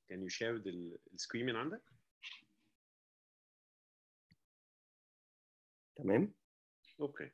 Can you share the السكرين من عندك؟ تمام اوكي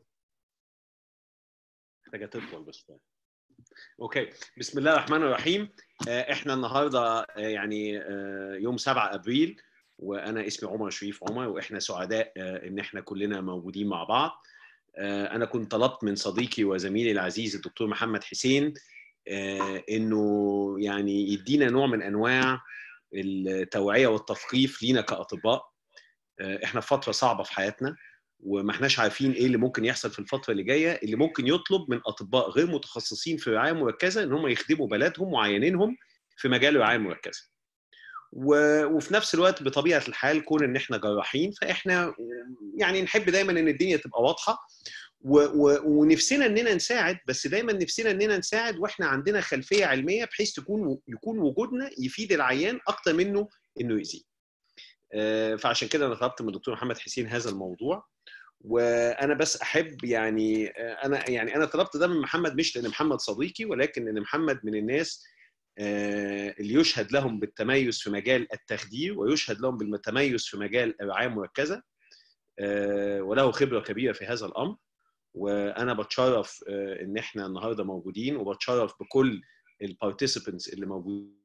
محتاجه تطول بس شويه اوكي بسم الله الرحمن الرحيم آه، احنا النهارده آه، يعني آه، يوم 7 ابريل وانا اسمي عمر شريف عمر واحنا سعداء آه، ان احنا كلنا موجودين مع بعض آه، انا كنت طلبت من صديقي وزميلي العزيز الدكتور محمد حسين آه، انه يعني يدينا نوع من انواع التوعيه والتثقيف لينا كاطباء آه، احنا في فتره صعبه في حياتنا وما احناش عارفين ايه اللي ممكن يحصل في الفتره اللي جايه اللي ممكن يطلب من اطباء غير متخصصين في الرعايه المركزه ان هم يخدموا بلدهم وعيانينهم في مجال الرعايه المركزه. و... وفي نفس الوقت بطبيعه الحال كون ان احنا جراحين فاحنا يعني نحب دايما ان الدنيا تبقى واضحه و... و... ونفسنا اننا نساعد بس دايما نفسنا اننا نساعد واحنا عندنا خلفيه علميه بحيث تكون يكون وجودنا يفيد العيان اكتر منه انه يأذيه. آه، فعشان كده انا طلبت من الدكتور محمد حسين هذا الموضوع وانا بس احب يعني آه، انا يعني انا طلبت ده من محمد مش لان محمد صديقي ولكن لان محمد من الناس آه، اللي يشهد لهم بالتميز في مجال التخدير ويشهد لهم بالتميز في مجال الرعايه المركزه آه، وله خبره كبيره في هذا الامر وانا بتشرف آه، ان احنا النهارده موجودين وبتشرف بكل البارتيسيبنتس اللي موجودين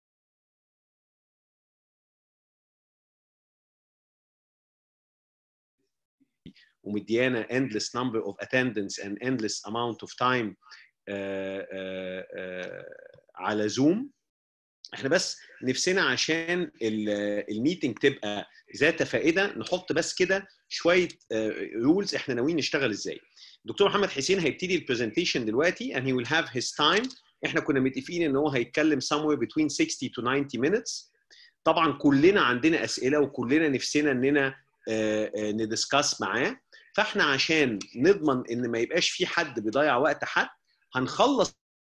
ومديانا endless number of attendance and endless amount of time آه، آه، آه، على زوم احنا بس نفسنا عشان الميتنج تبقى ذات فائده نحط بس كده شويه رولز احنا ناويين نشتغل ازاي دكتور محمد حسين هيبتدي البرزنتيشن دلوقتي and he will have his time احنا كنا متفقين ان هو هيتكلم somewhere between 60 to 90 minutes طبعا كلنا عندنا اسئله وكلنا نفسنا اننا ندسكاس معاه فاحنا عشان نضمن ان ما يبقاش في حد بيضيع وقت حد هنخلص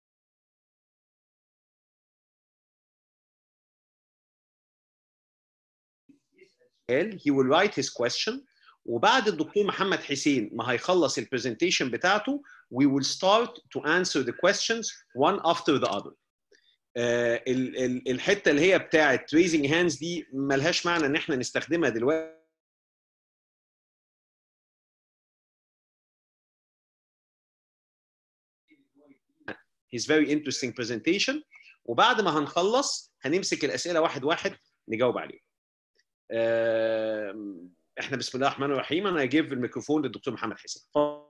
قال he will write his question وبعد الدكتور محمد حسين ما هيخلص البرزنتيشن بتاعته we will start to answer the questions one after the other آه، ال- ال- الحته اللي هي بتاعت raising hands دي ملهاش معنى ان احنا نستخدمها دلوقتي his very interesting presentation وبعد ما هنخلص هنمسك الاسئله واحد واحد نجاوب عليهم. آم، احنا بسم الله الرحمن الرحيم انا هجيب الميكروفون للدكتور محمد حسين.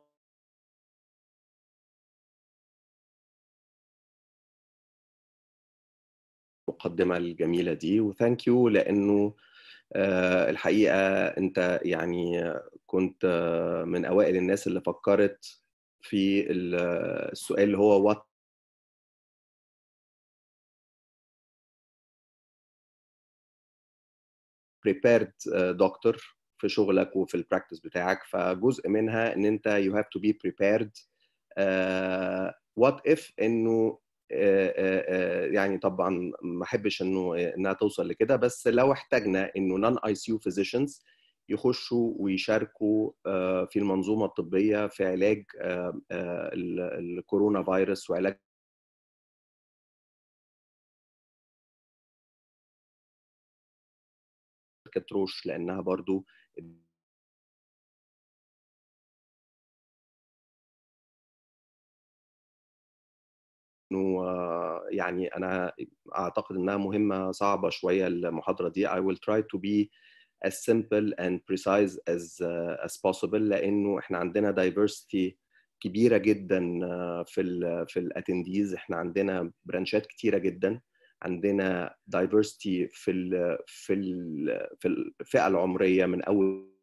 المقدمة الجميلة دي وثانك يو لأنه آه، الحقيقة أنت يعني كنت آه، من أوائل الناس اللي فكرت في ال- السؤال اللي هو what prepared آه، doctor في شغلك وفي البراكتس بتاعك فجزء منها ان انت you have to be prepared آه، what if انه آه، آه، آه، يعني طبعا ما احبش انه انها توصل لكده بس لو احتاجنا انه نون اي سي يو فيزيشنز يخشوا ويشاركوا آه، في المنظومه الطبيه في علاج آه، آه، ال- الكورونا فيروس وعلاج شركه روش لانها برضو انه آه، يعني انا اعتقد انها مهمه صعبه شويه المحاضره دي I will try to be as simple and precise as uh, as possible لانه احنا عندنا diversity كبيره جدا آه، في ال في الاتنديز احنا عندنا برانشات كتيره جدا عندنا diversity في ال في ال في الفئه العمريه من اول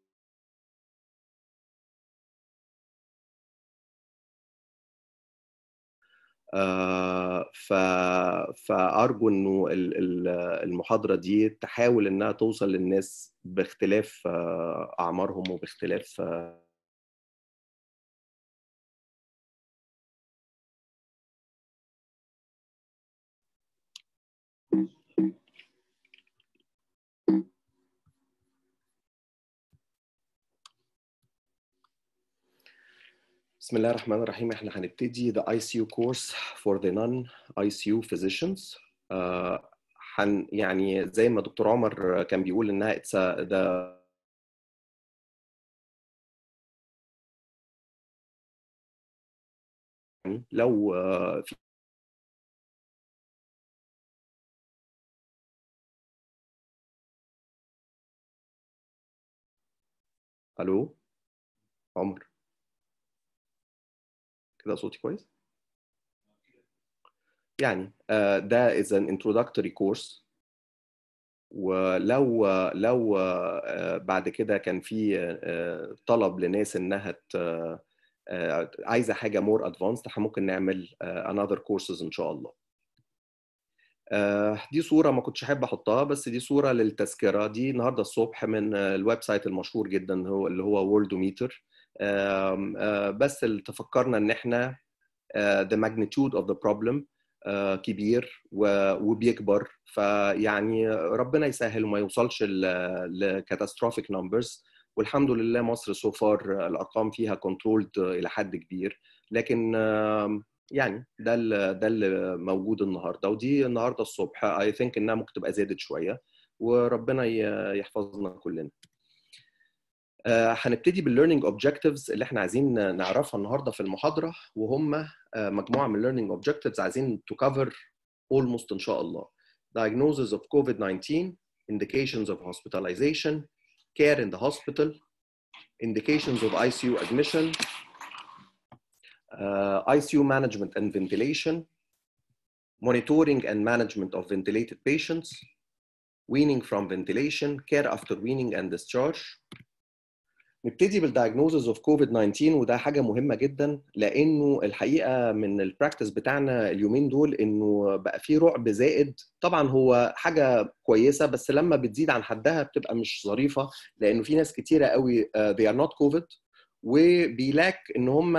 آه، ف... فأرجو إنه ال- ال- المحاضرة دي تحاول إنها توصل للناس باختلاف آه، أعمارهم وباختلاف آه، بسم الله الرحمن الرحيم احنا هنبتدي the ICU course for the non ICU physicians آه، حن يعني زي ما دكتور عمر كان بيقول انها اتس ده لو في الو عمر كده صوتي كويس يعني ده is an introductory course ولو لو بعد كده كان في طلب لناس انها عايزه حاجه مور ادفانسد ممكن نعمل another courses ان شاء الله دي صورة ما كنتش أحب أحطها بس دي صورة للتذكرة دي النهاردة الصبح من الويب سايت المشهور جدا هو اللي هو ووردوميتر بس اللي تفكرنا إن إحنا the magnitude of the problem كبير وبيكبر فيعني ربنا يسهل وما يوصلش لكاتاستروفيك نمبرز والحمد لله مصر سو فار الارقام فيها كنترولد الى حد كبير لكن يعني ده اللي ده اللي موجود النهارده ودي النهارده الصبح اي ثينك انها ممكن تبقى زادت شويه وربنا يحفظنا كلنا هنبتدي بالليرنينج اوبجكتيفز اللي احنا عايزين نعرفها النهارده في المحاضره وهم مجموعه من الليرنينج اوبجكتيفز عايزين تو كفر almost ان شاء الله diagnosis of COVID-19 indications of hospitalization care in the hospital indications of ICU admission uh, ICU management and ventilation monitoring and management of ventilated patients weaning from ventilation care after weaning and discharge نبتدي بالدايجنوزز اوف كوفيد 19 وده حاجه مهمه جدا لانه الحقيقه من البراكتس بتاعنا اليومين دول انه بقى في رعب زائد طبعا هو حاجه كويسه بس لما بتزيد عن حدها بتبقى مش ظريفه لانه في ناس كتيره قوي uh, they are not covid وبيلاك ان هم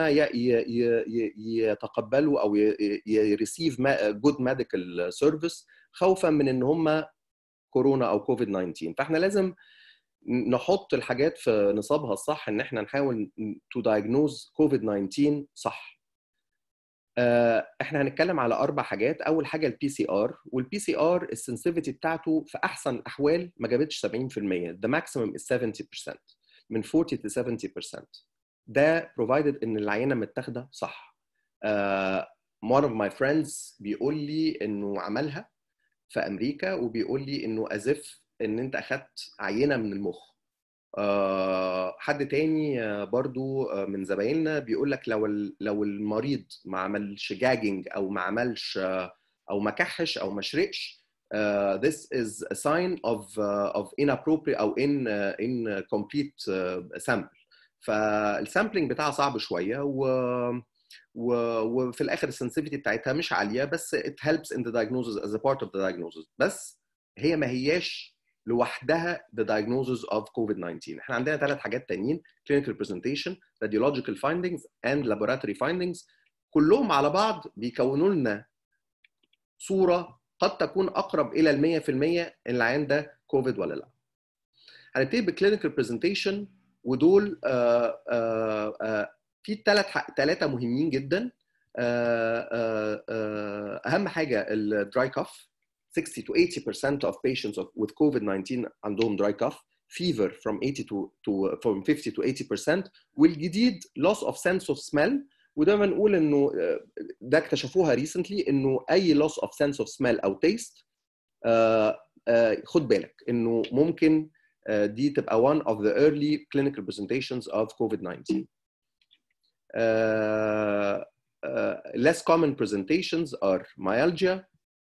يتقبلوا او يريسيف جود ميديكال سيرفيس خوفا من ان هم كورونا او كوفيد 19 فاحنا لازم نحط الحاجات في نصابها الصح ان احنا نحاول تو دايجنوز كوفيد 19 صح احنا هنتكلم على اربع حاجات اول حاجه البي سي ار والبي سي ار السنسيفيتي بتاعته في احسن الاحوال ما جابتش 70% ده ماكسيمم از 70% من 40 ل 70% ده provided ان العينه متاخده صح uh, one of my friends بيقول لي انه عملها في امريكا وبيقول لي انه ازف ان انت اخدت عينه من المخ أه حد تاني برضو من زمايلنا بيقول لك لو لو المريض ما عملش جاجنج او ما عملش او ما كحش او ما شرقش uh, this is a sign of uh, of inappropriate او in uh, incomplete uh, sample فالسامبلنج بتاعها صعب شويه و و... وفي الاخر السنسيفيتي بتاعتها مش عاليه بس it helps in the diagnosis as a part of the diagnosis بس هي ما هياش لوحدها the diagnosis of COVID-19 احنا عندنا ثلاث حاجات تانيين clinical presentation radiological findings and laboratory findings كلهم على بعض بيكونوا لنا صوره قد تكون اقرب الى ال 100% ان العيان ده كوفيد ولا لا هنبتدي بالكلينيكال برزنتيشن ودول آآ آآ في ثلاث ثلاثه مهمين جدا آآ اهم حاجه الدراي كاف 60 to 80% of patients of, with COVID-19 عندهم dry cough fever from 80 to, to from 50 to 80% والجديد loss of sense of smell وده بنقول انه ده اكتشفوها recently انه اي loss of sense of smell او taste uh, uh, خد بالك انه ممكن uh, دي تبقى one of the early clinical presentations of COVID-19. less common presentations are myalgia,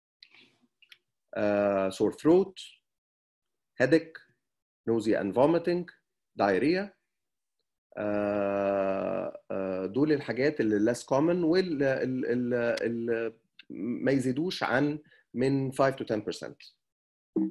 uh, sore throat, headache, nausea and vomiting, diarrhea. Uh, uh, دول الحاجات اللي less common واللي ما يزيدوش عن من 5 to 10%.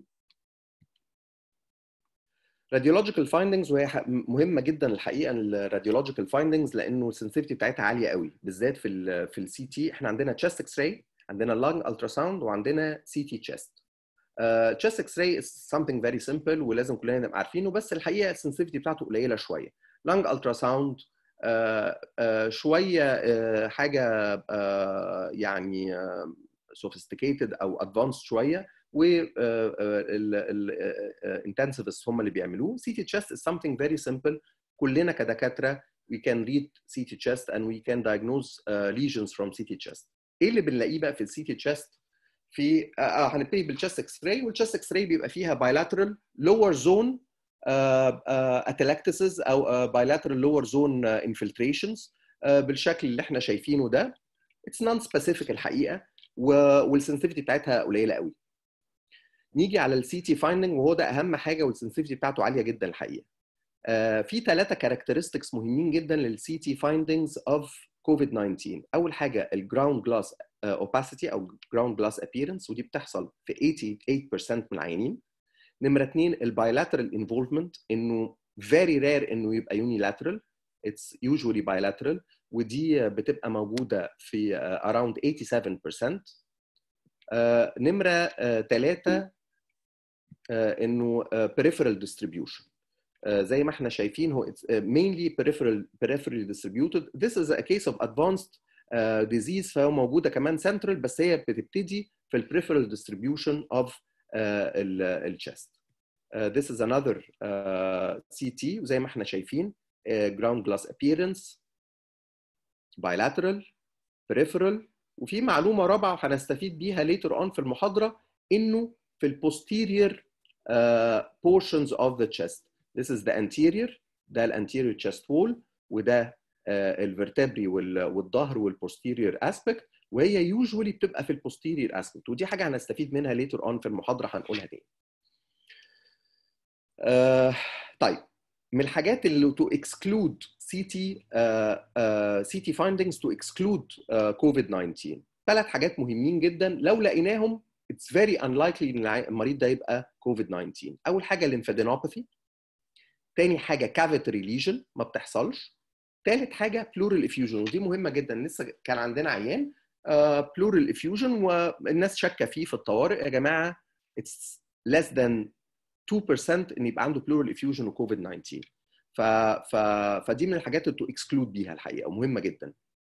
radiological findings وهي مهمه جدا الحقيقه الراديولوجيكال findings لانه السنسيتيفيتي بتاعتها عاليه قوي بالذات في ال في السي تي احنا عندنا chest اكس راي عندنا lung ultrasound وعندنا سي تي chest uh, chest اكس راي is something very simple ولازم كلنا نبقى عارفينه بس الحقيقه السنسيتيفيتي بتاعته قليله شويه lung ultrasound uh, uh, شويه uh, حاجه uh, يعني uh, sophisticated او advanced شويه والانتنسيفست هم اللي بيعملوه سي تي تشيست is something very simple كلنا كدكاتره we can read CT chest and we can diagnose uh, lesions from CT chest. ايه اللي بنلاقيه بقى في السي تشيست؟ في اه هنبتدي بالشيست اكس راي والشيست اكس راي بيبقى فيها bilateral lower zone اتلاكتسز uh, uh, او uh, bilateral lower zone uh, infiltrations uh, بالشكل اللي احنا شايفينه ده اتس نون سبيسيفيك الحقيقه والسنسيفيتي بتاعتها قليله قوي. نيجي على السي تي فايندنج وهو ده اهم حاجه والسنسيفيتي بتاعته عاليه جدا الحقيقه. Uh, في ثلاثه كاركترستكس مهمين جدا للسي تي فايندنجز اوف كوفيد 19 اول حاجه الجراوند جلاس اوباسيتي او جراوند جلاس ابييرنس ودي بتحصل في 88% من العيانين نمره اثنين البايلاترال انفولفمنت انه فيري رير انه يبقى يونيلاترال اتس يوجوالي بايلاترال ودي بتبقى موجوده في اراوند uh, 87% uh, نمره ثلاثه انه peripheral distribution زي ما احنا شايفين هو it's mainly peripheral peripherally distributed this is a case of advanced uh, disease فهو موجوده كمان central بس هي بتبتدي في ال peripheral distribution of uh, ال chest uh, this is another uh, CT وزي ما احنا شايفين uh, ground glass appearance bilateral peripheral وفي معلومه رابعه هنستفيد بيها later on في المحاضره انه في ال posterior uh, portions of the chest This is the anterior ده الانتيريور chest wall وده الفرتبري والظهر والبوستيريور اسبكت وهي usually بتبقى في البوستيريور اسبكت ودي حاجه هنستفيد منها later on في المحاضره هنقولها تاني. uh, طيب من الحاجات اللي to exclude CT uh, uh, CT findings to exclude uh, COVID-19 ثلاث حاجات مهمين جدا لو لقيناهم it's very unlikely ان المريض ده يبقى COVID-19 اول حاجه الليمفادينوباثي تاني حاجه كافيتري ليجن ما بتحصلش تالت حاجه بلورال افيوجن ودي مهمه جدا لسه كان عندنا عيان بلورال افيوجن والناس شاكه فيه في الطوارئ يا جماعه اتس less than 2% ان يبقى عنده بلورال افيوجن وكوفيد 19 ف... ف... فدي من الحاجات اللي تو اكسكلود بيها الحقيقه ومهمه جدا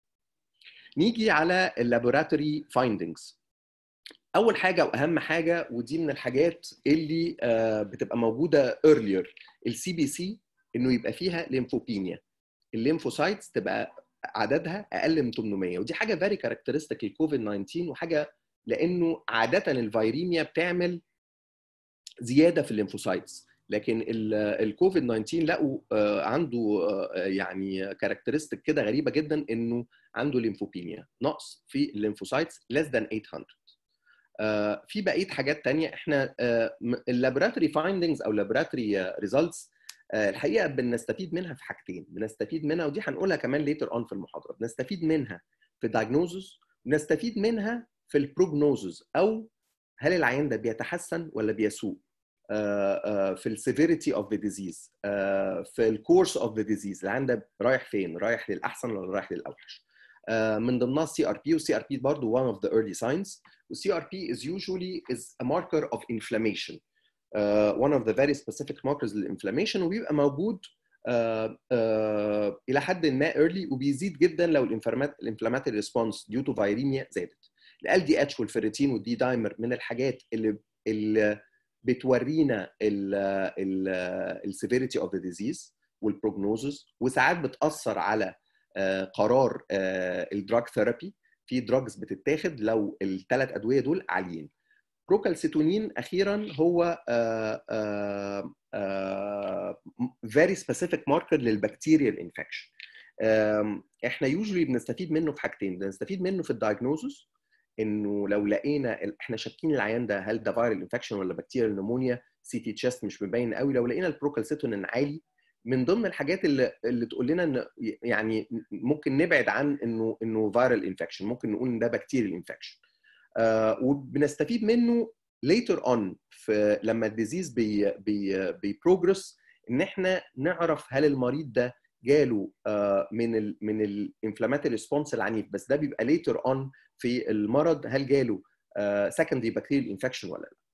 نيجي على اللابوراتوري فايندنجز اول حاجه واهم حاجه ودي من الحاجات اللي بتبقى موجوده earlier السي بي سي انه يبقى فيها ليمفوبينيا الليمفوسايتس تبقى عددها اقل من 800 ودي حاجه فيري كاركترستيك للكوفيد 19 وحاجه لانه عاده الفيريميا بتعمل زياده في الليمفوسايتس لكن الكوفيد 19 لقوا عنده يعني كاركترستيك كده غريبه جدا انه عنده ليمفوبينيا نقص في الليمفوسايتس less than 800 Uh, في بقيه حاجات تانية احنا اللابوراتوري uh, فايندنجز او اللابوراتوري ريزلتس uh, الحقيقه بنستفيد منها في حاجتين بنستفيد منها ودي هنقولها كمان ليتر اون في المحاضره بنستفيد منها في الدايجنوزز بنستفيد منها في البروجنوزز او هل العيان ده بيتحسن ولا بيسوء في السيفيريتي اوف ذا ديزيز في الكورس اوف ذا ديزيز العيان ده رايح فين رايح للاحسن ولا رايح للاوحش من ضمنها السي ار بي والسي ار بي برضه one of the early signs والسي ار بي is usually is a marker of inflammation uh, one of the very specific markers للانفلاميشن وبيبقى موجود uh, uh, الى حد ما early وبيزيد جدا لو الانفلاماتوري ريسبونس due to viremia زادت ال دي اتش والفيريتين والدي دايمر من الحاجات اللي اللي بتورينا السيفيريتي اوف ذا ديزيز والبروجنوزز وساعات بتاثر على قرار الدراج ثيرابي في دراجز بتتاخد لو الثلاث ادويه دول عاليين بروكالسيتونين اخيرا هو فيري سبيسيفيك ماركر للبكتيريال انفكشن احنا يوجولي بنستفيد منه في حاجتين بنستفيد منه في الدايجنوزس انه لو لقينا احنا شاكين العيان ده هل ده فايرال انفكشن ولا بكتيريال نمونيا سي تي تشيست مش مبين قوي لو لقينا البروكالسيتونين عالي من ضمن الحاجات اللي اللي تقول لنا ان يعني ممكن نبعد عن انه انه فايرال انفكشن ممكن نقول ان ده بكتيريال انفكشن آه وبنستفيد منه later on في لما الديزيز بي بي بيبروجرس ان احنا نعرف هل المريض ده جاله آه من ال من الانفلاماتوري ريسبونس العنيف بس ده بيبقى later on في المرض هل جاله آه secondary bacterial infection ولا لا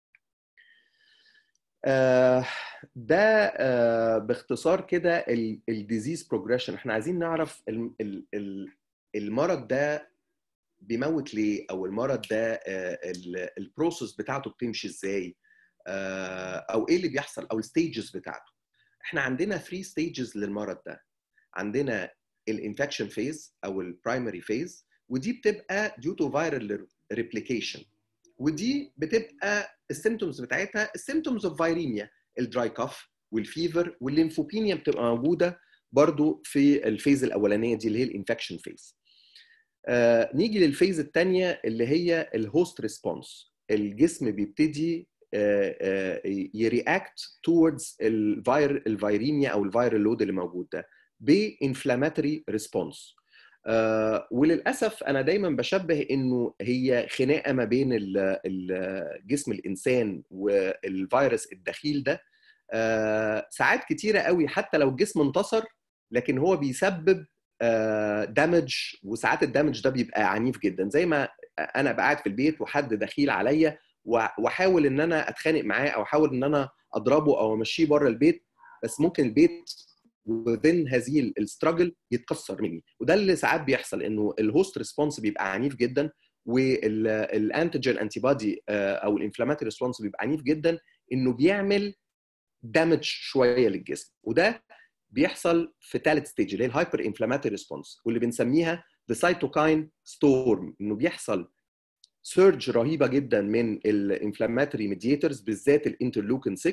آه ده آه باختصار كده الديزيز بروجريشن احنا عايزين نعرف المرض ده بيموت ليه او المرض ده البروسيس بتاعته بتمشي ازاي او ايه اللي بيحصل او الستيجز بتاعته احنا عندنا 3 ستيجز للمرض ده عندنا الانفكشن فيز او البرايمري فيز ودي بتبقى ديو تو فايرال ريبليكيشن ودي بتبقى السيمتومز بتاعتها السيمتومز اوف فايريميا الدراي كاف والفيفر والليمفوبينيا بتبقى موجوده برضو في الفيز الاولانيه دي اللي هي الانفكشن فيز آه نيجي للفيز الثانيه اللي هي الهوست ريسبونس الجسم بيبتدي آه آه يرياكت توردز الفير الفيريميا او الفيرال لود اللي موجود ده بانفلاماتوري ريسبونس آه وللاسف انا دايما بشبه انه هي خناقه ما بين جسم الانسان والفيروس الدخيل ده آه ساعات كتيره قوي حتى لو الجسم انتصر لكن هو بيسبب آه دامج وساعات الدامج ده بيبقى عنيف جدا زي ما انا قاعد في البيت وحد دخيل عليا واحاول ان انا اتخانق معاه او احاول ان انا اضربه او امشيه بره البيت بس ممكن البيت within هذه الستراجل يتكسر مني وده اللي ساعات بيحصل انه الهوست ريسبونس بيبقى عنيف جدا والانتيجين انتي بودي او الانفلاماتوري ريسبونس بيبقى عنيف جدا انه بيعمل دامج شويه للجسم وده بيحصل في ثالث ستيج اللي هي الهايبر انفلاماتوري ريسبونس واللي بنسميها ذا سايتوكاين ستورم انه بيحصل سيرج رهيبه جدا من الانفلاماتوري ميديتورز بالذات الانترلوكين 6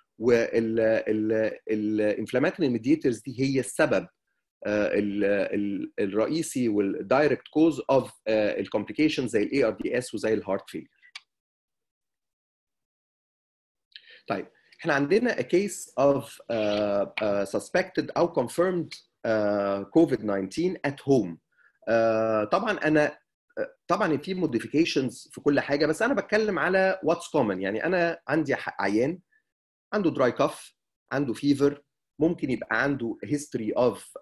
والانفلاماتوري ميديتورز دي هي السبب الرئيسي والدايركت كوز اوف الكومبليكيشن زي الاي ار دي اس وزي الهارت فيلر طيب احنا عندنا a case of uh, uh, suspected او confirmed uh, COVID-19 at home uh, طبعا انا طبعا في موديفيكيشنز في كل حاجه بس انا بتكلم على واتس كومن يعني انا عندي عيان عنده دراي كاف عنده فيفر ممكن يبقى عنده هيستوري اوف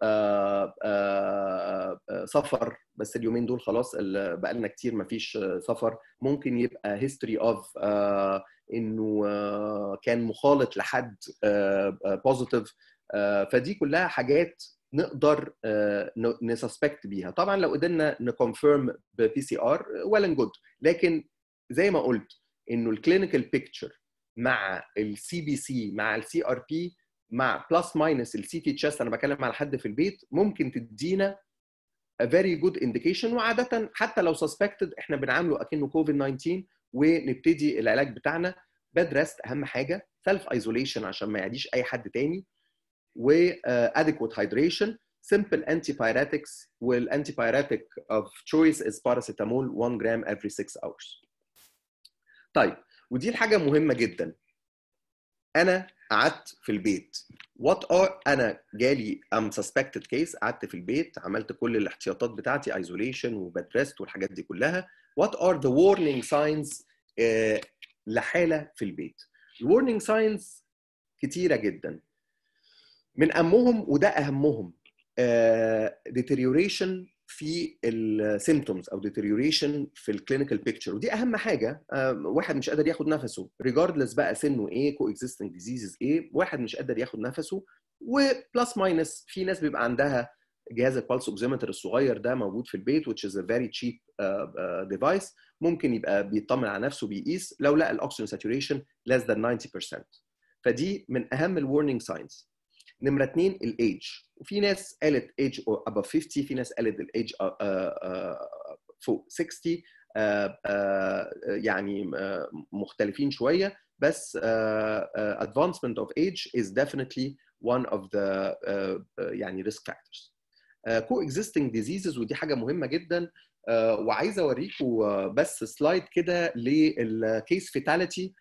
سفر بس اليومين دول خلاص بقى لنا كتير ما فيش سفر ممكن يبقى هيستوري اوف انه كان مخالط لحد بوزيتيف فدي كلها حاجات نقدر نسسبكت بيها طبعا لو قدرنا نكونفيرم ببي سي ار ويل اند جود لكن زي ما قلت انه الكلينيكال بيكتشر مع السي بي سي مع السي ار بي مع بلس ماينس السي تي تشيست انا بتكلم على حد في البيت ممكن تدينا a very good indication وعاده حتى لو suspected احنا بنعامله اكنه كوفيد 19 ونبتدي العلاج بتاعنا باد ريست اهم حاجه سيلف ايزوليشن عشان ما يعديش اي حد تاني و uh, adequate hydration simple antipyretics والantipyretic of choice is paracetamol 1 gram every 6 hours طيب ودي الحاجه مهمه جدا انا قعدت في البيت وات ار انا جالي ام سسبكتد كيس قعدت في البيت عملت كل الاحتياطات بتاعتي ايزوليشن وباد ريست والحاجات دي كلها وات ار ذا warning ساينز لحاله في البيت الورنينج ساينز كتيره جدا من اهمهم وده اهمهم uh, deterioration في السيمتومز او deterioration في الكلينيكال بيكتشر ودي اهم حاجه واحد مش قادر ياخد نفسه ريجاردلس بقى سنه ايه كو اكزيستنج ديزيزز ايه واحد مش قادر ياخد نفسه وبلس ماينس في ناس بيبقى عندها جهاز البلس اوكسيمتر الصغير ده موجود في البيت which is a very cheap uh, uh, device ممكن يبقى بيطمن على نفسه بيقيس لو لقى الاكسجين ساتوريشن less than 90% فدي من اهم الورنينج ساينز نمره اثنين الايدج وفي ناس قالت ايدج above 50 في ناس قالت الايدج فوق 60 يعني مختلفين شويه بس advancement of age is definitely one of the يعني risk factors coexisting diseases ودي حاجه مهمه جدا وعايز اوريكم بس سلايد كده للكيس فيتاليتي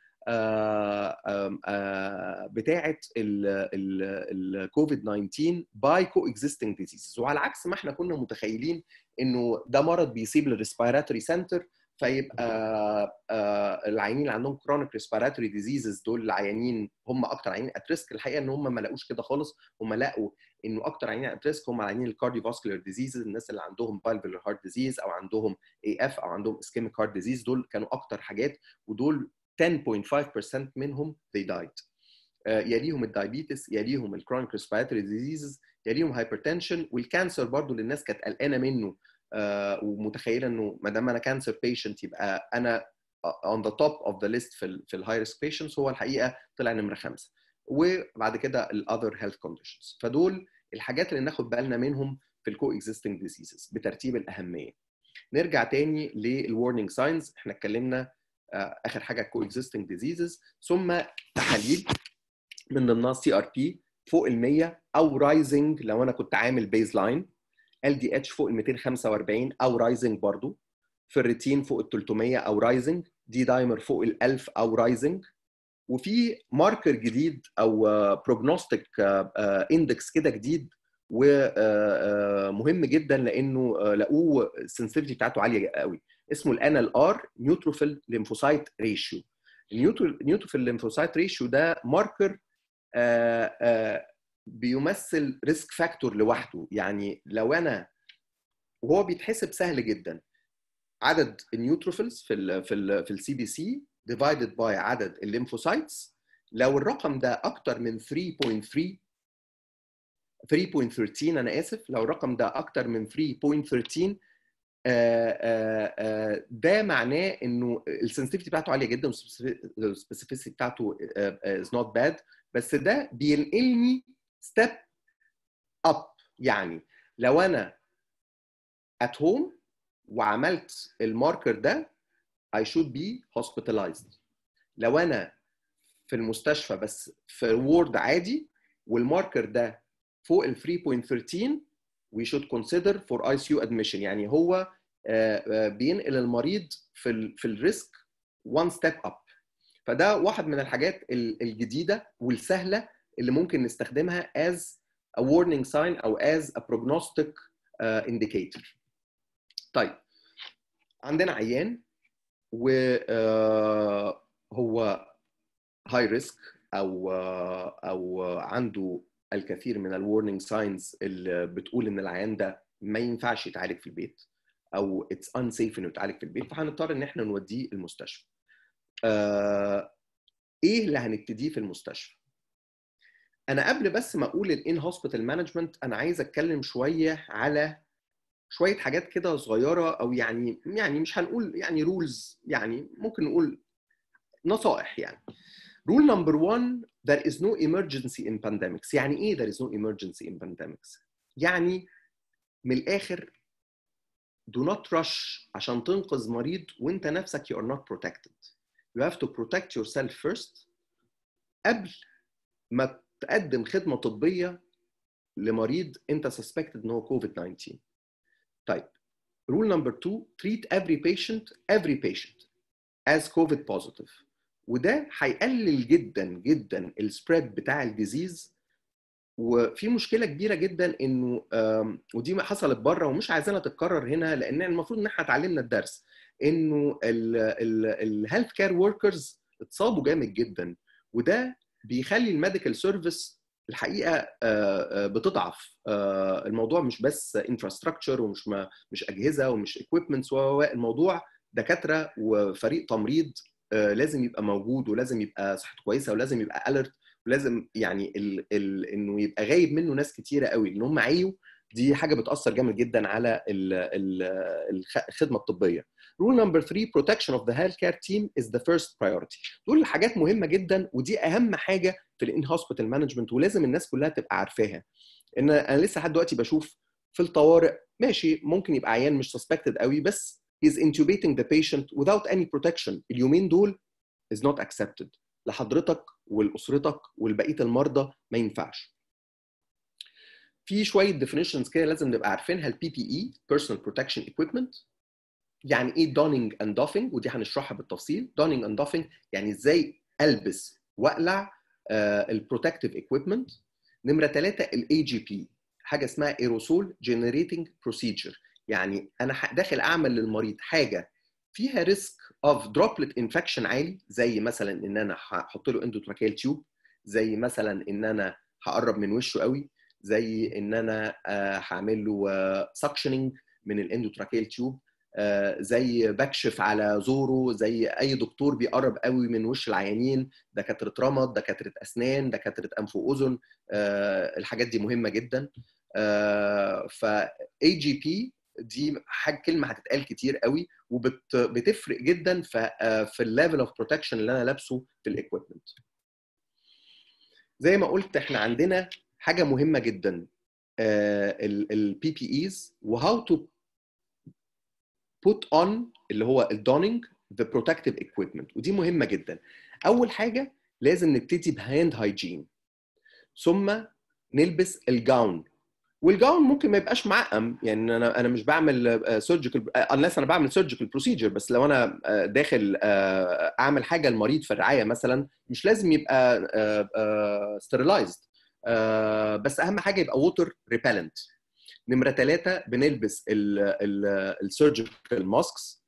بتاعه الكوفيد 19 باي كو اكزيستنج ديزيزز وعلى عكس ما احنا كنا متخيلين انه ده مرض بيصيب الريسبيراتوري سنتر فيبقى العيانين اللي عندهم كرونيك ريسبيراتوري ديزيزز دول العيانين هم اكتر عيانين ات ريسك الحقيقه ان هم ما لقوش كده خالص هم لقوا انه اكتر عيانين ات ريسك هم عيانين الكارديو فاسكولار ديزيزز الناس اللي عندهم بالفولار هارت ديزيز او عندهم اي اف او عندهم اسكيميك هارت ديزيز دول كانوا اكتر حاجات ودول 10.5% منهم they died يليهم الدايابيتس يليهم الكرونيك ريسبيراتوري ديزيزز يليهم هايبرتنشن والكانسر برضو اللي الناس كانت قلقانه منه آه، ومتخيله انه ما دام انا كانسر بيشنت يبقى انا on the top of the list في ال في الهاي ريسك بيشنتس هو الحقيقه طلع نمره خمسه وبعد كده الاذر هيلث كونديشنز فدول الحاجات اللي ناخد بالنا منهم في الكو اكزيستنج ديزيزز بترتيب الاهميه نرجع تاني للورنينج ساينز احنا اتكلمنا آه، اخر حاجه كو اكزيستنج ديزيزز ثم تحاليل من ضمنها سي ار بي فوق ال 100 او رايزنج لو انا كنت عامل بيز لاين ال دي اتش فوق ال 245 او رايزنج برضو فيرتين فوق ال 300 او رايزنج دي دايمر فوق ال 1000 او رايزنج وفي ماركر جديد او بروجنوستيك اندكس كده جديد ومهم جدا لانه آه، لقوه السنسيتيفيتي بتاعته عاليه قوي اسمه الان ال ار نيوتروفيل ليمفوسايت ريشيو النيوتروفيل ليمفوسايت ريشيو ده ماركر بيمثل ريسك فاكتور لوحده يعني لو انا وهو بيتحسب سهل جدا عدد النيوتروفيلز في ال في ال في السي بي سي ديفايدد باي عدد الليمفوسايتس لو الرقم ده اكتر من 3.3 3.13 انا اسف لو الرقم ده اكتر من 3.13 آه، آه، آه، ده معناه انه السنسيتيفيتي بتاعته عاليه جدا والسبيسيفيسيتي بتاعته از نوت باد بس ده بينقلني ستيب اب يعني لو انا ات هوم وعملت الماركر ده I should be hospitalized لو انا في المستشفى بس في وورد عادي والماركر ده فوق ال 3.13 we should consider for ICU admission يعني هو آه، آه، بينقل المريض في ال في الريسك one step up فده واحد من الحاجات ال- الجديده والسهله اللي ممكن نستخدمها as a warning sign او as a prognostic uh, indicator. طيب عندنا عيان وهو هاي ريسك او آه، او عنده الكثير من الورنينج ساينز اللي بتقول ان العيان ده ما ينفعش يتعالج في البيت او اتس unsafe انه يتعالج في البيت فهنضطر ان احنا نوديه المستشفى. آه، ايه اللي هنبتديه في المستشفى؟ انا قبل بس ما اقول الان هوسبيتال مانجمنت انا عايز اتكلم شويه على شويه حاجات كده صغيره او يعني يعني مش هنقول يعني رولز يعني ممكن نقول نصائح يعني رول نمبر 1 there is no emergency in pandemics يعني ايه there is no emergency in pandemics يعني من الاخر do not rush عشان تنقذ مريض وانت نفسك you are not protected you have to protect yourself first قبل ما تقدم خدمه طبيه لمريض انت suspected ان هو كوفيد 19 طيب رول نمبر 2 treat every patient every patient as covid positive وده هيقلل جدا جدا السبريد بتاع الديزيز وفي مشكله كبيره جدا انه آم، ودي حصلت بره ومش عايزينها تتكرر هنا لان المفروض ان احنا اتعلمنا الدرس انه الهيلث كير وركرز اتصابوا جامد جدا وده بيخلي الميديكال سيرفيس الحقيقه آه، آه، بتضعف آه، الموضوع مش بس انفراستراكشر ومش ما مش اجهزه ومش اكويبمنتس الموضوع دكاتره وفريق تمريض آه، لازم يبقى موجود ولازم يبقى صحته كويسه ولازم يبقى اليرت ولازم يعني ال ال انه يبقى غايب منه ناس كتيره قوي ان هم عيوا دي حاجه بتاثر جامد جدا على ال- ال- الخ- الخدمه الطبيه. رول نمبر 3 protection of the healthcare team is the first priority. دول حاجات مهمه جدا ودي اهم حاجه في الان هوسبيتال مانجمنت ولازم الناس كلها تبقى عارفاها. ان انا لسه لحد دلوقتي بشوف في الطوارئ ماشي ممكن يبقى عيان مش suspected قوي بس is intubating the patient without any protection. اليومين دول is not accepted. لحضرتك ولاسرتك ولبقيه المرضى ما ينفعش. في شويه definitions كده لازم نبقى عارفينها البي بي اي personal protection equipment يعني ايه donning and doffing ودي هنشرحها بالتفصيل donning and doffing يعني ازاي البس واقلع البروتكتيف equipment نمره ثلاثه الاي جي بي حاجه اسمها aerosol generating procedure يعني انا ح- داخل اعمل للمريض حاجه فيها ريسك اوف دروبلت انفكشن عالي زي مثلا ان انا هحط له اندوتراكيال تيوب زي مثلا ان انا هقرب من وشه قوي زي ان انا آه، هعمل له سكشننج من الاندوتراكيال تيوب آه، زي بكشف على زوره زي اي دكتور بيقرب قوي من وش العيانين دكاتره رمد دكاتره اسنان دكاتره انف واذن آه، الحاجات دي مهمه جدا ف اي جي بي دي حاجه كلمه هتتقال كتير قوي وبتفرق جدا في في الليفل اوف بروتكشن اللي انا لابسه في الاكويبمنت زي ما قلت احنا عندنا حاجه مهمه جدا البي بي ايز وهاو تو put on اللي هو الدونينج the protective equipment ودي مهمه جدا اول حاجه لازم نبتدي بهاند هايجين ثم نلبس الجاون والجاون ممكن ما يبقاش معقم يعني انا انا مش بعمل سيرجيكال unless انا بعمل سيرجيكال بروسيجر بس لو انا داخل اعمل حاجه لمريض في الرعايه مثلا مش لازم يبقى ستيرلايزد بس اهم حاجه يبقى ووتر ريبلنت نمره ثلاثه بنلبس السيرجيكال ماسكس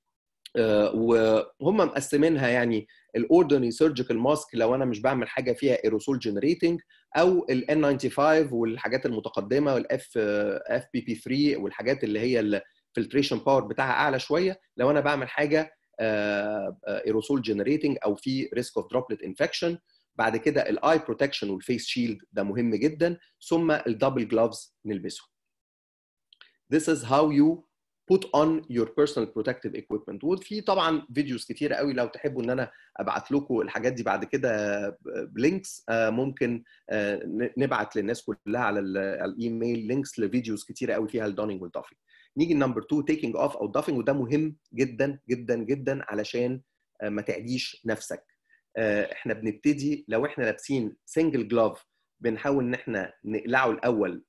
وهم مقسمينها يعني الاوردينري سيرجيكال ماسك لو انا مش بعمل حاجه فيها ايروسول جنريتنج او ال N95 والحاجات المتقدمه والاف اف بي بي 3 والحاجات اللي هي الفلتريشن باور بتاعها اعلى شويه لو انا بعمل حاجه ايروسول جنريتنج او في ريسك اوف دروبلت انفكشن بعد كده الاي بروتكشن والفيس شيلد ده مهم جدا ثم الدبل جلوفز نلبسهم This is how you put on your personal protective equipment وفي طبعا فيديوز كتيره قوي لو تحبوا ان انا ابعت لكم الحاجات دي بعد كده بلينكس ممكن نبعت للناس كلها على الايميل لينكس لفيديوز كتيره قوي فيها الدونينج والدافنج نيجي نمبر 2 تيكينج اوف او دافنج وده مهم جدا جدا جدا علشان ما تعديش نفسك احنا بنبتدي لو احنا لابسين سنجل جلوف بنحاول ان احنا نقلعه الاول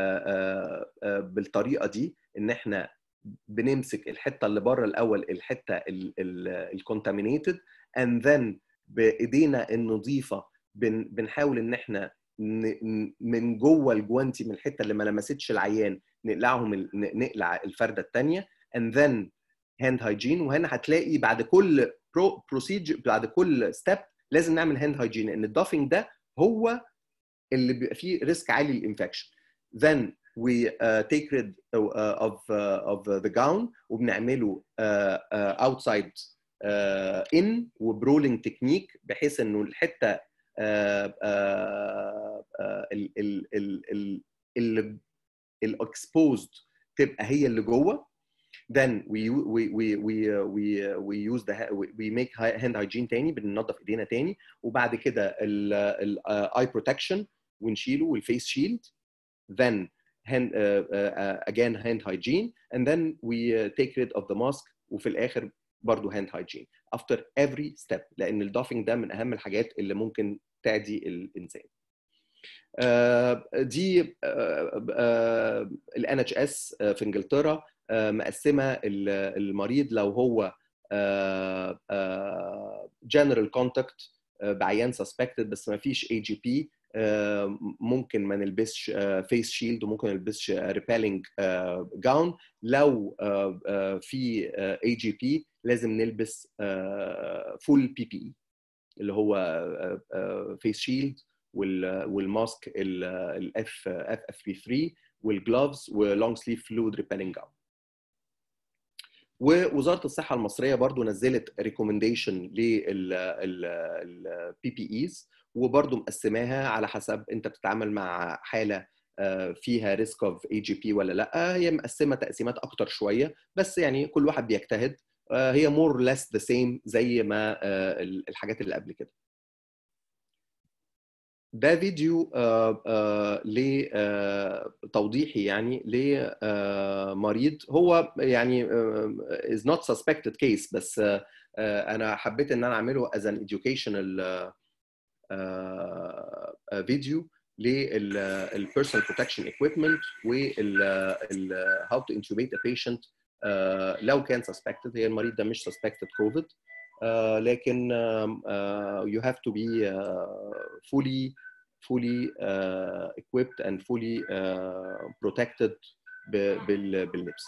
بالطريقه دي ان احنا بنمسك الحته اللي بره الاول الحته الكونتامينيتد اند ذن بايدينا النظيفه بن بنحاول ان احنا من جوه الجوانتي من الحته اللي ما لمستش العيان نقلعهم نقلع الفرده الثانيه اند ذن هاند هايجين وهنا هتلاقي بعد كل بروسيجر بعد كل ستيب لازم نعمل هاند هايجين لان الدافنج ده هو اللي بيبقى فيه ريسك عالي للانفكشن then we uh, take rid uh, of uh, of the gown وبنعمله uh, uh, outside uh, in وبرولينج تكنيك بحيث انه الحته الاكسبوزد تبقى هي اللي جوه then we we we we we we use the we make hand hygiene تاني بننظف ايدينا تاني وبعد كده الاي بروتكشن ونشيله والفيس شيلد then hand uh, uh, again hand hygiene and then we uh, take rid of the mask وفي الاخر برضه hand hygiene after every step لان الدافنج ده من اهم الحاجات اللي ممكن تعدي الانسان دي الان اتش اس في انجلترا مقسمه المريض لو هو جنرال كونتاكت بعيان سسبكتد بس ما فيش اي جي بي ممكن ما نلبسش فيس شيلد وممكن ما نلبسش ريبيلنج جاون لو في اي جي بي لازم نلبس فول بي بي اي اللي هو فيس شيلد والماسك الاف اف اف بي 3 والجلوفز ولونج سليف فلويد ريبيلنج جاون ووزاره الصحه المصريه برضو نزلت ريكومنديشن للبي بي ايز وبرضو مقسماها على حسب انت بتتعامل مع حاله فيها ريسك اوف اي جي بي ولا لا هي مقسمه تقسيمات اكتر شويه بس يعني كل واحد بيجتهد هي مور ليس ذا سيم زي ما الحاجات اللي قبل كده ده فيديو لتوضيحي يعني لمريض هو يعني is not suspected case بس انا حبيت ان انا اعمله as an educational فيديو للبيرسونال بروتكشن ايكويبمنت وال how to intubate a patient لو كان suspected هي المريض ده مش suspected COVID لكن you have to be fully fully uh, equipped and fully uh, protected باللبس.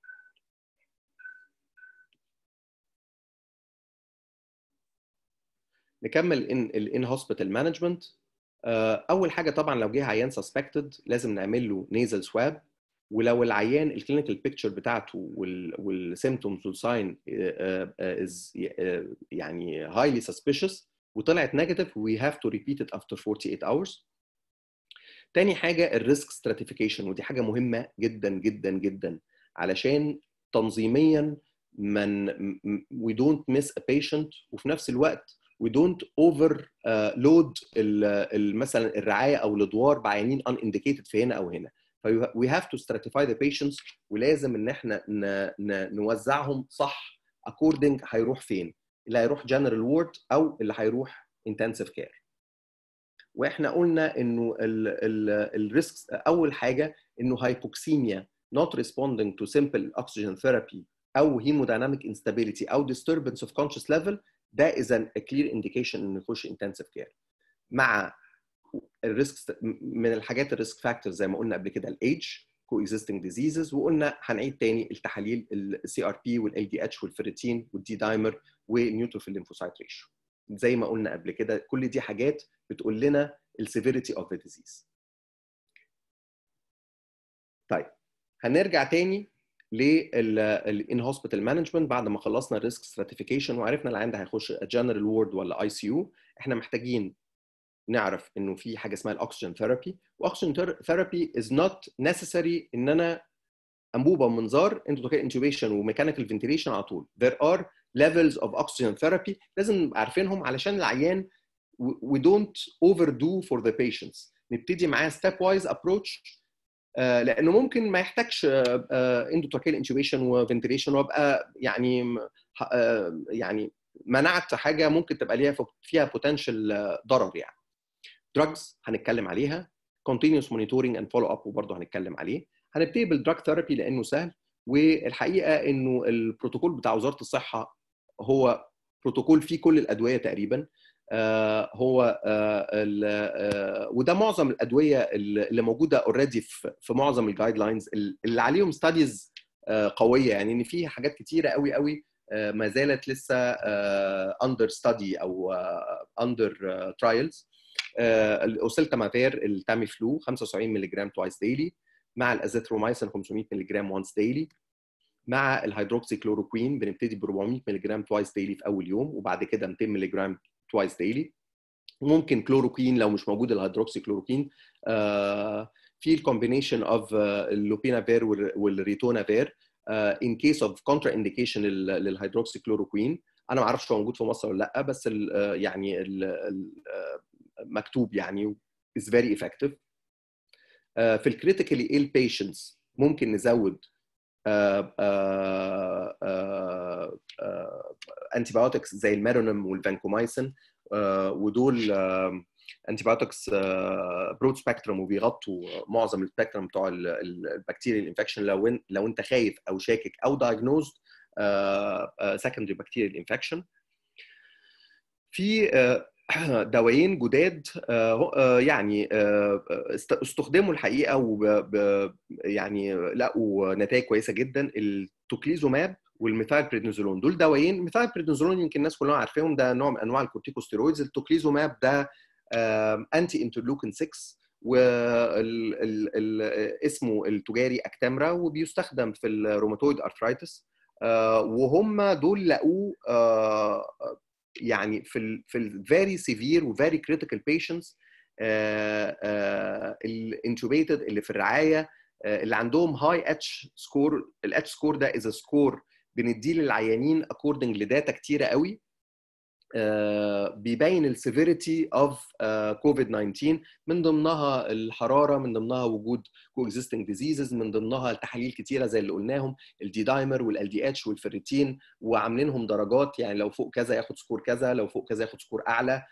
نكمل الان هوسبيتال مانجمنت اول حاجه طبعا لو جه عيان سسبكتد لازم نعمل له نيزل سواب ولو العيان الكلينيكال بيكتشر بتاعته والسيمتومز والساين از يعني هايلي سسبيشس وطلعت نيجاتيف we have to repeat it after 48 hours تاني حاجه الريسك stratification ودي حاجه مهمه جدا جدا جدا علشان تنظيميا من we don't miss a patient وفي نفس الوقت we don't overload مثلا الرعايه او الادوار بعيانين unindicated في هنا او هنا ف we have to stratify the patients ولازم ان احنا نوزعهم صح according هيروح فين اللي هيروح general ward او اللي هيروح intensive care واحنا قلنا انه الريسكس اول حاجه انه هايبوكسيميا not responding to simple oxygen therapy او hemodynamic instability او disturbance of conscious level ده is a clear indication انه يخش intensive care مع الريسك من الحاجات الريسك فاكتورز زي ما قلنا قبل كده الايدج coexisting diseases وقلنا هنعيد تاني التحاليل السي ار بي والال دي اتش والفيريتين والدي دايمر والنيوتروفيل ليمفوسايت ريشيو زي ما قلنا قبل كده كل دي حاجات بتقول لنا السيفيريتي اوف ذا ديزيز طيب هنرجع تاني للان هوسبيتال مانجمنت بعد ما خلصنا الريسك ستراتيفيكيشن وعرفنا العيان ده هيخش جنرال وورد ولا اي سي يو احنا محتاجين نعرف انه في حاجه اسمها الاكسجين ثيرابي واكسجين ثيرابي از نوت نيسيسري ان انا انبوبه ومنظار انتوبيشن وميكانيكال فنتيليشن على طول there are levels of oxygen therapy لازم نبقى عارفينهم علشان العيان we don't overdo for the patients نبتدي معاه step wise approach آه لانه ممكن ما يحتاجش اندوتراكيال انتوبيشن وفنتيليشن وابقى يعني آه يعني منعت حاجه ممكن تبقى ليها فيها بوتنشال ضرر يعني drugs هنتكلم عليها continuous monitoring and follow up وبرضه هنتكلم عليه هنبتدي بالدراج ثيرابي لانه سهل والحقيقه انه البروتوكول بتاع وزاره الصحه هو بروتوكول فيه كل الادويه تقريبا آه هو آه آه وده معظم الادويه اللي موجوده اوريدي في, في معظم الجايد لاينز اللي عليهم ستاديز قويه يعني ان في حاجات كتيره قوي قوي ما زالت لسه اندر ستادي او اندر ترايلز الاوسيلتامافير التامي فلو 75 ملغ توايس ديلي مع الازيثرومايسين 500 ملغ وانس ديلي مع الهيدروكسي كلوروكوين بنبتدي ب 400 ملغ توايس ديلي في اول يوم وبعد كده 200 ملغ توايس ديلي ممكن كلوروكوين لو مش موجود الهيدروكسي كلوروكوين آه في الكومبينيشن اوف اللوبينافير والريتونافير ان كيس اوف كونترا انديكيشن للهيدروكسي كلوروكوين انا ما اعرفش هو موجود في مصر ولا لا بس ال يعني ال مكتوب يعني is very effective في الكريتيكالي ايل بيشنتس ممكن نزود انتي بايوتكس زي الميرونم والفانكومايسين ودول انتي بايوتكس برود سبيكترم وبيغطوا معظم السبيكترم بتوع البكتيريال انفكشن لو لو انت خايف او شاكك او دايجنوزد سكندري بكتيريال انفكشن في دوايين جداد يعني استخدموا الحقيقه وب يعني لقوا نتائج كويسه جدا التوكليزوماب والميثايل بريدنيزولون دول دوايين الميثايل بريدنيزولون يمكن الناس كلها عارفاهم ده نوع من انواع الكورتيكوستيرويدز التوكليزوماب ده انتي انترلوكين 6 واسمه التجاري اكتامرا وبيستخدم في الروماتويد ارثرايتس وهم دول لقوه يعني في ال في الفيري سيفير وفيري كريتيكال بيشنتس الانتوبيتد اللي في الرعايه اللي عندهم هاي اتش سكور الاتش سكور ده از سكور بنديه للعيانين اكوردنج لداتا كتيره قوي بيبين السيفيريتي اوف كوفيد 19 من ضمنها الحراره من ضمنها وجود كو اكزيستنج ديزيزز من ضمنها التحاليل كتيره زي اللي قلناهم الدي دايمر والال دي اتش والفيريتين وعاملينهم درجات يعني لو فوق كذا ياخد سكور كذا لو فوق كذا ياخد سكور اعلى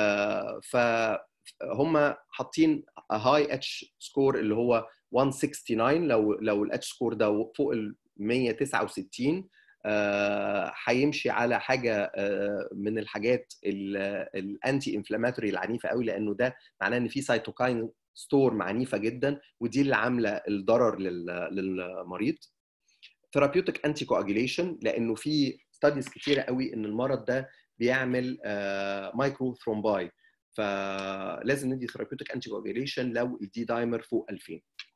فهم حاطين هاي اتش سكور اللي هو 169 لو لو الاتش سكور ده فوق ال 169 هيمشي uh, على حاجه uh, من الحاجات الانتي انفلاماتوري العنيفه قوي لانه ده معناه ان في سيتوكاين ستور عنيفه جدا ودي اللي عامله الضرر للمريض ثيرابيوتيك انتي كواجيليشن لانه في ستاديز كتيره قوي ان المرض ده بيعمل مايكرو uh, ثرومباي فلازم ندي ثيرابيوتيك انتي كواجيليشن لو الدي دايمر فوق 2000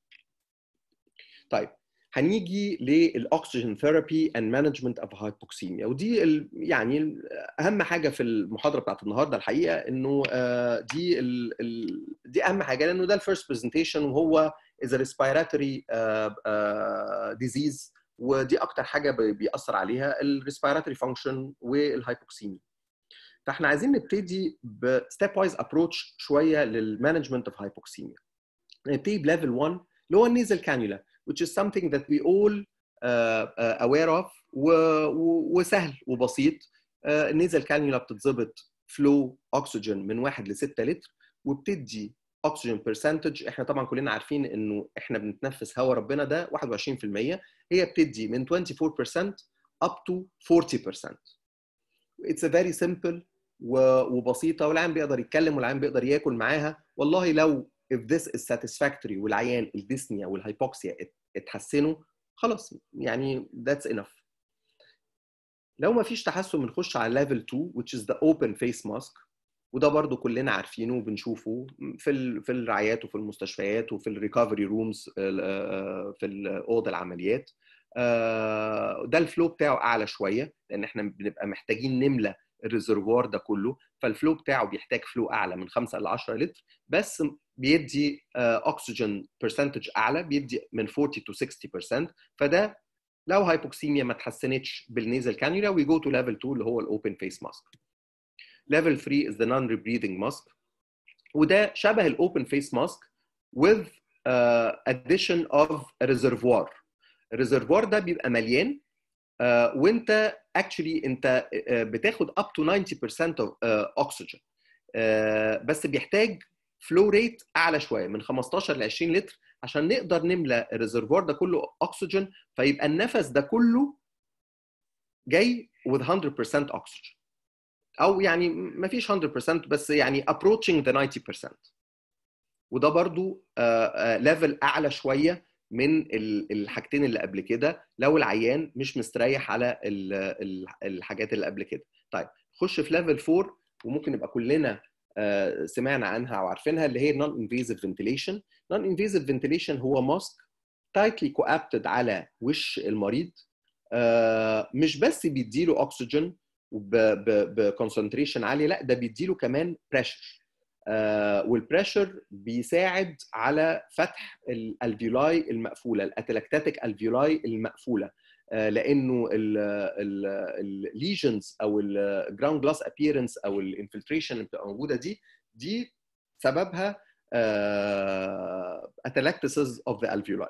طيب هنيجي للاكسجين ثيرابي اند مانجمنت اوف هايبوكسيميا ودي ال يعني اهم حاجه في المحاضره بتاعت النهارده الحقيقه انه دي ال ال دي اهم حاجه لانه ده الفيرست برزنتيشن وهو از ريسبيراتوري ديزيز ودي اكتر حاجه بيأثر عليها الريسبيراتوري فانكشن والهايبوكسيميا فاحنا عايزين نبتدي بستيب وايز ابروتش شويه للمانجمنت اوف هايبوكسيميا نبتدي بليفل 1 اللي هو النيزل كانيولا which is something that we all uh, uh, aware of و, و, وسهل وبسيط uh, النيزل كانيولا بتتظبط فلو اكسجين من 1 ل 6 لتر وبتدي اكسجين برسنتج احنا طبعا كلنا عارفين انه احنا بنتنفس هواء ربنا ده 21% هي بتدي من 24% up to 40% it's a very simple وبسيطه والعيان بيقدر يتكلم والعيان بيقدر ياكل معاها والله لو if this is satisfactory والعيان الديسنيا والهايبوكسيا اتحسنوا خلاص يعني that's enough لو ما فيش تحسن بنخش على level 2 which is the open face mask وده برضو كلنا عارفينه وبنشوفه في في الرعايات وفي المستشفيات وفي الريكفري رومز في اوضه العمليات ده الفلو بتاعه اعلى شويه لان احنا بنبقى محتاجين نملى الريزرفوار ده كله فالفلو بتاعه بيحتاج فلو اعلى من 5 ل 10 لتر بس بيدي اكسجين برسنتج اعلى بيدي من 40 تو 60% فده لو هايبوكسيميا ما اتحسنتش بالنيزل كانيولا وي جو تو ليفل 2 اللي هو الاوبن فيس ماسك level 3 is the non-rebreathing mask وده شبه الاوبن فيس ماسك with uh, addition of a reservoir الريزرفوار ده بيبقى مليان uh, وانت actually انت uh, بتاخد up to 90% of uh, oxygen uh, بس بيحتاج فلو ريت اعلى شويه من 15 ل 20 لتر عشان نقدر نملى الريزرفوار ده كله اكسجين فيبقى النفس ده كله جاي with 100% oxygen او يعني ما فيش 100% بس يعني approaching the 90% وده برضو ليفل اعلى شويه من الحاجتين اللي قبل كده لو العيان مش مستريح على الحاجات اللي قبل كده طيب خش في ليفل 4 وممكن نبقى كلنا سمعنا عنها او عارفينها اللي هي نون انفيزيف فنتيليشن نون انفيزيف فنتيليشن هو ماسك تايتلي كوابتد على وش المريض مش بس بيديله اكسجين بكونسنتريشن عاليه لا ده بيديله كمان بريشر آه والبريشر بيساعد على فتح الالفيولاي المقفوله الاتلاكتاتيك الفيولاي المقفوله آه لانه الليجنز او الجراوند جلاس ابييرنس او الانفلتريشن اللي بتبقى موجوده دي دي سببها اتلاكتسز اوف ذا الفيولاي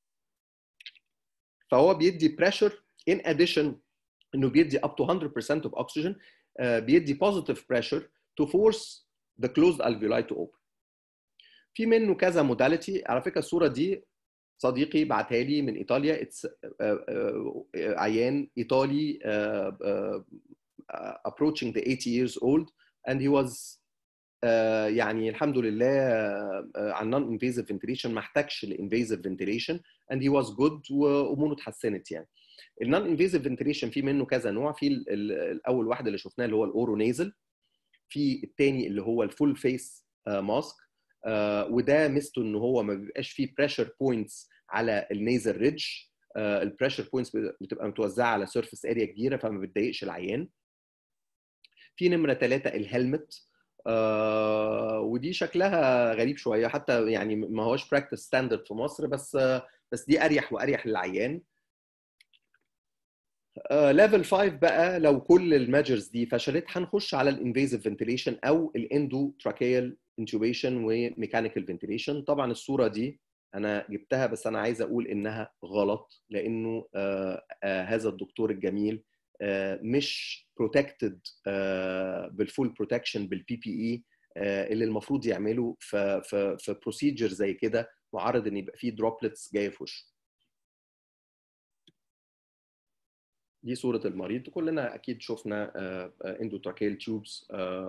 فهو بيدي بريشر in addition انه بيدي up to 100% of oxygen uh, بيدي positive pressure to force the closed alveoli to open. في منه كذا موداليتي على فكره الصوره دي صديقي بعتها لي من ايطاليا اتس عيان ايطالي approaching the 80 years old and he was uh, يعني الحمد لله uh, عن non invasive ventilation ما احتاجش ل invasive ventilation and he was good واموره اتحسنت يعني. النون انفيزيف فنتيليشن في منه كذا نوع في الاول واحد اللي شفناه اللي هو الاورو نيزل في الثاني اللي هو الفول فيس ماسك وده ميزته ان هو ما بيبقاش فيه بريشر بوينتس على النيزل ريدج البريشر بوينتس بتبقى متوزعه على سيرفيس اريا كبيره فما بتضايقش العيان في نمره ثلاثه الهلمت آه ودي شكلها غريب شويه حتى يعني ما هوش براكتس ستاندرد في مصر بس آه بس دي اريح واريح للعيان ليفل uh, 5 بقى لو كل الميجرز دي فشلت هنخش على الانفيزيف فنتيليشن او الاندو تراكيال انتوبيشن وميكانيكال فنتيليشن طبعا الصوره دي انا جبتها بس انا عايز اقول انها غلط لانه uh, uh, هذا الدكتور الجميل مش بروتكتد بالفول بروتكشن بالبي بي اي اللي المفروض يعمله في في في بروسيجر زي كده معرض ان يبقى فيه دروبلتس جايه في وشه دي صورة المريض كلنا أكيد شفنا اندوتراكيال تيوبس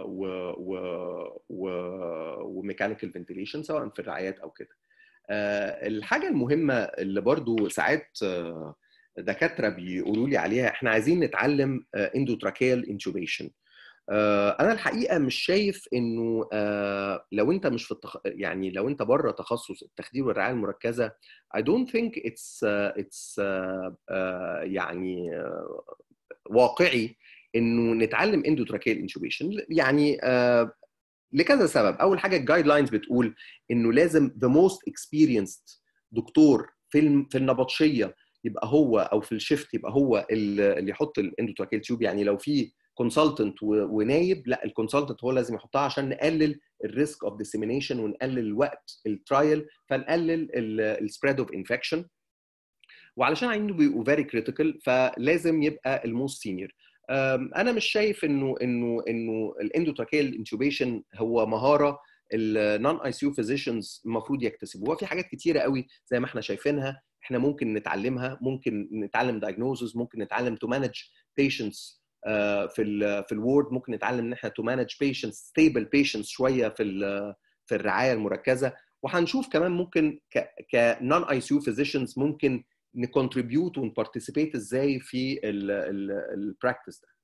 وميكانيكال فنتيليشن سواء في الرعايات أو كده. الحاجة المهمة اللي برضو ساعات دكاترة بيقولوا لي عليها احنا عايزين نتعلم اندوتراكيال انتوبيشن. انا الحقيقه مش شايف انه لو انت مش في التخ... يعني لو انت بره تخصص التخدير والرعايه المركزه I don't think it's it's يعني واقعي انه نتعلم اندوتراكيال انتوبيشن يعني لكذا سبب اول حاجه الجايد لاينز بتقول انه لازم the most experienced دكتور في في النبطشيه يبقى هو او في الشيفت يبقى هو اللي يحط الاندوتراكيال تيوب يعني لو في كونسلتنت ونايب لا الكونسلتنت هو لازم يحطها عشان نقلل الريسك اوف ديسيمينيشن ونقلل الوقت الترايل فنقلل السبريد اوف انفكشن وعلشان عايزين بيبقوا فيري كريتيكال فلازم يبقى الموست سينيور انا مش شايف انه انه انه الاندوتراكيال انتوبيشن هو مهاره النون اي سي يو فيزيشنز المفروض يكتسبوها في حاجات كتيره قوي زي ما احنا شايفينها احنا ممكن نتعلمها ممكن نتعلم دايجنوزز ممكن نتعلم تو مانج بيشنتس في ال في الوورد ممكن نتعلم ان احنا تو مانج بيشنتس ستيبل بيشنتس شويه في في الرعايه المركزه وهنشوف كمان ممكن كنون اي سي يو فيزيشنز ممكن نكونتريبيوت ونبارتيسيبيت ازاي في البراكتس ده.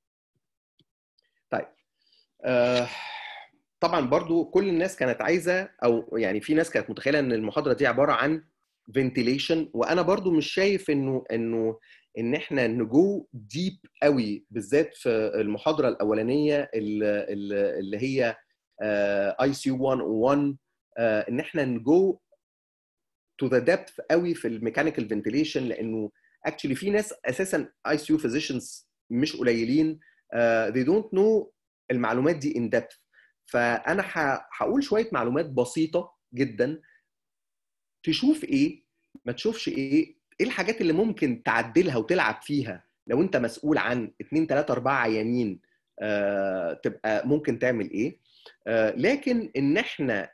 طيب آه طبعا برضو كل الناس كانت عايزه او يعني في ناس كانت متخيله ان المحاضره دي عباره عن فنتيليشن وانا برضو مش شايف انه انه ان احنا نجو ديب قوي بالذات في المحاضره الاولانيه اللي, اللي هي اي سي 101 ان احنا نجو تو ذا ديبث قوي في الميكانيكال فنتيليشن لانه اكشلي في ناس اساسا اي سي يو فيزيشنز مش قليلين uh, they don't know المعلومات دي ان ديبث فانا هقول شويه معلومات بسيطه جدا تشوف ايه ما تشوفش ايه ايه الحاجات اللي ممكن تعدلها وتلعب فيها لو انت مسؤول عن 2 3 4 عيانين آه تبقى ممكن تعمل ايه آه لكن ان احنا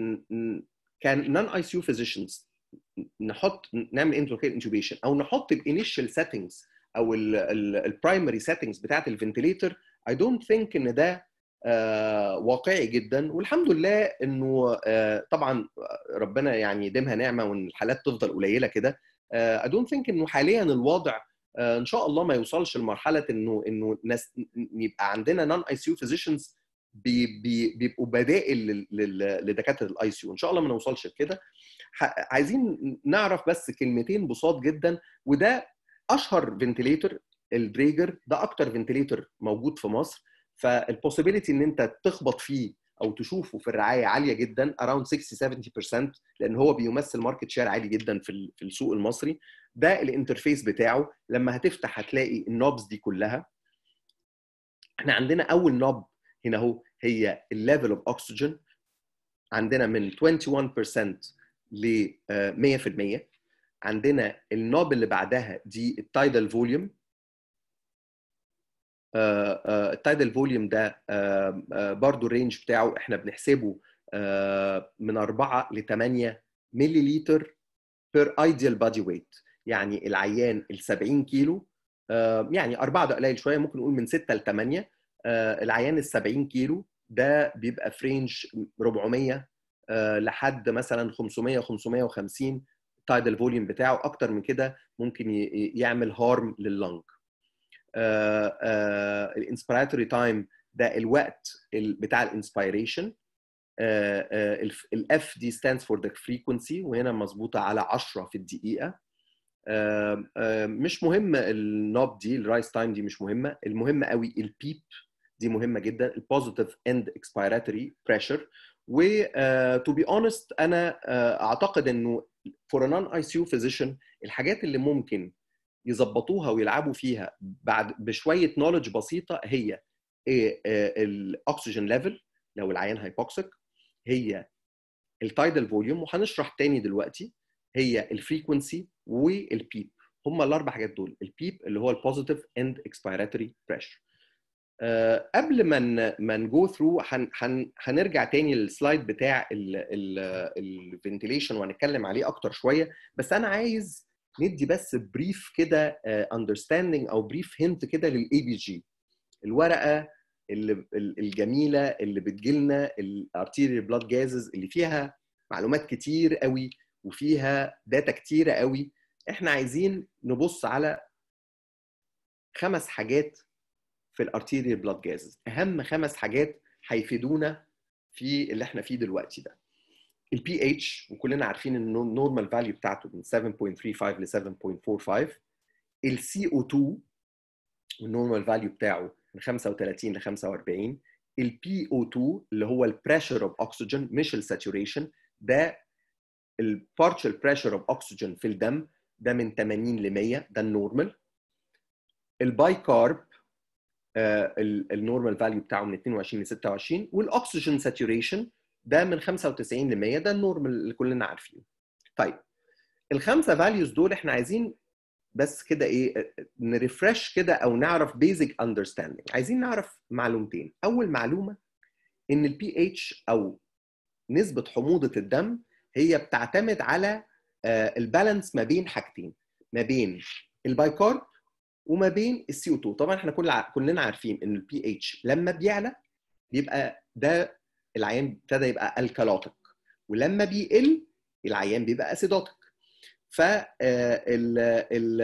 كان نون اي سي يو فيزيشنز نحط نعمل انتروكيت انتوبيشن او نحط الانيشال سيتنجز او البرايمري سيتنجز بتاعت الفنتليتر اي دونت ثينك ان ده آه واقعي جدا والحمد لله انه آه طبعا ربنا يعني يديمها نعمه وان الحالات تفضل قليله كده اي دونت ثينك انه حاليا الوضع آه ان شاء الله ما يوصلش لمرحله انه انه ناس يبقى عندنا نون اي سي يو فيزيشنز بي بي بيبقوا بدائل لدكاتره الاي سي يو ان شاء الله ما نوصلش لكده عايزين نعرف بس كلمتين بساط جدا وده اشهر فنتليتر البريجر ده اكتر فنتليتر موجود في مصر فالبوسيبيليتي ان انت تخبط فيه او تشوفه في الرعايه عاليه جدا اراوند 60 70% لان هو بيمثل ماركت شير عالي جدا في في السوق المصري ده الانترفيس بتاعه لما هتفتح هتلاقي النوبز دي كلها احنا عندنا اول نوب هنا اهو هي الليفل اوف اوكسجين عندنا من 21% ل 100% عندنا النوب اللي بعدها دي التايدال فوليوم التايدال فوليوم ده برضو الرينج بتاعه احنا بنحسبه من 4 ل 8 ملي لتر بير ايديال بادي ويت يعني العيان ال 70 كيلو يعني 4 ده قليل شويه ممكن نقول من 6 ل 8 العيان ال 70 كيلو ده بيبقى في رينج 400 لحد مثلا 500 550 التايدال فوليوم بتاعه اكتر من كده ممكن يعمل هارم لللنج الانسبيراتوري تايم ده الوقت بتاع الانسبيريشن الاف دي stands for the frequency وهنا مظبوطه على 10 في الدقيقه مش مهم النوب دي الرايس تايم دي مش مهمه المهم قوي البيب دي مهمه جدا البوزيتيف اند اكسبيراتوري بريشر و تو بي اونست انا uh, اعتقد انه فور نون اي سي يو فيزيشن الحاجات اللي ممكن يظبطوها ويلعبوا فيها بعد بشويه نولج بسيطه هي الاكسجين ليفل لو العيان هايبوكسيك هي التايدال فوليوم وهنشرح تاني دلوقتي هي الفريكونسي والبيب هم الاربع حاجات دول البيب اللي هو البوزيتيف اند اكسبيراتوري بريشر قبل ما ما نجو ثرو هنرجع تاني للسلايد بتاع الفنتيليشن وهنتكلم عليه اكتر شويه بس انا عايز ندي بس بريف كده اندرستاندنج او بريف هنت كده للاي بي جي الورقه اللي الجميله اللي بتجيلنا الارتيريال بلاد جازز اللي فيها معلومات كتير قوي وفيها داتا كتيره قوي احنا عايزين نبص على خمس حاجات في الارتيريال بلاد جازز اهم خمس حاجات هيفيدونا في اللي احنا فيه دلوقتي ده البي اتش وكلنا عارفين ان النورمال فاليو بتاعته من 7.35 ل 7.45 السي او 2 والنورمال فاليو بتاعه من 35 ل 45 البي او 2 اللي هو البريشر اوف اوكسجين مش الساتوريشن ده البارشال بريشر اوف اوكسجين في الدم ده من 80 ل 100 ده النورمال الباي كارب النورمال فاليو بتاعه من 22 ل 26 والاكسجين ساتوريشن ده من 95 ل 100 ده النورمال اللي كلنا عارفينه طيب الخمسه فاليوز دول احنا عايزين بس كده ايه نريفرش كده او نعرف بيزك اندرستاندينج عايزين نعرف معلومتين اول معلومه ان البي اتش او نسبه حموضه الدم هي بتعتمد على البالانس ما بين حاجتين ما بين البايكارب وما بين السي او 2 طبعا احنا كل كلنا عارفين ان البي اتش لما بيعلى بيبقى ده العيان ابتدى يبقى الكالوتيك ولما بيقل العيان بيبقى اسيدوتيك ف ال ال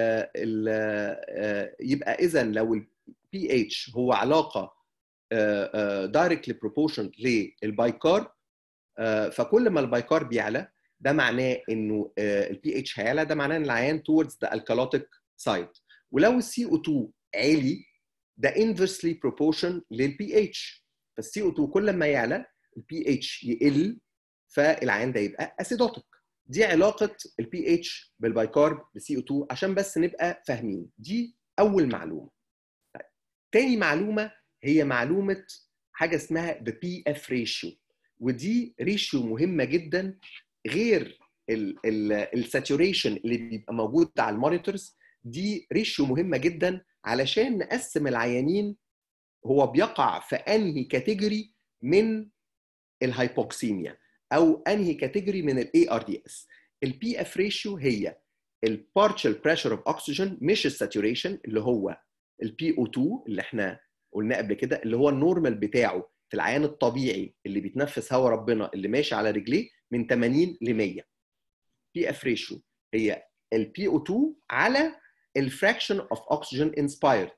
ال يبقى اذا لو البي اتش هو علاقه دايركتلي بروبورشن للبايكارب فكل ما البايكارب بيعلى ده معناه انه البي اتش هيعلى ده معناه ان العيان towards ذا الكالوتيك سايد ولو السي او 2 عالي ده inversely proportion للبي اتش فالسي او 2 كل ما يعلى البي اتش يقل فالعيان ده يبقى اسيدوتيك دي علاقه البي اتش بالبايكارب بالسي او 2 عشان بس نبقى فاهمين دي اول معلومه طيب. تاني معلومه هي معلومه حاجه اسمها the PF ratio ودي ريشيو مهمه جدا غير الساتوريشن اللي بيبقى موجود على المونيتورز دي ريشيو مهمه جدا علشان نقسم العيانين هو بيقع في انهي كاتيجوري من الهايبوكسيميا او انهي كاتيجوري من الاي ار دي اس البي اف ريشيو هي البارشال بريشر اوف اوكسجين مش الساتوريشن اللي هو البي او 2 اللي احنا قلناه قبل كده اللي هو النورمال بتاعه في العيان الطبيعي اللي بيتنفس هواء ربنا اللي ماشي على رجليه من 80 ل 100 بي اف ريشيو هي البي او 2 على الفراكشن اوف اوكسجين انسبايرد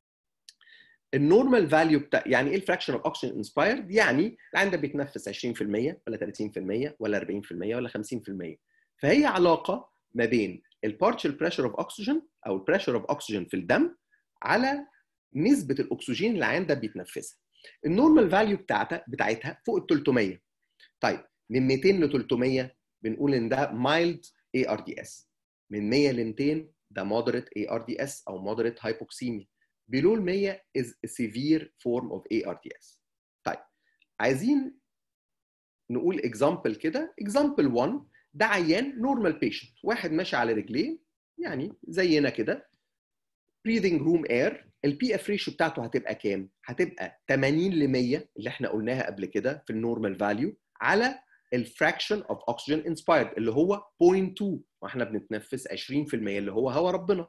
النورمال فاليو بتاع يعني ايه الفراكشن اوف اوكسجين انسبايرد يعني العيان ده بيتنفس 20% ولا 30% ولا 40% ولا 50% فهي علاقه ما بين البارشال بريشر اوف اوكسجين او البريشر اوف اوكسجين في الدم على نسبه الاكسجين اللي العيان ده بيتنفسها النورمال فاليو بتاعتها بتاعتها فوق ال 300 طيب من 200 ل 300 بنقول ان ده مايلد اي ار دي اس من 100 ل 200 ده مودريت اي ار دي اس او مودريت هايبوكسيميا below ال 100 is a severe form of ARDS. طيب عايزين نقول example كده example 1 ده عيان normal patient واحد ماشي على رجليه يعني زينا كده breathing room air البي اف ريشيو بتاعته هتبقى كام؟ هتبقى 80 ل 100 اللي احنا قلناها قبل كده في النورمال فاليو على الفراكشن اوف اوكسجين انسبايرد اللي هو 0.2 واحنا بنتنفس 20% اللي هو هوا ربنا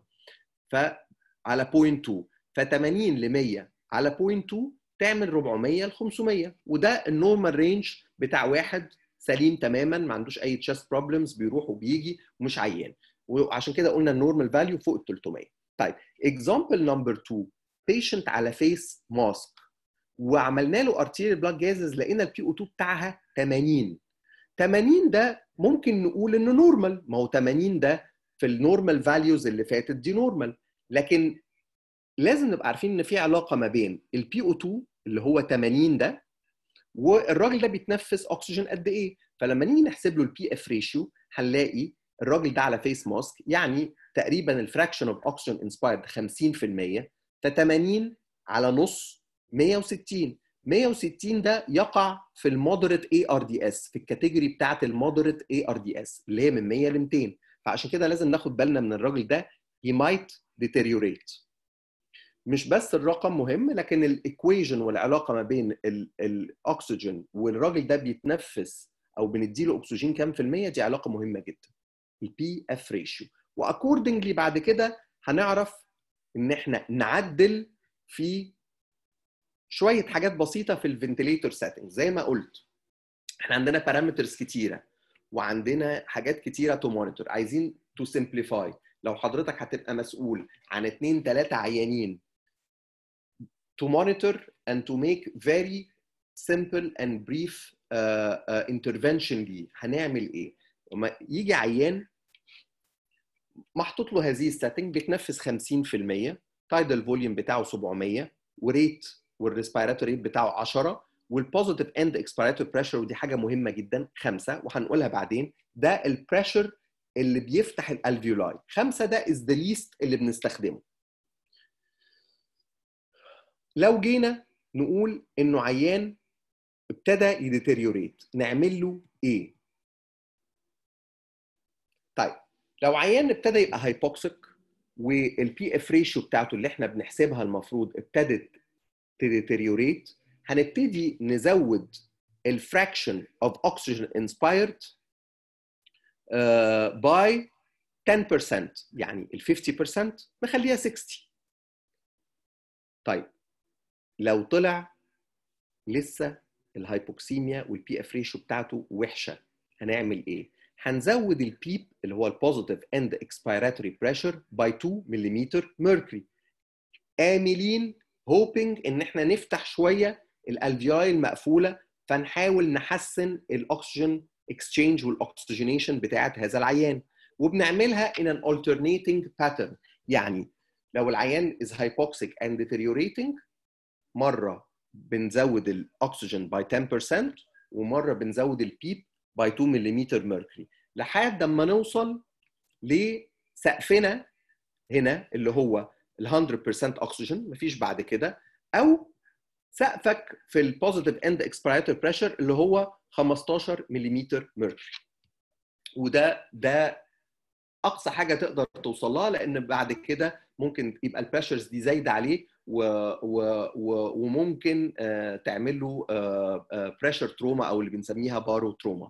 فعلى 0.2 ف 80 ل 100 على 0.2 تعمل 400 ل 500 وده النورمال رينج بتاع واحد سليم تماما ما عندوش اي تشست بروبلمز بيروح وبيجي ومش عيان وعشان كده قلنا النورمال فاليو فوق ال 300 طيب اكزامبل نمبر 2 بيشنت على فيس ماسك وعملنا له ارتيريال بلاد جازز لقينا البي او 2 بتاعها 80 80 ده ممكن نقول انه نورمال ما هو 80 ده في النورمال فاليوز اللي فاتت دي نورمال لكن لازم نبقى عارفين ان في علاقه ما بين البي او 2 اللي هو 80 ده والراجل ده بيتنفس اكسجين قد ايه فلما نيجي نحسب له البي اف ريشيو هنلاقي الراجل ده على فيس ماسك يعني تقريبا الفراكشن اوف اوكسجين انسبايرد 50% ف 80 على نص 160 160 ده يقع في المودريت اي ار دي اس في الكاتيجوري بتاعه المودريت اي ار دي اس اللي هي من 100 ل 200 فعشان كده لازم ناخد بالنا من الراجل ده he might deteriorate مش بس الرقم مهم لكن الايكويجن والعلاقه ما بين الاكسجين والراجل ده بيتنفس او بنديله اكسجين كام في الميه دي علاقه مهمه جدا البي اف ريشيو واكوردنجلي بعد كده هنعرف ان احنا نعدل في شويه حاجات بسيطه في الفنتليتور سيتنج زي ما قلت احنا عندنا بارامترز كتيره وعندنا حاجات كتيره تو مونيتور عايزين تو سمبليفاي لو حضرتك هتبقى مسؤول عن اثنين ثلاثه عيانين to monitor and to make very simple and brief uh, uh, intervention ليه هنعمل ايه؟ لما يجي عيان محطوط له هذه السيتنج بيتنفس 50% تايدال فوليوم بتاعه 700 وريت والريسبيراتوري ريت بتاعه 10 والبوزيتيف اند اكسبيراتوري بريشر ودي حاجه مهمه جدا 5 وهنقولها بعدين ده البريشر اللي بيفتح الالفيولاي خمسه ده از ذا ليست اللي بنستخدمه لو جينا نقول انه عيان ابتدى يديتيريوريت نعمل له ايه طيب لو عيان ابتدى يبقى هايبوكسيك والبي اف ريشيو بتاعته اللي احنا بنحسبها المفروض ابتدت تديتيريوريت هنبتدي نزود الفراكشن اوف اوكسجين انسبايرد باي 10% يعني ال 50% نخليها 60 طيب لو طلع لسه الهايبوكسيميا والبي اف ريشيو بتاعته وحشه هنعمل ايه؟ هنزود البيب اللي هو البوزيتيف اند اكسبيراتوري بريشر باي 2 ملم ميركوري املين هوبينج ان احنا نفتح شويه الالفياي المقفوله فنحاول نحسن الاكسجين اكسشينج والاكسجينيشن بتاعت هذا العيان وبنعملها in an alternating pattern يعني لو العيان is hypoxic and deteriorating مره بنزود الاكسجين باي 10% ومره بنزود البيب باي 2 ملم ميركوري لحد اما نوصل لسقفنا هنا اللي هو ال 100% اكسجين مفيش بعد كده او سقفك في البوزيتيف اند اكسبيراتوري بريشر اللي هو 15 ملم ميركوري وده ده اقصى حاجه تقدر توصل لها لان بعد كده ممكن يبقى البريشرز دي زايده عليه و و و وممكن uh, تعمل له بريشر uh, تروما او اللي بنسميها بارو تروما.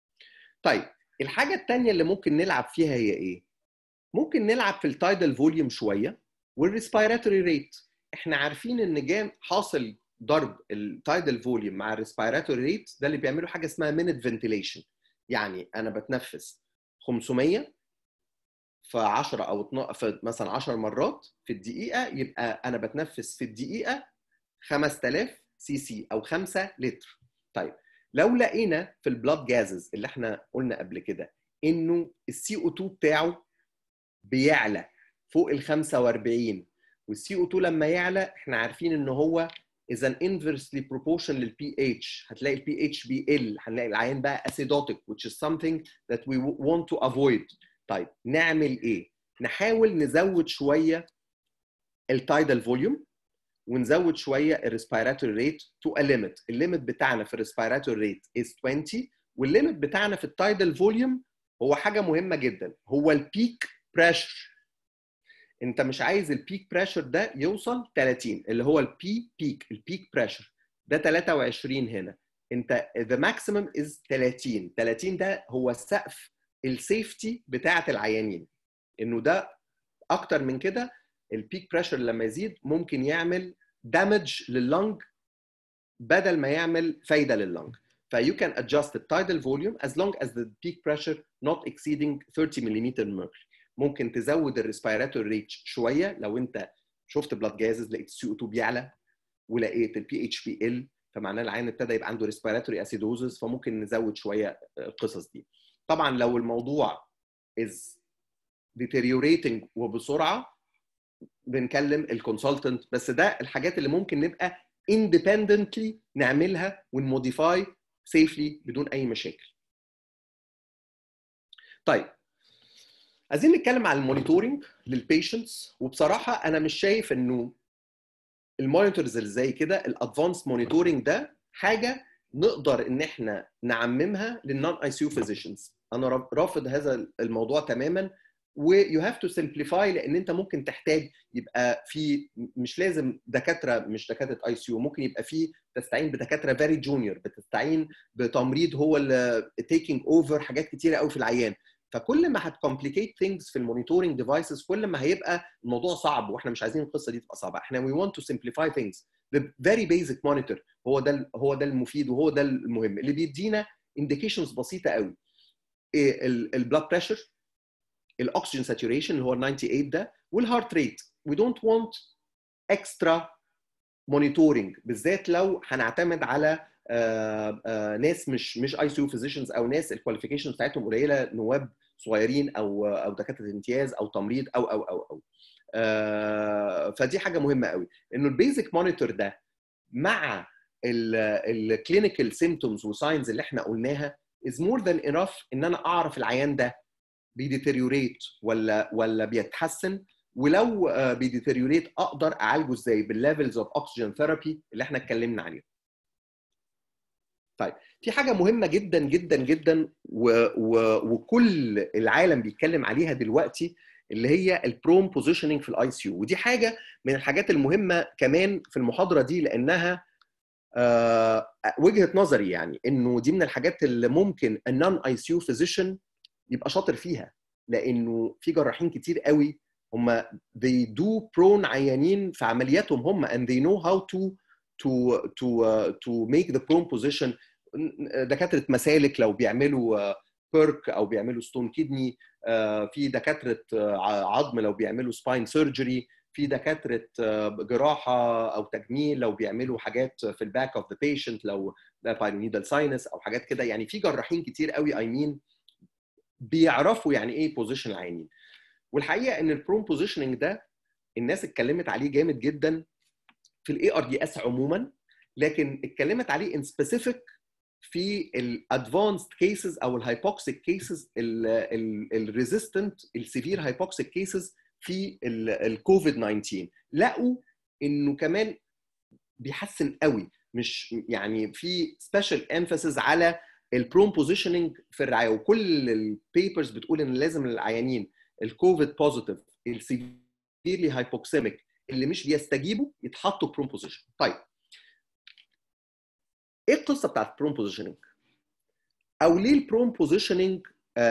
طيب الحاجه الثانيه اللي ممكن نلعب فيها هي ايه؟ ممكن نلعب في التايدال فوليوم شويه والريسبيراتوري ريت احنا عارفين ان جام حاصل ضرب التايدال فوليوم مع الريسبيراتوري ريت ده اللي بيعملوا حاجه اسمها مينت فنتيليشن يعني انا بتنفس 500 في 10 او 12 في مثلا 10 مرات في الدقيقه يبقى انا بتنفس في الدقيقه 5000 سي سي او 5 لتر طيب لو لقينا في البلاد جازز اللي احنا قلنا قبل كده انه السي او 2 بتاعه بيعلى فوق ال 45 والسي او 2 لما يعلى احنا عارفين ان هو اذا inversely proportion للبي اتش هتلاقي البي اتش بيقل هنلاقي العيان بقى acidotic which is something that we want to avoid طيب نعمل ايه؟ نحاول نزود شويه التايدال فوليوم ونزود شويه الريسبيراتوري ريت تو ا ليميت الليميت بتاعنا في الريسبيراتوري ريت از 20 والليميت بتاعنا في التايدال فوليوم هو حاجه مهمه جدا هو البيك بريشر انت مش عايز البيك بريشر ده يوصل 30 اللي هو البي بيك البيك بريشر ده 23 هنا انت ذا ماكسيمم از 30 30 ده هو السقف السيفتي بتاعه العيانين انه ده اكتر من كده البيك بريشر لما يزيد ممكن يعمل دامج لللنج بدل ما يعمل فايده لللنج فيو كان adjust the tidal volume as long as the peak pressure not exceeding 30 ملم mercury ممكن تزود الريسبيراتوري ريت شويه لو انت شفت بلاد جازز لقيت السي او 2 بيعلى ولقيت البي اتش بي ال فمعناه العين ابتدى يبقى عنده ريسبيراتوري اسيدوزز فممكن نزود شويه القصص دي طبعا لو الموضوع is deteriorating وبسرعه بنكلم الكونسلتنت بس ده الحاجات اللي ممكن نبقى independently نعملها ونموديفاي سيفلي بدون اي مشاكل. طيب عايزين نتكلم على المونيتورنج للبيشنتس وبصراحه انا مش شايف انه المونيتورز اللي زي كده الادفانس مونيتورنج ده حاجه نقدر ان احنا نعممها للنون اي سي يو فيزيشنز انا رافض هذا الموضوع تماما ويو هاف تو سمبليفاي لان انت ممكن تحتاج يبقى في مش لازم دكاتره مش دكاتره اي سي يو ممكن يبقى في تستعين بدكاتره فيري جونيور بتستعين بتمريض هو اللي تيكينج اوفر حاجات كتيره قوي في العيان فكل ما هتكومبليكيت ثينجز في المونيتورنج ديفايسز كل ما هيبقى الموضوع صعب واحنا مش عايزين القصه دي تبقى صعبه احنا وي ونت تو سمبليفاي ثينجز the very basic monitor هو ده هو ده المفيد وهو ده المهم اللي بيدينا انديكيشنز بسيطه قوي البلاد بريشر الاكسجين ساتوريشن اللي هو 98 ده والهارت ريت we don't want extra monitoring بالذات لو هنعتمد على آآ آآ ناس مش مش اي سي يو فيزيشنز او ناس الكواليفيكيشنز بتاعتهم قليله نواب صغيرين او او دكاتره امتياز او تمريض او او او او فدي حاجه مهمه قوي انه البيزك مونيتور ده مع الكلينيكال سيمتومز وساينز اللي احنا قلناها از مور ذان انف ان انا اعرف العيان ده بيديتيريوريت ولا ولا بيتحسن ولو بيديتيريوريت اقدر اعالجه ازاي بالليفلز اوف اوكسجين ثيرابي اللي احنا اتكلمنا عليه طيب في حاجه مهمه جدا جدا جدا و و وكل العالم بيتكلم عليها دلوقتي اللي هي البروم بوزيشننج في الاي سي يو ودي حاجه من الحاجات المهمه كمان في المحاضره دي لانها آه وجهه نظري يعني انه دي من الحاجات اللي ممكن النون اي سي يو فيزيشن يبقى شاطر فيها لانه في جراحين كتير قوي هم they do prone عيانين في عملياتهم هم and they know how to to to uh, to make the prone position دكاتره مسالك لو بيعملوا بيرك او بيعملوا ستون كيدني في دكاتره عظم لو بيعملوا سباين سيرجري في دكاتره جراحه او تجميل لو بيعملوا حاجات في الباك اوف ذا بيشنت لو ده بايرونيدال ساينس او حاجات كده يعني في جراحين كتير قوي اي مين بيعرفوا يعني ايه بوزيشن العينين والحقيقه ان البروم بوزيشننج ده الناس اتكلمت عليه جامد جدا في الاي ار دي اس عموما لكن اتكلمت عليه ان سبيسيفيك في الادفانسد كيسز او الهايبوكسيك كيسز الريزيستنت السيفير هايبوكسيك كيسز في الكوفيد 19 لقوا انه كمان بيحسن قوي مش يعني في سبيشال امفاسيس على البروم بوزيشننج في الرعايه وكل البيبرز بتقول ان لازم العيانين الكوفيد بوزيتيف السيفيرلي هايبوكسيميك اللي مش بيستجيبوا يتحطوا بروم بوزيشن طيب ايه القصه بتاعت البروم بوزيشننج او ليه البروم بوزيشننج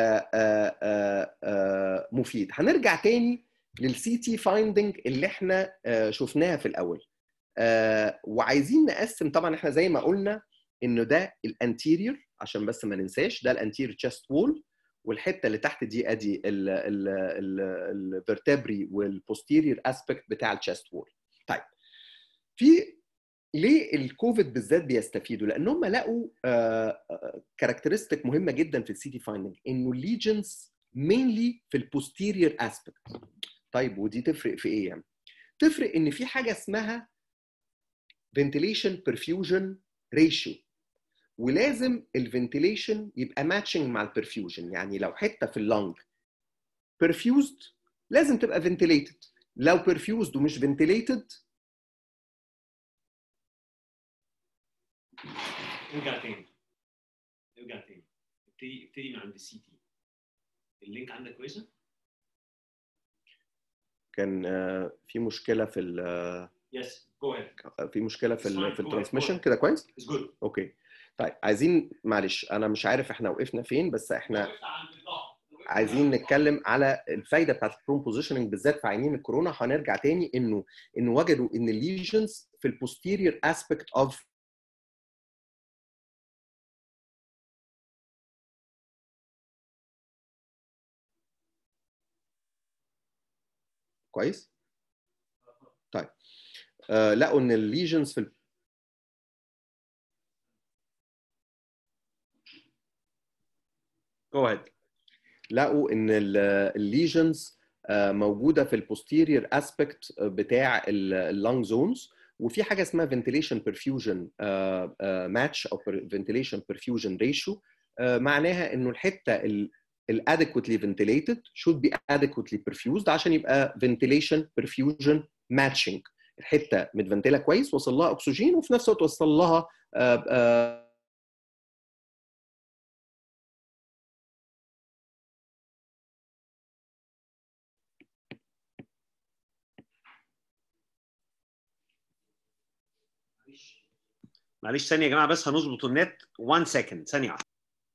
مفيد هنرجع تاني للسي تي فايندنج اللي احنا شفناها في الاول وعايزين نقسم طبعا احنا زي ما قلنا انه ده الانتيريور عشان بس ما ننساش ده الانتيريور تشست وول والحته اللي تحت دي ادي الفرتبري والبوستيريور اسبكت بتاع التشست وول طيب في ليه الكوفيد بالذات بيستفيدوا؟ لان هم لقوا كاركترستيك مهمه جدا في السي تي فايندنج انه الليجنز مينلي في البوستيريور اسبكت. طيب ودي تفرق في ايه يعني؟ تفرق ان في حاجه اسمها ventilation perfusion ratio ولازم الفنتيليشن يبقى ماتشنج مع البرفيوجن يعني لو حته في اللنج perfused لازم تبقى فنتيليتد لو perfused ومش فنتيليتد ارجع تاني ارجع تاني ابتدي ابتدي من عند السي تي اللينك عندك كويسه؟ كان في مشكله في ال يس جو اهيد في مشكله في ال في الترانسميشن كده كويس؟ اتس جود اوكي طيب عايزين معلش انا مش عارف احنا وقفنا فين بس احنا عايزين نتكلم على الفايده بتاعت البروم بوزيشننج بالذات في عينين الكورونا هنرجع تاني انه انه وجدوا ان الليجنز في البوستيريور اسبكت اوف كويس طيب آه لقوا ان الليجنز في جو اهيد لقوا ان الليجنز موجوده في البوستيريور اسبكت بتاع اللنج زونز وفي حاجه اسمها ventilation perfusion ماتش او ventilation perfusion ratio معناها انه الحته الادكوتلي ventilated should be adequately perfused عشان يبقى ventilation perfusion matching الحته متفنتله كويس وصل لها اكسجين وفي نفس الوقت وصل لها آآ آآ معلش ثانيه يا جماعه بس هنظبط النت 1 سكند ثانيه واحده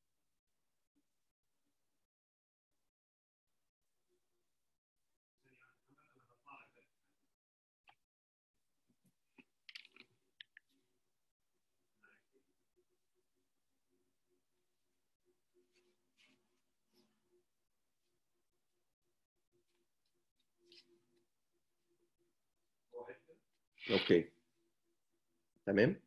اوكي تمام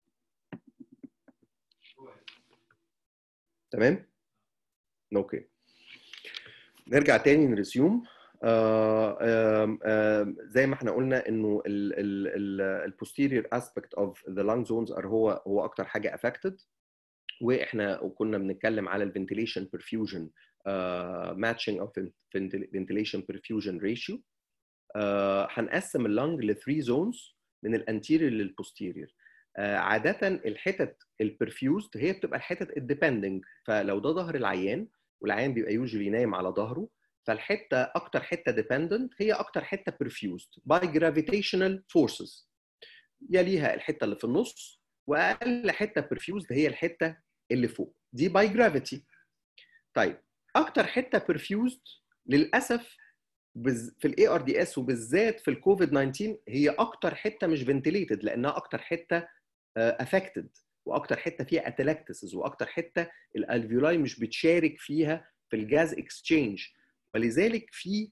تمام اوكي نرجع تاني نرسيوم آه آه آه زي ما احنا قلنا انه البوستيريور اسبكت اوف ذا لانج زونز هو هو اكتر حاجه افكتد واحنا كنا بنتكلم على الفنتيليشن برفيوجن ماتشنج او فنتيليشن برفيوجن ريشيو هنقسم اللنج ل 3 زونز من الانتيريور للبوستيريور عاده الحتت البرفيوزد هي بتبقى الحتت الديبندنج فلو ده ظهر العيان والعيان بيبقى يوجولي نايم على ظهره فالحته اكتر حته ديبندنت هي اكتر حته برفيوزد باي جرافيتيشنال فورسز يليها الحته اللي في النص واقل حته برفيوزد هي الحته اللي فوق دي باي جرافيتي طيب اكتر حته برفيوزد للاسف في الاي ار دي اس وبالذات في الكوفيد 19 هي اكتر حته مش فنتليتد لانها اكتر حته افكتد واكتر حته فيها اتلاكتسز واكتر حته الالفيولاي مش بتشارك فيها في الجاز اكسشينج ولذلك في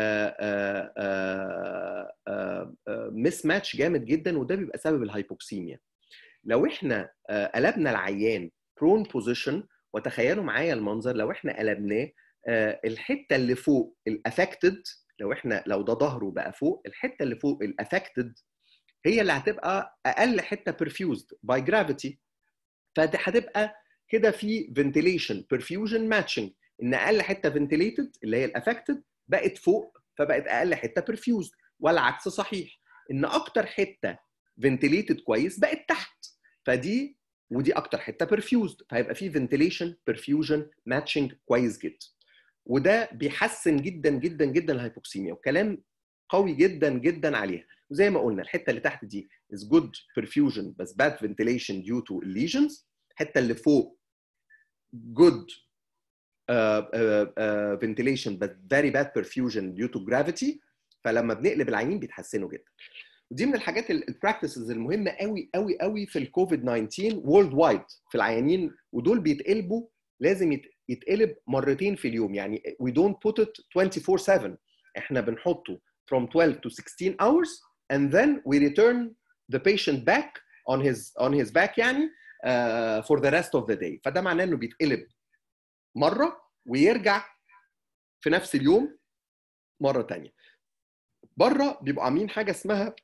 مس ماتش جامد جدا وده بيبقى سبب الهايبوكسيميا لو احنا قلبنا العيان برون بوزيشن وتخيلوا معايا المنظر لو احنا قلبناه الحته اللي فوق الافكتد لو احنا لو ده ظهره بقى فوق الحته اللي فوق الافكتد هي اللي هتبقى اقل حته برفيوزد باي جرافيتي فدي هتبقى كده في فنتيليشن برفيوجن ماتشنج ان اقل حته فنتيليتد اللي هي الافكتد بقت فوق فبقت اقل حته برفيوزد والعكس صحيح ان اكتر حته فنتيليتد كويس بقت تحت فدي ودي اكتر حته برفيوزد فهيبقى في فنتيليشن برفيوجن ماتشنج كويس جدا وده بيحسن جدا جدا جدا الهايبوكسيميا وكلام قوي جدا جدا عليها وزي ما قلنا الحته اللي تحت دي is good perfusion بس bad ventilation due to lesions الحته اللي فوق good uh, uh, uh, ventilation but very bad perfusion due to gravity فلما بنقلب العينين بيتحسنوا جدا ودي من الحاجات البراكتسز المهمه قوي قوي قوي في الكوفيد 19 وورلد وايد في العيانين ودول بيتقلبوا لازم يتقلب مرتين في اليوم يعني we don't put it 24/7 احنا بنحطه from 12 to 16 hours and then we return the patient back on his on his back يعني uh, for the rest of the day فده معناه انه بيتقلب مره ويرجع في نفس اليوم مره ثانيه بره بيبقوا عاملين حاجه اسمها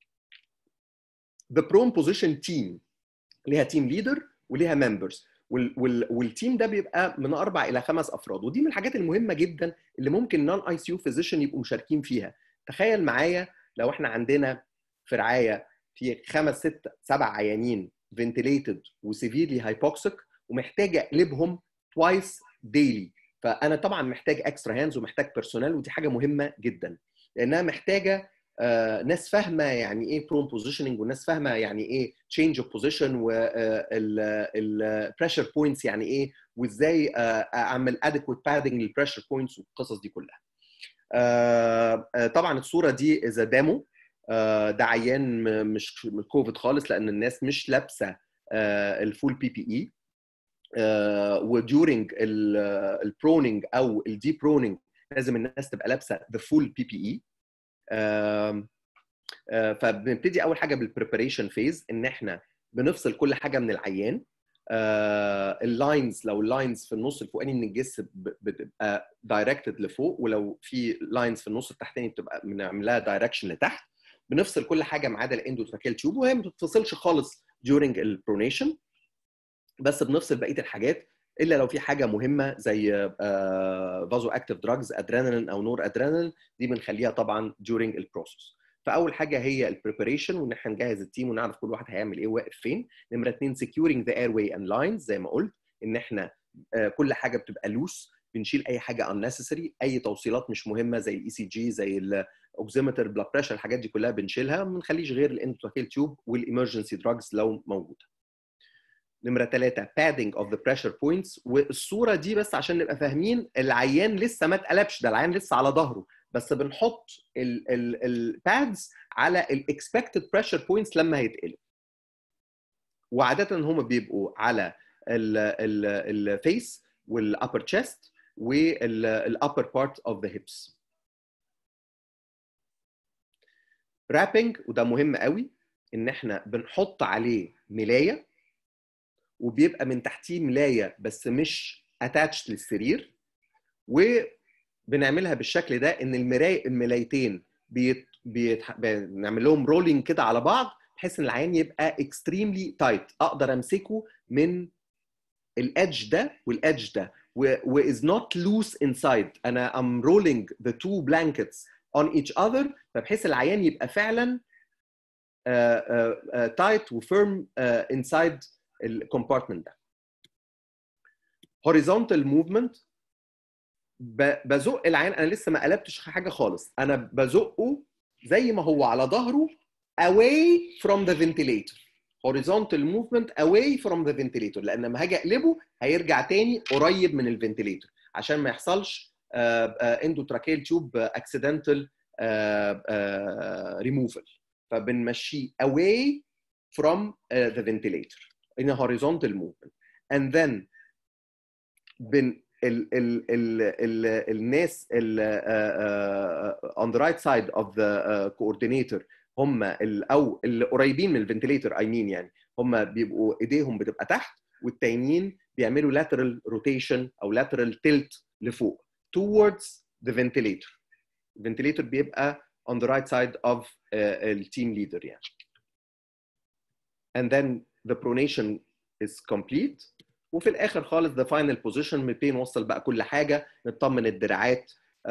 the prone position team ليها تيم ليدر وليها ممبرز والتيم ده بيبقى من اربع الى خمس افراد ودي من الحاجات المهمه جدا اللي ممكن نون اي سي يو فيزيشن يبقوا مشاركين فيها تخيل معايا لو احنا عندنا في رعايه في خمس ست سبع عيانين فنتليتد وسيفيرلي هايبوكسيك ومحتاج اقلبهم توايس ديلي فانا طبعا محتاج اكسترا هاندز ومحتاج بيرسونال ودي حاجه مهمه جدا لانها محتاجه آه ناس فاهمه يعني ايه برون بوزيشننج وناس فاهمه يعني ايه تشينج اوف بوزيشن والبريشر بوينتس يعني ايه وازاي آه اعمل ادكويت بادنج للبريشر بوينتس والقصص دي كلها. آه طبعا الصوره دي از ديمو ده عيان مش من كوفيد خالص لان الناس مش لابسه الفول بي بي اي وديورنج البروننج او الدي بروننج لازم الناس تبقى لابسه ذا فول بي بي اي فبنبتدي اول حاجه بالبريباريشن فيز ان احنا بنفصل كل حاجه من العيان اللاينز لو اللاينز في النص الفوقاني من الجسم بتبقى دايركتد لفوق ولو في لاينز في النص التحتاني بتبقى بنعملها دايركشن لتحت بنفصل كل حاجه ما عدا الاندوتراكيال تيوب وهي ما بتتفصلش خالص during البرونيشن بس بنفصل بقيه الحاجات الا لو في حاجه مهمه زي فازو اكتيف دراجز ادرينالين او نور ادرينالين دي بنخليها طبعا during البروسيس فاول حاجه هي البريباريشن وان احنا نجهز التيم ونعرف كل واحد هيعمل ايه وواقف فين نمره اثنين securing the airway and lines زي ما قلت ان احنا كل حاجه بتبقى لوس بنشيل اي حاجه unnecessary اي توصيلات مش مهمه زي الاي سي جي زي الاوكسيمتر بلاد بريشر الحاجات دي كلها بنشيلها ما بنخليش غير الاندوتراكيال تيوب والامرجنسي دراجز لو موجوده نمره ثلاثة padding of the pressure points والصورة دي بس عشان نبقى فاهمين العيان لسه ما اتقلبش ده العيان لسه على ظهره بس بنحط البادز على الاكسبكتد بريشر بوينتس لما هيتقلب وعادة هم بيبقوا على الفيس والابر تشيست والابر بارت اوف ذا هيبس رابنج وده مهم قوي ان احنا بنحط عليه ملايه وبيبقى من تحتيه ملايه بس مش اتاتشد للسرير وبنعملها بالشكل ده ان المرايه الملايتين بيت بيت بنعمل لهم رولينج كده على بعض بحيث ان العين يبقى اكستريملي تايت اقدر امسكه من الادج ده والادج ده و, و is not loose inside انا I'm rolling the two blankets on each other فبحيث العيان يبقى فعلا تايت وفيرم inside الكومبارتمنت ده horizontal movement بزق العين انا لسه ما قلبتش حاجه خالص انا بزقه زي ما هو على ظهره away from the ventilator horizontal movement away from the ventilator لان لما هاجي اقلبه هيرجع تاني قريب من الفنتليتور عشان ما يحصلش اندوتراكيل تيوب اكسيدنتال ريموفال فبنمشيه away from uh, the ventilator in a horizontal movement and then بن ال ال ال ال الناس ال uh, uh, on the right side of the uh, coordinator هم ال او اللي قريبين من الفنتليتر اي مين يعني هم بيبقوا ايديهم بتبقى تحت والتانيين بيعملوا lateral rotation او lateral tilt لفوق towards the ventilator الفنتليتر بيبقى on the right side of uh, التيم leader يعني and then the pronation is complete وفي الاخر خالص the final position بنبتدي نوصل بقى كل حاجه نطمن الدراعات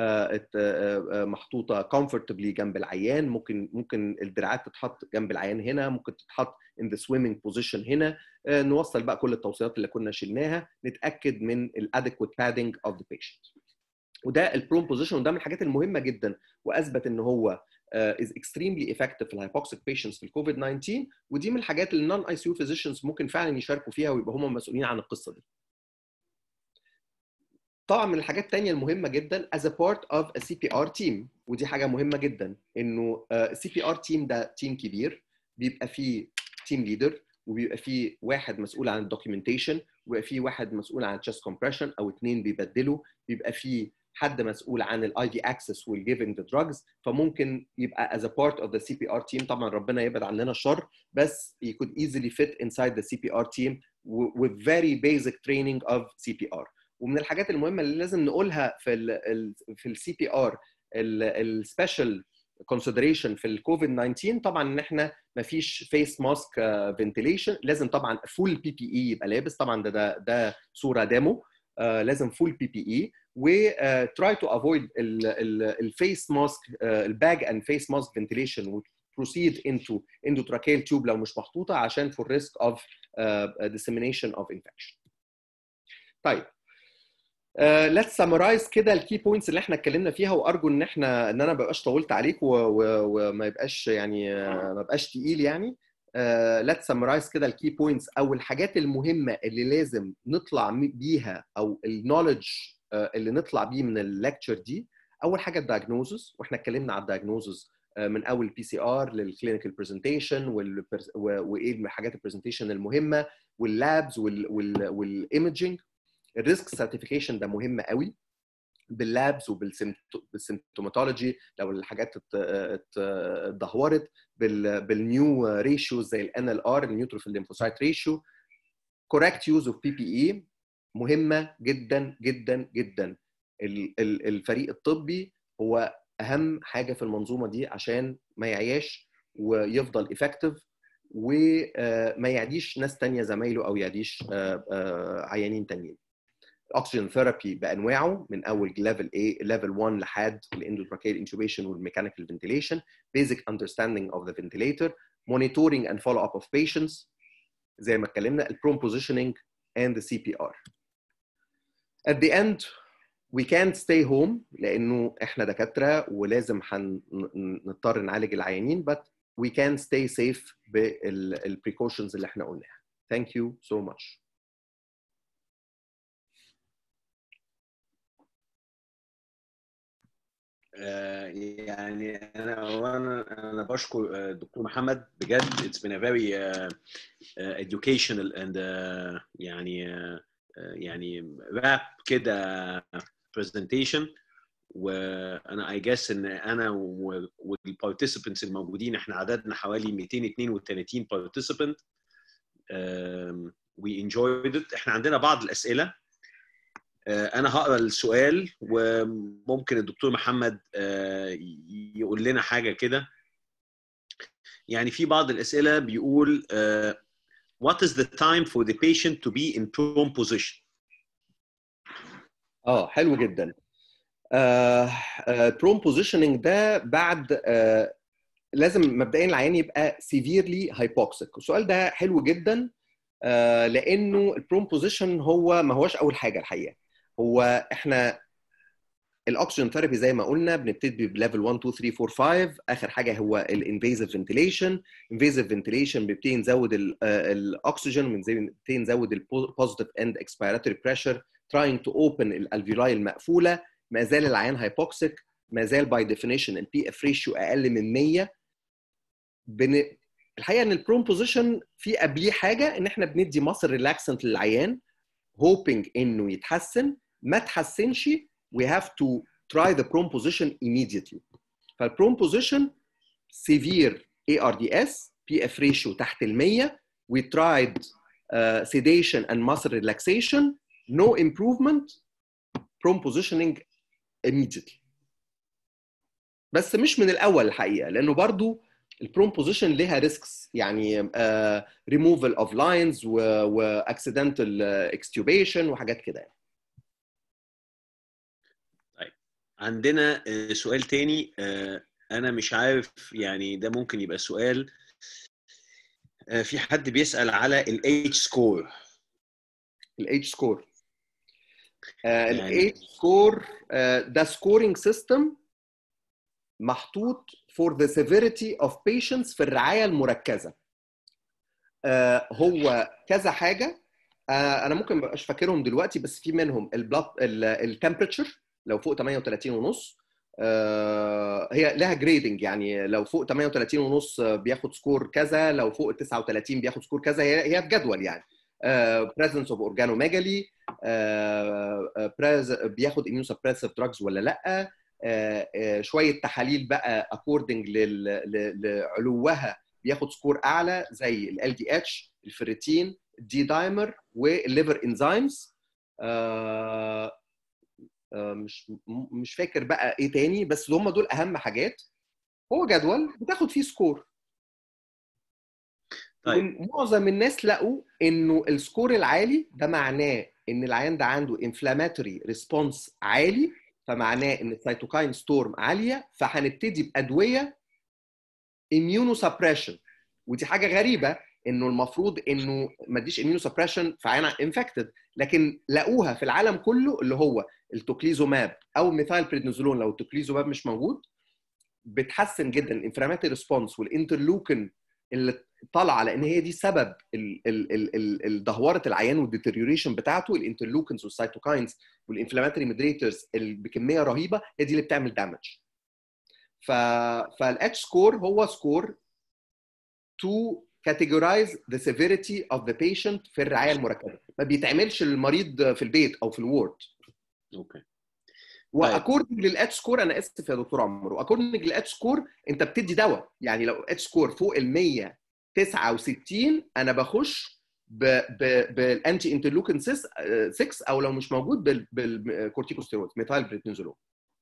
محطوطه comfortably جنب العيان ممكن ممكن الدراعات تتحط جنب العيان هنا ممكن تتحط in the swimming position هنا نوصل بقى كل التوصيات اللي كنا شلناها نتاكد من ال adequate padding of the patient وده البرون بوزيشن وده من الحاجات المهمه جدا واثبت ان هو is extremely effective في الهايبوكسيك patients في الكوفيد 19 ودي من الحاجات اللي النون اي سي يو فيزيشنز ممكن فعلا يشاركوا فيها ويبقوا هم مسؤولين عن القصه دي. طبعا من الحاجات الثانيه المهمه جدا as a part of a CPR team ودي حاجه مهمه جدا انه السي بي ار تيم ده تيم كبير بيبقى فيه تيم ليدر وبيبقى فيه واحد مسؤول عن الدوكيومنتيشن وبيبقى فيه واحد مسؤول عن التشست كومبريشن او اثنين بيبدلوا بيبقى فيه حد مسؤول عن الاي في اكسس والجيفنج ذا دراجز فممكن يبقى as a part of the CPR team طبعا ربنا يبعد عننا الشر بس you could easily fit inside the CPR team with very basic training of CPR ومن الحاجات المهمه اللي لازم نقولها في ال في السي بي ار السبيشال consideration في الكوفيد 19 طبعا ان احنا ما فيش فيس ماسك فنتيليشن لازم طبعا فول بي بي اي يبقى لابس طبعا ده ده, ده صوره ديمو uh, لازم فول بي بي اي و تراي تو افويد الفيس ماسك الباج اند فيس ماسك فنتيليشن proceed into endotracheal tube لو مش محطوطه عشان for risk of uh, dissemination of infection. طيب ليتس uh, سمرايز كده الكي بوينتس اللي احنا اتكلمنا فيها وارجو ان احنا ان انا ما بقاش طولت عليك وما يبقاش يعني ما بقاش تقيل يعني ليتس سمرايز كده الكي بوينتس او الحاجات المهمه اللي لازم نطلع بيها او النولج uh, اللي نطلع بيه من الليكتشر دي اول حاجه الدايجنوزس واحنا اتكلمنا على الدايجنوزس من اول بي سي ار للكلينيكال برزنتيشن وايه الحاجات البرزنتيشن المهمه واللابز والايمجنج الريسك سيرتيفيكيشن ده مهم قوي باللابس وبالسيمتوماتولوجي لو الحاجات اتدهورت بالنيو ريشيوز زي الان ال ار النيوتروفيل ليمفوسايت ريشيو كوريكت يوز اوف بي بي اي مهمه جدا جدا جدا الفريق الطبي هو اهم حاجه في المنظومه دي عشان ما يعياش ويفضل افكتيف وما يعديش ناس تانية زمايله او يعديش عيانين تانيين الاكسجين ثيرابي بانواعه من اول ليفل A ليفل 1 لحد الاندوتراكيال انتوبيشن والميكانيكال فنتيليشن بيزك اندرستاندينج اوف ذا فنتيليتر monitoring and follow up of patients زي ما اتكلمنا البروم positioning and the CPR at the end we can't stay home لانه احنا دكاتره ولازم هنضطر نعالج العيانين but we can stay safe بالprecautions اللي احنا قلناها thank you so much يعني انا انا انا بشكر الدكتور محمد بجد it's been a very uh, uh, educational and uh, يعني uh, يعني راب كده presentation وانا اي جاس ان انا والبارتيسيبنتس الموجودين احنا عددنا حوالي 232 participant we enjoyed it احنا عندنا بعض الاسئله انا هقرا السؤال وممكن الدكتور محمد يقول لنا حاجه كده يعني في بعض الاسئله بيقول what is the time for the patient to be in prone position اه حلو جدا برون بوزيشننج ده بعد آه لازم مبدئيا العيان يبقى سيفيرلي هايبوكسيك السؤال ده حلو جدا آه لانه البرون بوزيشن هو ما هوش اول حاجه الحقيقه هو احنا الاكسجين ثيرابي زي ما قلنا بنبتدي بليفل 1 2 3 4 5 اخر حاجه هو الانفيزيف فنتيليشن انفيزيف فنتيليشن بنبتدي نزود الاكسجين بنبتدي نزود البوزيتيف اند اكسبيراتوري بريشر trying to open الالفيولاي المقفوله ما زال العيان هايبوكسيك ما زال باي ديفينيشن البي اف ريشيو اقل من 100 بن... الحقيقه ان البرون بوزيشن في قبليه حاجه ان احنا بندي مصر ريلاكسنت للعيان هوبينج انه يتحسن ما تحسنش we have to try the prone position immediately فالبرون بوزيشن severe ARDS PF ratio تحت ال 100 we tried uh, sedation and muscle relaxation no improvement prone positioning immediately بس مش من الاول الحقيقه لانه برضو البرون بوزيشن ليها ريسكس يعني ريموفال اوف لاينز واكسيدنتال اكستيوبيشن وحاجات كده يعني. طيب عندنا سؤال تاني انا مش عارف يعني ده ممكن يبقى سؤال في حد بيسال على الاتش سكور الاتش سكور الاتش سكور ده سكورينج سيستم محطوط for the severity of patients في الرعايه المركزه uh, هو كذا حاجه uh, انا ممكن ما ابقاش فاكرهم دلوقتي بس في منهم البلاد التمبريتشر لو فوق 38 ونص uh, هي لها جريدنج يعني لو فوق 38 ونص بياخد سكور كذا لو فوق 39 بياخد سكور كذا هي هي في جدول يعني presence of organomegaly بياخد immunosuppressive drugs ولا لا شويه تحاليل بقى اكوردنج لعلوها بياخد سكور اعلى زي ال دي اتش الفيريتين الدي دايمر والليفر انزيمز مش مش فاكر بقى ايه تاني بس هم دول اهم حاجات هو جدول بتاخد فيه سكور طيب. معظم الناس لقوا انه السكور العالي ده معناه ان العيان ده عنده انفلاماتوري ريسبونس عالي فمعناه ان السيتوكاين ستورم عاليه فهنبتدي بادويه اميونو سبريشن ودي حاجه غريبه انه المفروض انه ما اديش اميونو سبريشن في عيان انفكتد لكن لقوها في العالم كله اللي هو التوكليزوماب او ميثايل بريدنيزولون لو التوكليزوماب مش موجود بتحسن جدا الانفلاماتوري ريسبونس والانترلوكن اللي طالعه لان هي دي سبب الدهوره العيان والديتريوريشن بتاعته الانترلوكنز والسيتوكاينز والانفلاماتوري ميدريتورز بكميه رهيبه هي دي اللي بتعمل دامج ف فالاتش سكور هو سكور to categorize the severity of the patient في الرعايه المركزه ما بيتعملش للمريض في البيت او في الوورد اوكي واكوردنج للاتش سكور انا اسف يا دكتور عمرو اكوردنج للاتش سكور انت بتدي دواء يعني لو اتش سكور فوق ال 169 انا بخش بالانتي انترلوكين 6 او لو مش موجود بالكورتيكوستيرويد ميثايل بريتنيزولون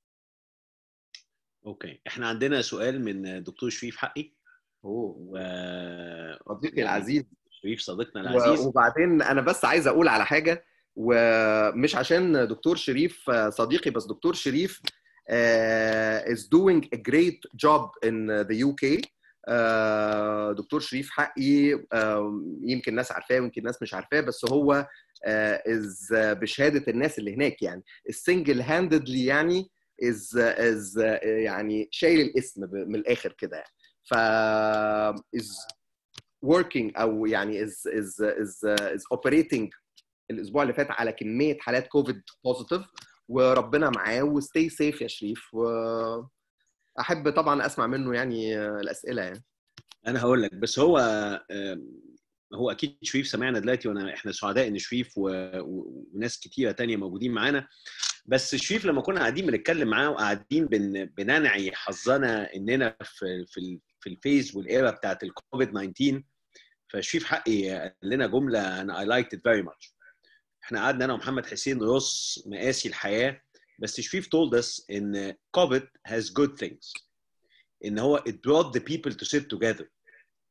اوكي احنا عندنا سؤال من دكتور شريف حقي اوه و صديقي العزيز شريف صديقنا العزيز وبعدين انا بس عايز اقول على حاجه ومش عشان دكتور شريف صديقي بس دكتور شريف uh, is doing a great job in the UK uh, دكتور شريف حقي uh, يمكن ناس عارفاه ويمكن ناس مش عارفاه بس هو is بشهاده الناس اللي هناك يعني السنجل هانددلي يعني is is يعني شايل الاسم من الاخر كده يعني ف is working او يعني is is is is operating الاسبوع اللي فات على كميه حالات كوفيد بوزيتيف وربنا معاه وستي سيف يا شريف واحب طبعا اسمع منه يعني الاسئله يعني انا هقول لك بس هو هو اكيد شريف سمعنا دلوقتي وانا احنا سعداء ان شريف و... وناس كتيره تانية موجودين معانا بس شريف لما كنا قاعدين بنتكلم معاه وقاعدين بن... بننعي حظنا اننا في في في الفيز والايرا بتاعت الكوفيد 19 فشريف حقي قال لنا جمله انا اي لايكت ات فيري ماتش احنا قعدنا انا ومحمد حسين نرص مقاسي الحياه بس شريف told us ان COVID has good things ان هو it brought the people to sit together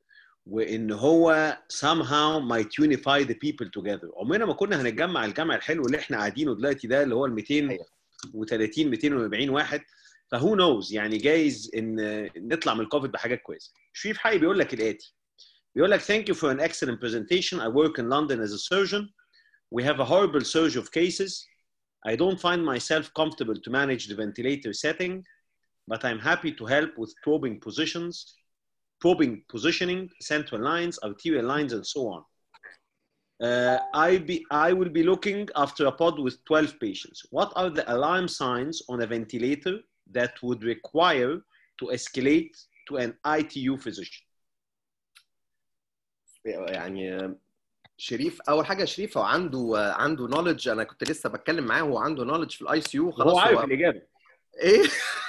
وان هو somehow might unify the people together عمرنا ما كنا هنتجمع الجمع الحلو اللي احنا قاعدينه دلوقتي ده اللي هو ال 230 240 واحد فهو نوز يعني جايز ان نطلع من الكوفيد بحاجات كويسه شريف حي بيقول لك الاتي بيقول لك thank you for an excellent presentation I work in London as a surgeon we have a horrible surge of cases I don't find myself comfortable to manage the ventilator setting but I'm happy to help with probing positions probing positioning central lines arterial lines and so on uh, I, be, I will be looking after a pod with 12 patients. What are the alarm signs on a ventilator that would require to escalate to an ITU physician? يعني شريف اول حاجه شريف هو عنده عنده نولج انا كنت لسه بتكلم معاه هو عنده نولج في الاي سي يو خلاص هو عارف هو... الاجابه ايه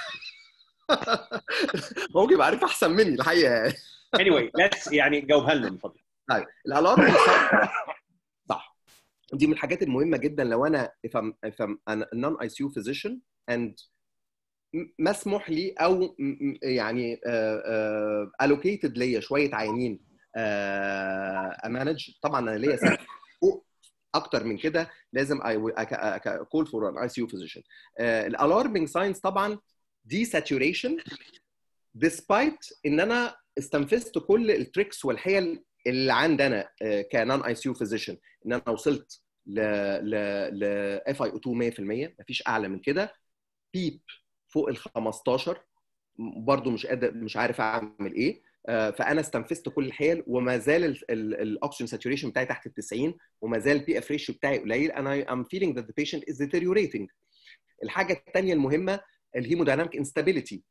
ممكن يبقى عارف احسن مني الحقيقه يعني anyway let's يعني جاوبها لنا من فضلك طيب الالارم صح دي من الحاجات المهمه جدا لو انا if I'm, if I'm an non ICU physician and مسموح لي او يعني allocated ليا شويه عيانين امانج طبعا انا ليا فوق اكتر من كده لازم كول فور ان اي سي يو فيزيشن الالارمنج ساينز طبعا دي ساتوريشن ديسبايت ان انا استنفذت كل التريكس والحيل اللي عندنا كنان اي سي يو فيزيشن ان انا وصلت ل ل اف اي او 2 100% مفيش اعلى من كده بيب فوق ال 15 برضو مش قادر مش عارف اعمل ايه فانا استنفذت كل الحيل وما زال الاكسجين ساتوريشن بتاعي تحت ال 90 وما زال البي اف ريشيو بتاعي قليل انا ام فيلينج ذات ذا بيشنت از deteriorating الحاجه الثانيه المهمه الهيمودايناميك انستابيليتي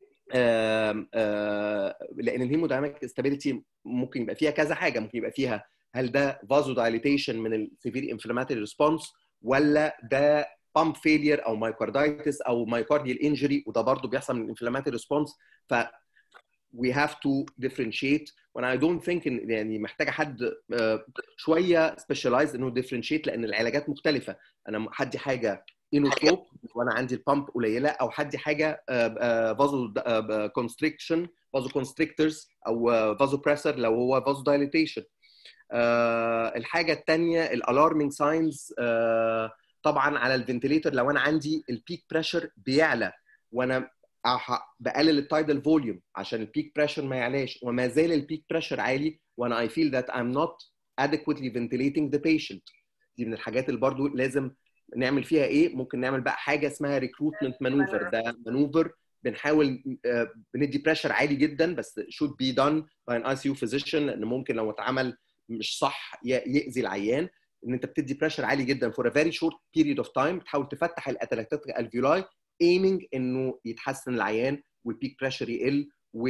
لان الهيمودايناميك انستابيليتي ممكن يبقى فيها كذا حاجه ممكن يبقى فيها هل ده فازو دايليتيشن من السيفير انفلاماتوري ريسبونس ولا ده بامب فيلير او مايكاردايتس او مايكارديال انجري وده برضه بيحصل من الانفلاماتوري ريسبونس ف we have to differentiate وانا I don't think ان يعني محتاجه حد شويه سبيشاليز انه differentiate لان العلاجات مختلفه انا حدي حاجه انوتروب وانا عندي البامب قليله او حدي حاجه فازو كونستريكشن فازو كونستريكتورز او فازو بريسر لو هو فازو دايليتيشن الحاجه الثانيه الالارمنج ساينز طبعا على الفنتليتر لو انا عندي البيك بريشر بيعلى وانا بقلل التايدال فوليوم عشان البيك بريشر ما يعلاش وما زال البيك بريشر عالي وانا I feel that I'm not adequately ventilating the patient دي من الحاجات اللي برضو لازم نعمل فيها ايه ممكن نعمل بقى حاجه اسمها ريكروتمنت مانوفر ده مانوفر بنحاول بندي بريشر عالي جدا بس should be done by an ICU physician لان ممكن لو اتعمل مش صح يأذي العيان ان انت بتدي بريشر عالي جدا for a very short period of time بتحاول تفتح الاتلكتات الفيولاي ايمنج انه يتحسن العيان والبيك بريشر يقل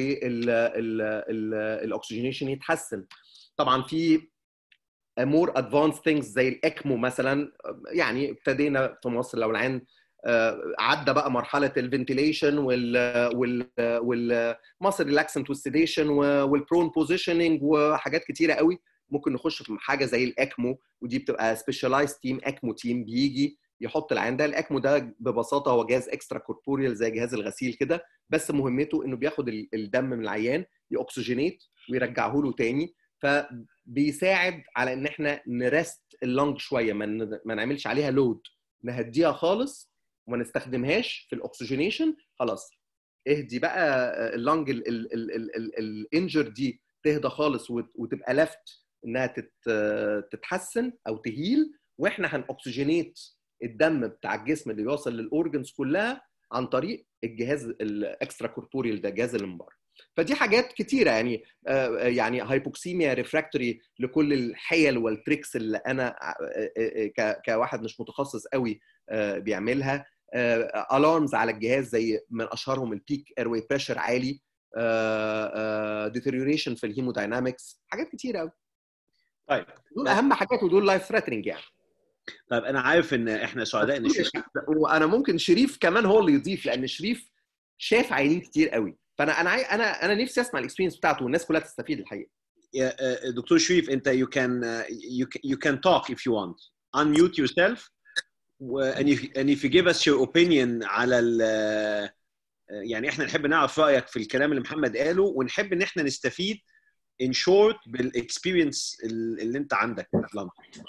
والاكسجينيشن يتحسن طبعا في مور ادفانس ثينجز زي الاكمو مثلا يعني ابتدينا في مصر لو العيان عدى بقى مرحله الفنتيليشن وال وال والمصر ريلاكسنت والسيديشن والبرون بوزيشننج وحاجات كتيره قوي ممكن نخش في حاجه زي الاكمو ودي بتبقى سبيشاليزد تيم اكمو تيم بيجي يحط العين ده الاكمو ده ببساطه هو جهاز اكسترا كوربوريال زي جهاز الغسيل كده بس مهمته انه بياخد الدم من العيان يأكسجينيت ويرجعه له تاني فبيساعد على ان احنا نرست اللنج شويه ما, ما نعملش عليها لود نهديها خالص وما نستخدمهاش في الاكسجينيشن خلاص اهدي بقى اللنج الانجر دي تهدى خالص وتبقى لفت انها تتحسن او تهيل واحنا هنأكسجينيت الدم بتاع الجسم اللي بيوصل للاورجنز كلها عن طريق الجهاز الاكسترا كوربوريال ده جهاز المنبار فدي حاجات كتيره يعني آه يعني هايبوكسيميا ريفراكتوري لكل الحيل والتريكس اللي انا آه كواحد مش متخصص قوي آه بيعملها الارمز على الجهاز زي من اشهرهم البيك ايروي بريشر عالي ديتيريوريشن في الهيموداينامكس حاجات كتيره قوي طيب دول اهم حاجات ودول لايف ثريتنج يعني طيب انا عارف ان احنا سعداء ان شريف وانا ممكن شريف كمان هو اللي يضيف لان شريف شاف عيانين كتير قوي فانا انا انا انا نفسي اسمع الاكسبيرينس بتاعته والناس كلها تستفيد الحقيقه يا دكتور شريف انت you can you can talk if you want unmute yourself and if, and if you give us your opinion على ال يعني احنا نحب نعرف رايك في الكلام اللي محمد قاله ونحب ان احنا نستفيد ان شورت بالاكسبيرينس اللي انت عندك في لندن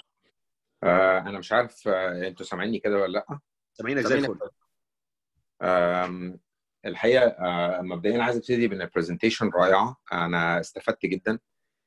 آه انا مش عارف آه انتوا سامعيني كده ولا لا سامعينك زي الفل آم، الحقيقه آه، مبدئيا عايز ابتدي بان البرزنتيشن رائعه انا استفدت جدا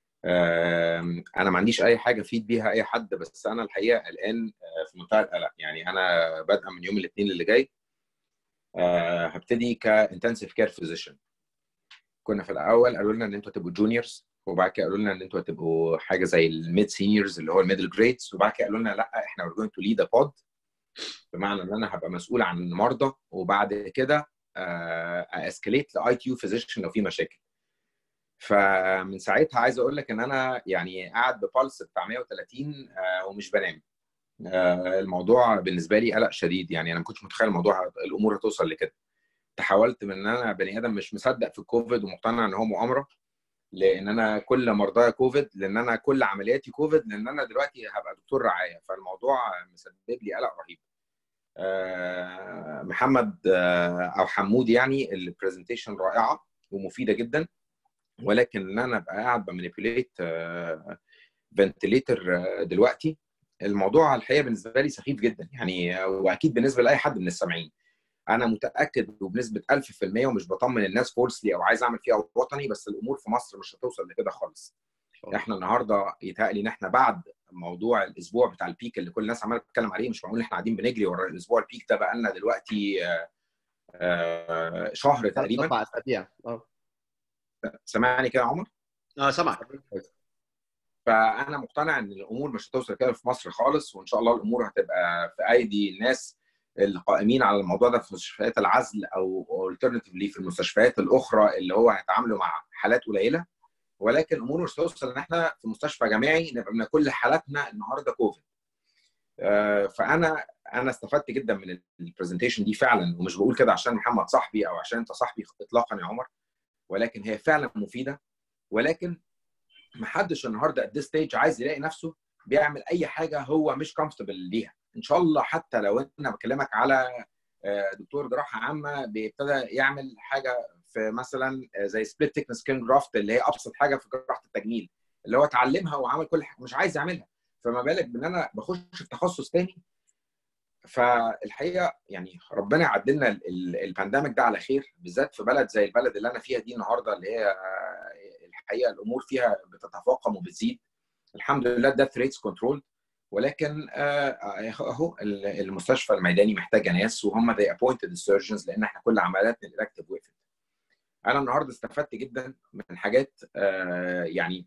آم، انا ما عنديش اي حاجه افيد بيها اي حد بس انا الحقيقه الان آه، في منتهى القلق يعني انا بادئه من يوم الاثنين اللي جاي آه، هبتدي كانتنسيف كير فيزيشن كنا في الاول قالوا لنا ان انتوا هتبقوا جونيورز وبعد كده قالوا لنا ان انتوا هتبقوا حاجه زي الميد سينيورز اللي هو الميدل جريدز وبعد كده قالوا لنا لا احنا we're going to lead a pod بمعنى ان انا هبقى مسؤول عن مرضى وبعد كده اسكليت لاي تي يو فيزيشن لو في مشاكل فمن ساعتها عايز اقول لك ان انا يعني قاعد ببلس بتاع 130 آه، ومش بنام آه، الموضوع بالنسبه لي قلق شديد يعني انا ما كنتش متخيل الموضوع الامور هتوصل لكده تحولت من ان انا بني ادم مش مصدق في الكوفيد ومقتنع ان هو مؤامره لان انا كل مرضايا كوفيد لان انا كل عملياتي كوفيد لان انا دلوقتي هبقى دكتور رعايه فالموضوع مسبب لي قلق رهيب آه، محمد آه، او حمود يعني البرزنتيشن رائعه ومفيده جدا ولكن ان انا ابقى قاعد بمانيبيوليت فنتليتر دلوقتي الموضوع الحقيقه بالنسبه لي سخيف جدا يعني واكيد بالنسبه لاي حد من السامعين انا متاكد وبنسبه 1000% ومش بطمن الناس فولسلي او عايز اعمل فيها وطني بس الامور في مصر مش هتوصل لكده خالص احنا النهارده يتهيألي ان احنا بعد موضوع الاسبوع بتاع البيك اللي كل الناس عماله تتكلم عليه مش معقول ان احنا قاعدين بنجري ورا الاسبوع البيك ده بقى لنا دلوقتي آه، آه، شهر تقريبا اربع اسابيع اه سامعني كده يا عمر اه سامعك فانا مقتنع ان الامور مش هتوصل كده في مصر خالص وان شاء الله الامور هتبقى في ايدي الناس القائمين على الموضوع ده في مستشفيات العزل او alternatively في المستشفيات الاخرى اللي هو هيتعاملوا مع حالات قليله ولكن الامور مش هتوصل ان احنا في مستشفى جامعي نبقى من كل حالاتنا النهارده كوفيد آه، فانا انا استفدت جدا من البرزنتيشن دي فعلا ومش بقول كده عشان محمد صاحبي او عشان انت صاحبي اطلاقا يا عمر ولكن هي فعلا مفيده ولكن محدش النهارده at this stage عايز يلاقي نفسه بيعمل اي حاجه هو مش كومفورتبل ليها ان شاء الله حتى لو انا بكلمك على آه، دكتور جراحه عامه بيبتدى يعمل حاجه في مثلا آه، زي سبليت تيكنس سكين جرافت اللي هي ابسط حاجه في جراحه التجميل اللي هو اتعلمها وعمل كل حاجه مش عايز يعملها فما بالك بان انا بخش في تخصص تاني فالحقيقه يعني ربنا يعدلنا ال- ال- البانديميك ده على خير بالذات في بلد زي البلد اللي انا فيها دي النهارده اللي هي آه، الحقيقه الامور فيها بتتفاقم وبتزيد الحمد لله ده ريتس كنترول ولكن آه، اهو ال- المستشفى الميداني محتاجه ناس وهم they appointed السيرجنز لان احنا كل عملياتنا الالكتيف وقفت. انا النهارده استفدت جدا من حاجات آه، يعني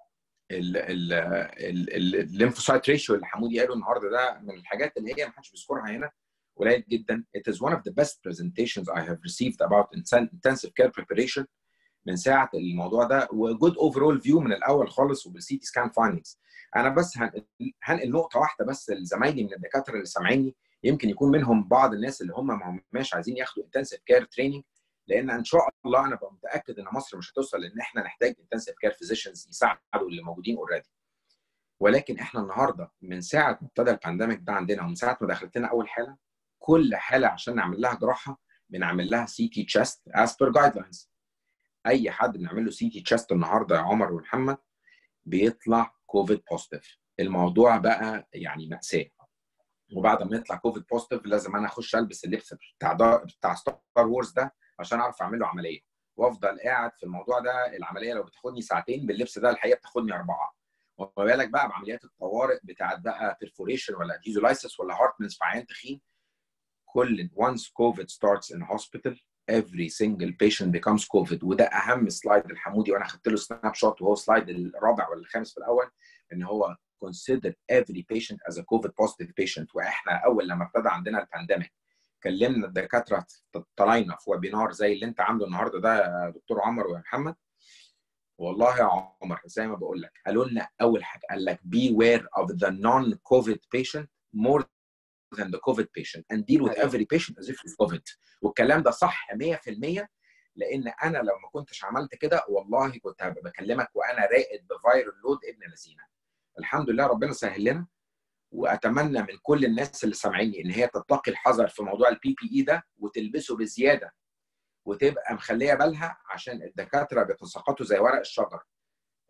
الليمفوسايت ريشيو اللي حمودي قاله النهارده ده من الحاجات اللي هي ما حدش بيذكرها هنا قليل جدا. It is one of the best presentations I have received about intensive care preparation من ساعه الموضووع ده وجود اوفرول فيو من الاول خالص وبالسي تي سكان فايندنجز انا بس هنقل هنقل نقطه واحده بس لزمايلي من الدكاتره اللي سامعيني يمكن يكون منهم بعض الناس اللي هم ما هماش عايزين ياخدوا انتنسيف كير تريننج لان ان شاء الله انا ببقى متاكد ان مصر مش هتوصل لان احنا نحتاج انتنسيف كير فيزيشنز يساعدوا اللي موجودين اوريدي ولكن احنا النهارده من ساعه ما ابتدى البانديميك ده عندنا ومن ساعه ما دخلت لنا اول حاله كل حاله عشان نعمل لها جراحه بنعمل لها سي تي تشيست از بير جايد لاينز اي حد بنعمل له سي تي تشيست النهارده يا عمر ومحمد بيطلع كوفيد بوزيتيف الموضوع بقى يعني مأساة وبعد ما يطلع كوفيد بوزيتيف لازم انا اخش البس اللبس بتاع دا بتاع ستار وورز ده عشان اعرف اعمل له عمليه وافضل قاعد في الموضوع ده العمليه لو بتاخدني ساعتين باللبس ده الحقيقه بتاخدني اربعه وما بالك بقى بعمليات الطوارئ بتاعت بقى بيرفوريشن ولا ديزولايسس ولا هارتمنز في عيان تخين كل once COVID starts in hospital every single patient becomes COVID وده اهم سلايد الحمودي وانا خدت له سناب شوت وهو سلايد الرابع ولا الخامس في الاول ان هو consider every patient as a COVID positive patient واحنا اول لما ابتدى عندنا البانديميك كلمنا الدكاتره طلعنا في ويبينار زي اللي انت عامله النهارده ده يا دكتور عمر ويا محمد والله يا عمر زي ما بقول لك قالوا لنا اول حاجه قال لك beware of the non-COVID patient more than the COVID patient and deal with every patient as if it's COVID والكلام ده صح 100% لان انا لو ما كنتش عملت كده والله كنت هبقى بكلمك وانا راقد بفايرال لود ابن لذينه الحمد لله ربنا سهل لنا واتمنى من كل الناس اللي سامعيني ان هي تتقي الحذر في موضوع البي بي اي ده وتلبسه بزياده وتبقى مخليه بالها عشان الدكاتره بيتساقطوا زي ورق الشجر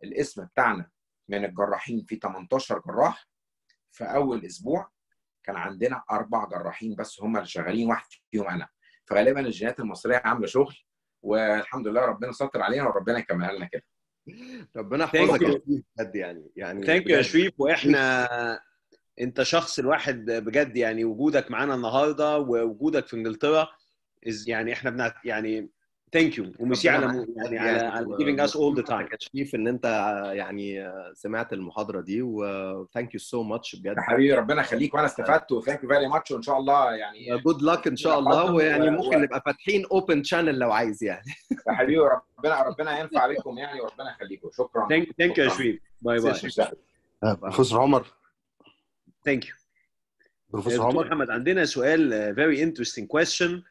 الاسم بتاعنا من الجراحين في 18 جراح في اول اسبوع كان عندنا اربع جراحين بس هم اللي شغالين واحد فيهم انا فغالبا الجينات المصريه عامله شغل والحمد لله ربنا ستر علينا وربنا يكملها لنا كده ربنا Thank يحفظك you. يا شريف بجد يعني يعني ثانك يو يا بجد. شريف واحنا انت شخص الواحد بجد يعني وجودك معانا النهارده ووجودك في انجلترا is يعني احنا بنعت يعني ثانك يو وميرسي ربنا على معاك يعني بجد على يعني على و- giving us all the مبسوط time يا شريف ان انت يعني سمعت المحاضره دي و ثانك يو سو ماتش بجد يا حبيبي ربنا يخليك وانا استفدت وثانك يو فيري ماتش وان شاء الله يعني جود لك ان شاء الله تقدم ويعني و- ممكن و- نبقى فاتحين اوبن شانل لو عايز يعني يا حبيبي ربنا ربنا ينفع بكم يعني وربنا يخليكم شكرا ثانك ثانك يو يا شكراً. شريف باي باي شكراً. بروفيسور عمر ثانك يو بروفيسور دكتور عمر محمد عندنا سؤال فيري انترستنج كويستشن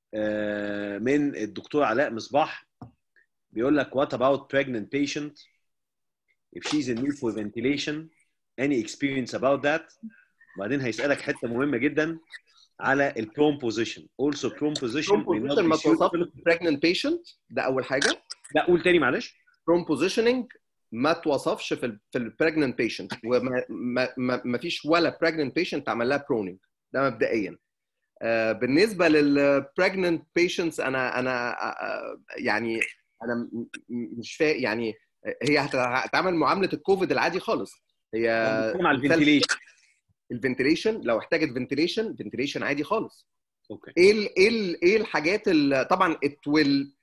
من الدكتور علاء مصباح بيقول لك what about pregnant patient if she's in need for ventilation any experience about that وبعدين هيسألك حتة مهمة جدا على البروم بوزيشن also prone position may not بروم be ما suitable- توصفش pregnant patient ده اول حاجه لا قول تاني معلش بروم بوزيشننج ما توصفش في ال في البريجننت بيشنت وما ما ما ما فيش ولا بريجننت بيشنت عمل لها برونينج ده مبدئيا آه، بالنسبه للبريجننت بيشنتس انا انا آه، يعني انا م- م- مش فاهم يعني هي هت- هتعمل معامله الكوفيد العادي خالص هي بنتكلم على الفنتيليشن الفنتيليشن لو احتاجت فنتيليشن فنتيليشن عادي خالص اوكي ايه ال ايه ال ايه الحاجات اللي طبعا it will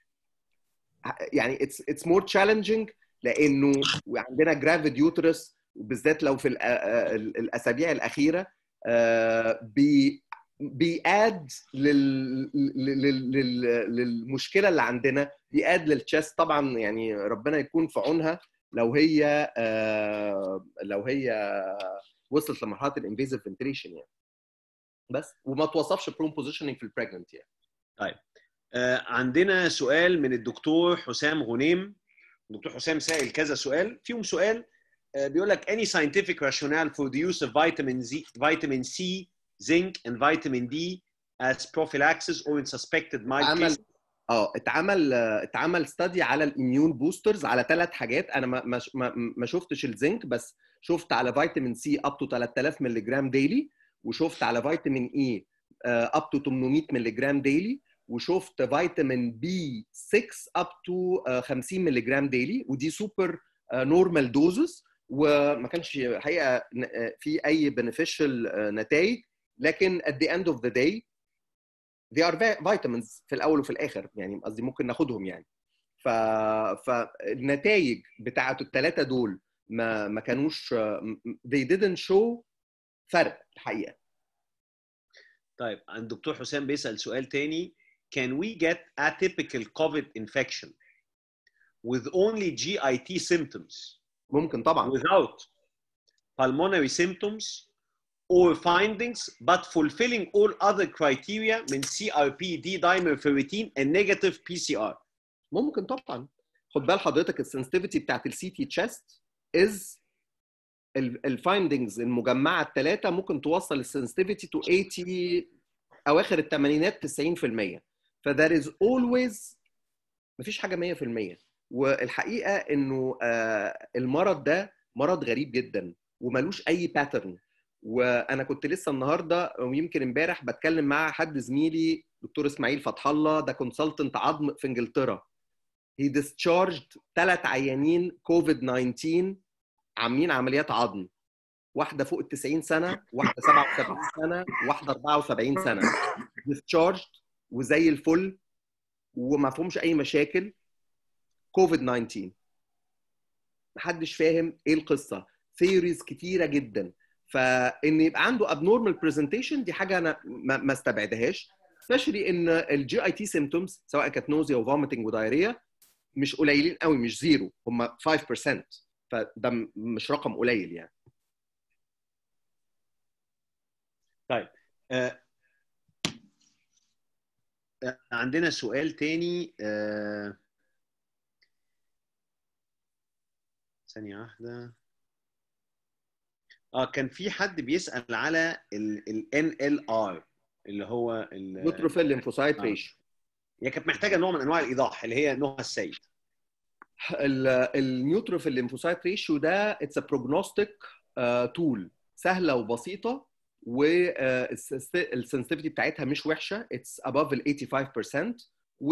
يعني it's it's more challenging لانه عندنا جرافيد يوترس وبالذات لو في الأ- ال- الاسابيع الاخيره آه، بي بياد لل... لل... لل... للمشكله اللي عندنا بياد للتشست طبعا يعني ربنا يكون في عونها لو هي آه، لو هي وصلت لمرحله الانفيزيف فنتريشن يعني بس وما توصفش برون بوزيشننج في البريجننت يعني آه، عندنا سؤال من الدكتور حسام غنيم الدكتور حسام سائل كذا سؤال فيهم سؤال آه، بيقول لك any scientific rationale for the use of vitamin Z, vitamin C, zinc and vitamin D as prophylaxis or in suspected mild عمل cases اه اتعمل آه، اتعمل ستادي على الاميون بوسترز على ثلاث حاجات انا ما ما ما, ما شفتش الزنك بس شفت على فيتامين سي اب تو 3000 مللي جرام ديلي وشفت على فيتامين اي اب تو 800 مللي جرام ديلي وشفت فيتامين بي 6 اب تو 50 مللي جرام ديلي ودي سوبر نورمال دوزز وما كانش حقيقه ن- آه، في اي بنفيشال نتائج لكن at the end of the day they are vi- vitamins في الاول وفي الاخر يعني قصدي ممكن ناخدهم يعني ف... فالنتائج بتاعه الثلاثه دول ما ما كانوش they didn't show فرق الحقيقه طيب الدكتور حسام بيسأل سؤال تاني can we get atypical COVID infection with only GIT symptoms ممكن طبعا without pulmonary symptoms or findings but fulfilling all other criteria من CRP D dimer ferritin and negative PCR ممكن طبعا خد بال حضرتك السنسيتيفيتي بتاعت السي تي تشيست از الفايندنجز المجمعه الثلاثه ممكن توصل السنسيتيفيتي تو 80 اواخر الثمانينات 90% فذير از اولويز مفيش حاجه 100% والحقيقه انه آه، المرض ده مرض غريب جدا وملوش اي باترن وانا كنت لسه النهارده ويمكن امبارح بتكلم مع حد زميلي دكتور اسماعيل فتح الله ده كونسلتنت عظم في انجلترا هي ديسشارجد ثلاث عيانين كوفيد 19 عاملين عمليات عظم واحده فوق ال 90 سنه واحده 77 سنه واحده 74 سنه ديسشارجد وزي الفل وما فيهمش اي مشاكل كوفيد 19 محدش فاهم ايه القصه ثيوريز كتيره جدا فان يبقى عنده ابنورمال برزنتيشن دي حاجه انا ما ما استبعدهاش سبيشلي ان الجي اي تي سيمتومز سواء كانت نوزيا وفوميتنج ودايريا مش قليلين قوي مش زيرو هم 5% فده م- مش رقم قليل يعني طيب آه، آه، عندنا سؤال تاني آه، ثانية واحدة اه كان في حد بيسأل على ال NLR اللي هو ال- نوتروفيل ليمفوسايت آه. ريشيو هي كانت محتاجة نوع من أنواع الإيضاح اللي هي نهى السيد النيوتروفيل ليمفوسايت ريشيو ده اتس ا بروجنوستيك تول سهله وبسيطه والسنسيتيفيتي بتاعتها مش وحشه اتس اباف ال 85% و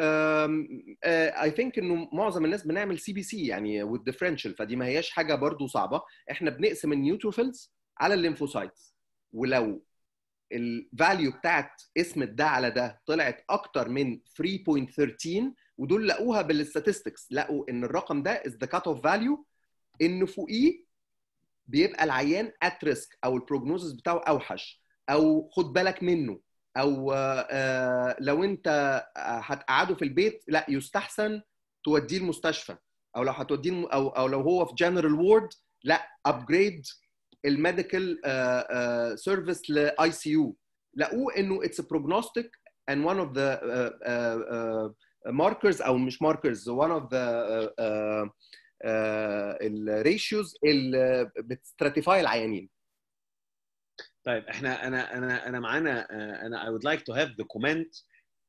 اي ثينك انه معظم الناس بنعمل سي بي سي يعني والديفرنشال فدي ما هياش حاجه برضو صعبه احنا بنقسم النيوتروفيلز على الليمفوسايتس ولو الفاليو بتاعت اسم ده على ده طلعت اكتر من 3.13 ودول لقوها بالستاتستكس لقوا ان الرقم ده از ذا كات اوف فاليو ان فوقيه بيبقى العيان ات ريسك او البروجنوزس بتاعه اوحش او خد بالك منه او آه لو انت هتقعده في البيت لا يستحسن توديه المستشفى او لو هتوديه او او لو هو في جنرال وورد لا ابجريد الميديكال سيرفيس لاي سي يو لقوه انه اتس بروجنوستيك and one of the uh, uh, uh, markers او مش markers one of the uh, uh, الريشيوز اللي بتستراتيفاي العيانين طيب احنا انا انا انا معانا انا I would like to have the comment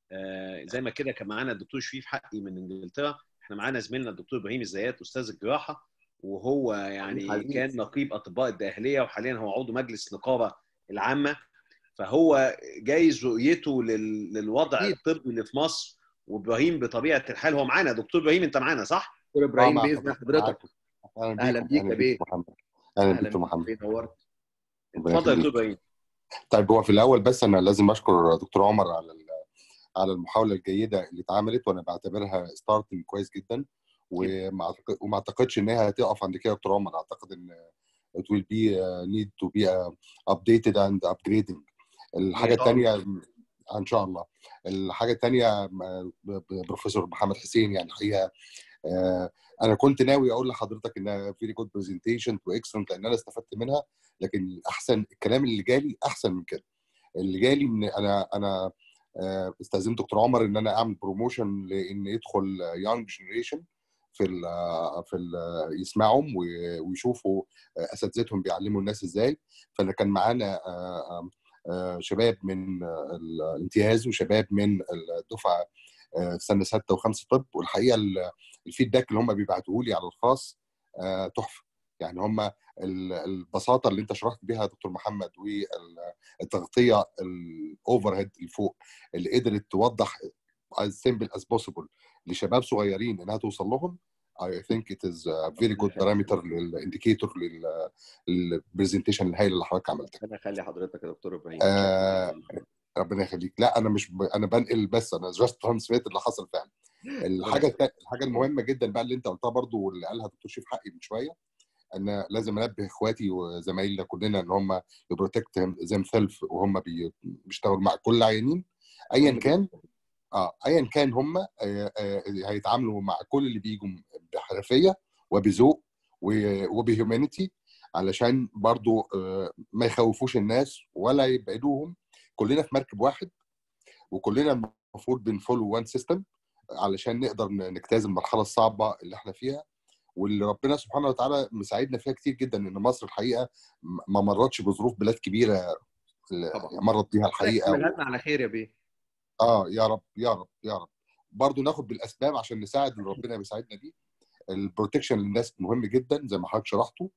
زي ما كده كان معانا الدكتور شريف حقي من انجلترا احنا معانا زميلنا الدكتور ابراهيم الزيات استاذ الجراحه وهو يعني حبيبي. كان نقيب اطباء الداخليه وحاليا هو عضو مجلس النقابه العامه فهو جايز رؤيته لل... للوضع أكيد. الطبي اللي في مصر وابراهيم بطبيعه الحال هو معانا دكتور ابراهيم انت معانا صح؟ دكتور ابراهيم مع باذن حضرتك اهلا أهلا بيك بيك يا اهلا بيه. بيك محمد اهلا بيك دكتور محمد بيه، نورت ربنا اتفضل يا يخليك. دكتور ابراهيم طيب هو في الاول بس انا لازم اشكر دكتور عمر على ال- على المحاوله الجيده اللي اتعملت وانا بعتبرها ستارتنج كويس جدا وما أعتقد- وما اعتقدش ان هي هتقف عند كده يا دكتور عمر اعتقد ان it will be uh, need to be uh, updated and upgrading الحاجه إن شاء الله. الثانيه ان شاء الله الحاجه الثانيه بروفيسور محمد حسين يعني الحقيقه آه، انا كنت ناوي اقول لحضرتك انها فيري جود برزنتيشن واكسلنت لان انا استفدت منها لكن احسن الكلام اللي جالي احسن من كده اللي جالي ان انا انا آه، استاذنت دكتور عمر ان انا اعمل بروموشن لان يدخل يونج جنريشن في ال في ال يسمعهم و- ويشوفوا آه، اساتذتهم بيعلموا الناس ازاي فانا كان معانا آه، آه، شباب من آه، الامتياز وشباب من الدفعه آه، سنه سته وخمسه طب والحقيقه ال- الفيدباك اللي هم بيبعتوه لي على الخاص آه، تحفه يعني هم ال- البساطه اللي انت شرحت بيها يا دكتور محمد والتغطيه الاوفر هيد اللي فوق اللي قدرت توضح as simple as possible لشباب صغيرين انها توصل لهم I think it is a very good parameter للانديكيتور للبرزنتيشن الهائل اللي حضرتك عملتها ربنا يخلي حضرتك يا دكتور ابراهيم آه، ربنا يخليك لا انا مش ب... انا بنقل بس انا جاست ترانسميت اللي حصل فعلا الحاجه التا... الحاجه المهمه جدا بقى اللي انت قلتها برضو واللي قالها دكتور شريف حقي من شويه ان لازم انبه اخواتي وزمايلنا كلنا ان هم يبروتكت ذيم سيلف وهم بي... بيشتغلوا مع كل العيانين ايا كان اه ايا كان هم آه، آه، هيتعاملوا مع كل اللي بيجوا بحرفيه وبذوق و- وبهيومانيتي علشان برضو آه، ما يخوفوش الناس ولا يبعدوهم كلنا في مركب واحد وكلنا المفروض بنفولو وان سيستم علشان نقدر ن- نجتاز المرحله الصعبه اللي احنا فيها واللي ربنا سبحانه وتعالى مساعدنا فيها كتير جدا ان مصر الحقيقه م- ما مرتش بظروف بلاد كبيره ال- طبعا. مرت بيها الحقيقه ربنا يكملها لنا على خير يا بيه اه يا رب يا رب يا رب برضه ناخد بالاسباب عشان نساعد اللي ربنا بيساعدنا بيه البروتكشن للناس مهم جدا زي ما حضرتك شرحته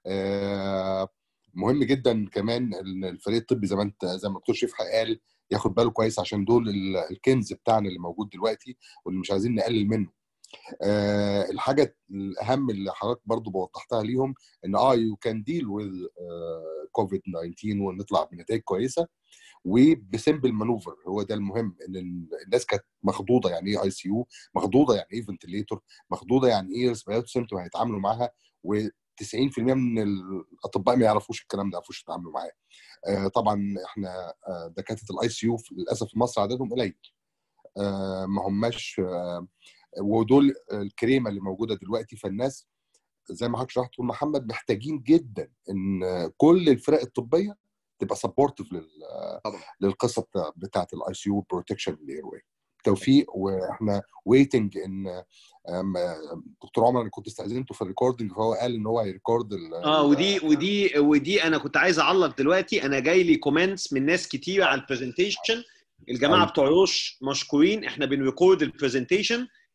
آه مهم جدا كمان ان الفريق الطبي زي ما انت زي ما الدكتور شريف قال ياخد باله كويس عشان دول ال- الكنز بتاعنا اللي موجود دلوقتي واللي مش عايزين نقلل منه آه الحاجه الاهم اللي حضرتك برضو بوضحتها ليهم ان اه يو كان ديل وذ كوفيد 19 ونطلع بنتائج كويسه وبسمبل مانوفر هو ده المهم ان ال- الناس كانت مخضوضه يعني ايه اي سي يو مخضوضه يعني ايه فنتليتور مخضوضه يعني ايه ريسبيراتوري سيمتوم هيتعاملوا معاها و90% من الاطباء ما يعرفوش الكلام ده ما يعرفوش يتعاملوا معاه آه طبعا احنا آه دكاتره الاي سي يو للاسف في مصر عددهم قليل آه ما هماش آه ودول الكريمه اللي موجوده دلوقتي فالناس زي ما حضرتك شرحت محمد محتاجين جدا ان كل الفرق الطبيه تبقى سبورتيف لل طبعا للقصه بتاع بتاعت الاي سي يو بروتكشن الاير واي توفيق واحنا ويتنج ان دكتور عمر انا كنت استاذنته في الريكوردنج فهو قال ان هو هيريكورد ال- اه ودي ودي ودي انا كنت عايز اعلق دلوقتي انا جاي لي كومنتس من ناس كتير على البرزنتيشن الجماعه أيوة. بتوع روش مشكورين احنا بنريكورد البرزنتيشن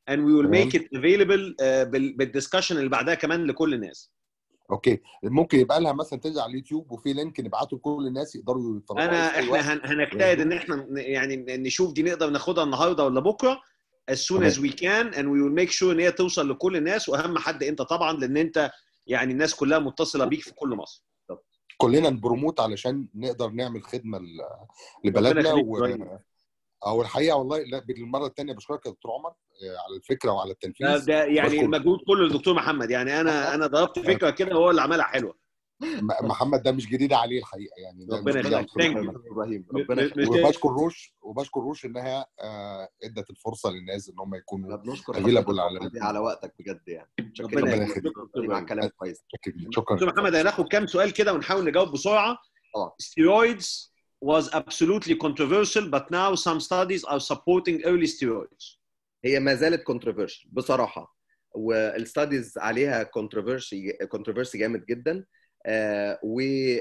and we will تمام. make it available آه، بال- بالدسكشن اللي بعدها كمان لكل الناس اوكي ممكن يبقى لها مثلا تنزل على اليوتيوب وفي لينك نبعته لكل الناس يقدروا يتفرجوا انا عليه في احنا أي وقت. هن- هنجتهد ان احنا ن- يعني نشوف دي نقدر ناخدها النهارده ولا بكره as soon تمام. as we can and we will make sure ان هي توصل لكل الناس واهم حد انت طبعا لان انت يعني الناس كلها متصله بيك في كل مصر كلنا نبروموت علشان نقدر نعمل خدمه ل- ربنا لبلدنا يخليك و... إبراهيم. او الحقيقه والله لا بالمره الثانيه بشكرك يا دكتور عمر آه، على الفكره وعلى ده, التنفيذ ده يعني بشكر. المجهود كله للدكتور محمد يعني انا انا ضربت فكره كده وهو اللي عملها حلوه م- محمد ده مش جديد عليه الحقيقه يعني ده ربنا مش جديد على يخليك. دكتور Thank محمد. ابراهيم م- ربنا م- يخليك مش- وبشكر روش وبشكر روش انها آه، ادت الفرصه للناس ان هم احنا يكونوا بنشكر available حضرتك على على على وقتك بجد يعني ربنا شكرا يخليك. جدا مع الكلام كويس شكرا شكرا دكتور محمد هناخد كام سؤال كده ونحاول نجاوب بسرعه اه. steroids was absolutely controversial but now some studies are supporting early steroids هي ما زالت كونتروفيرشل بصراحه والستاديز عليها كونتروفيرسي كونتروفيرسي جامد جدا آه و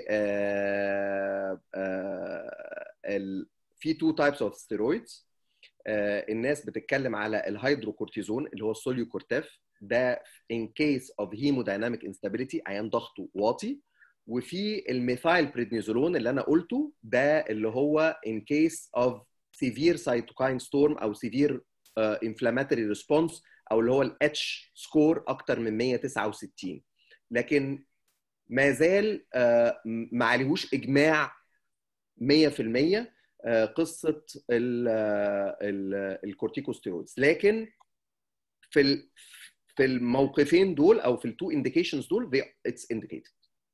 آه آه ال- في تو تايبس اوف ستيرويدز الناس بتتكلم على الهيدروكورتيزون اللي هو السوليوكورتاف ده in case of hemodynamic instability عيان ضغطه واطي وفي الميثايل بريدنيزولون اللي انا قلته ده اللي هو in case of severe cytokine storm او severe انفلاماتوري ريسبونس او اللي هو الاتش سكور اكتر من 169 لكن ما زال آه، ما عليهوش اجماع 100% آه، قصه ال- آه، ال- الكورتيكوستيرويدز لكن في ال- في الموقفين دول او في التو انديكيشنز دول اتس انديكيتد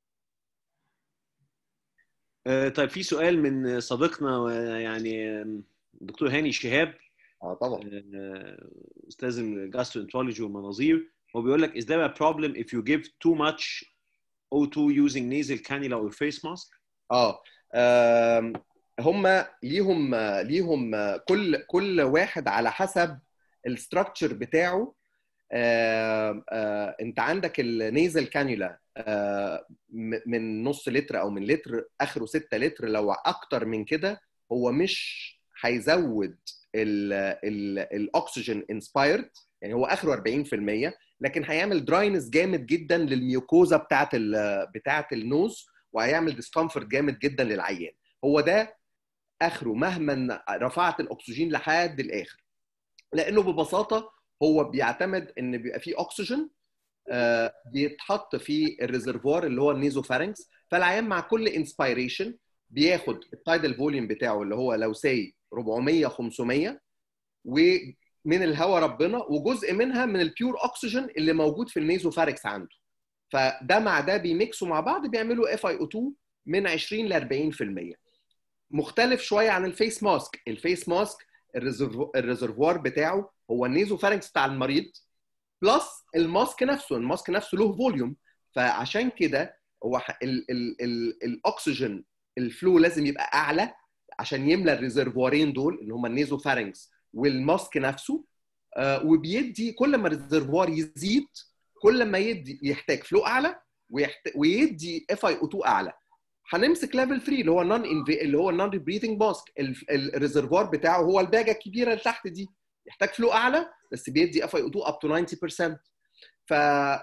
آه، طيب في سؤال من صديقنا آه، يعني آم، دكتور هاني شهاب اه طبعا آه، استاذ الجاستروانترولوجي والمناظير هو بيقول لك is there a problem if you give too much O2 using nasal cannula or face mask؟ اه آم، هم ليهم ليهم كل كل واحد على حسب الستراكشر بتاعه آه، آه، انت عندك النيزل كانيولا آه، م- من نص لتر او من لتر اخره 6 لتر لو اكتر من كده هو مش هيزود ال- ال- الاكسجين انسبايرد يعني هو اخره 40% لكن هيعمل دراينس جامد جدا للميوكوزا بتاعت ال- بتاعت النوز وهيعمل ديسكمفورت جامد جدا للعيان هو ده اخره مهما رفعت الاكسجين لحد الاخر لانه ببساطه هو بيعتمد ان بيبقى فيه اكسجين آه، بيتحط في الريزرفوار اللي هو النيزوفارنكس فالعيان مع كل انسبيريشن بياخد التايدال فوليوم بتاعه اللي هو لو سي 400 500 ومن الهواء ربنا وجزء منها من البيور اكسجين اللي موجود في النيزوفاركس عنده فده مع ده بيميكسوا مع بعض بيعملوا اف اي او 2 من 20 ل 40% مختلف شويه عن الفيس ماسك الفيس ماسك الريزرفو- الريزرفوار بتاعه هو النيزوفارنكس بتاع المريض بلس الماسك نفسه الماسك نفسه له فوليوم فعشان كده هو ح- ال ال ال الاكسجين الفلو لازم يبقى اعلى عشان يملى الريزرفوارين دول اللي هم النيزوفارنكس والماسك نفسه آه، وبيدي كل ما الريزرفوار يزيد كل ما يدي يحتاج فلو اعلى ويحت... ويدي اف اي او 2 اعلى هنمسك ليفل 3 اللي هو النون اللي هو النون بريثنج ماسك الريزرفوار بتاعه هو الباجه الكبيره اللي تحت دي يحتاج فلو اعلى بس بيدي اف اي او 2 اب تو 90% ف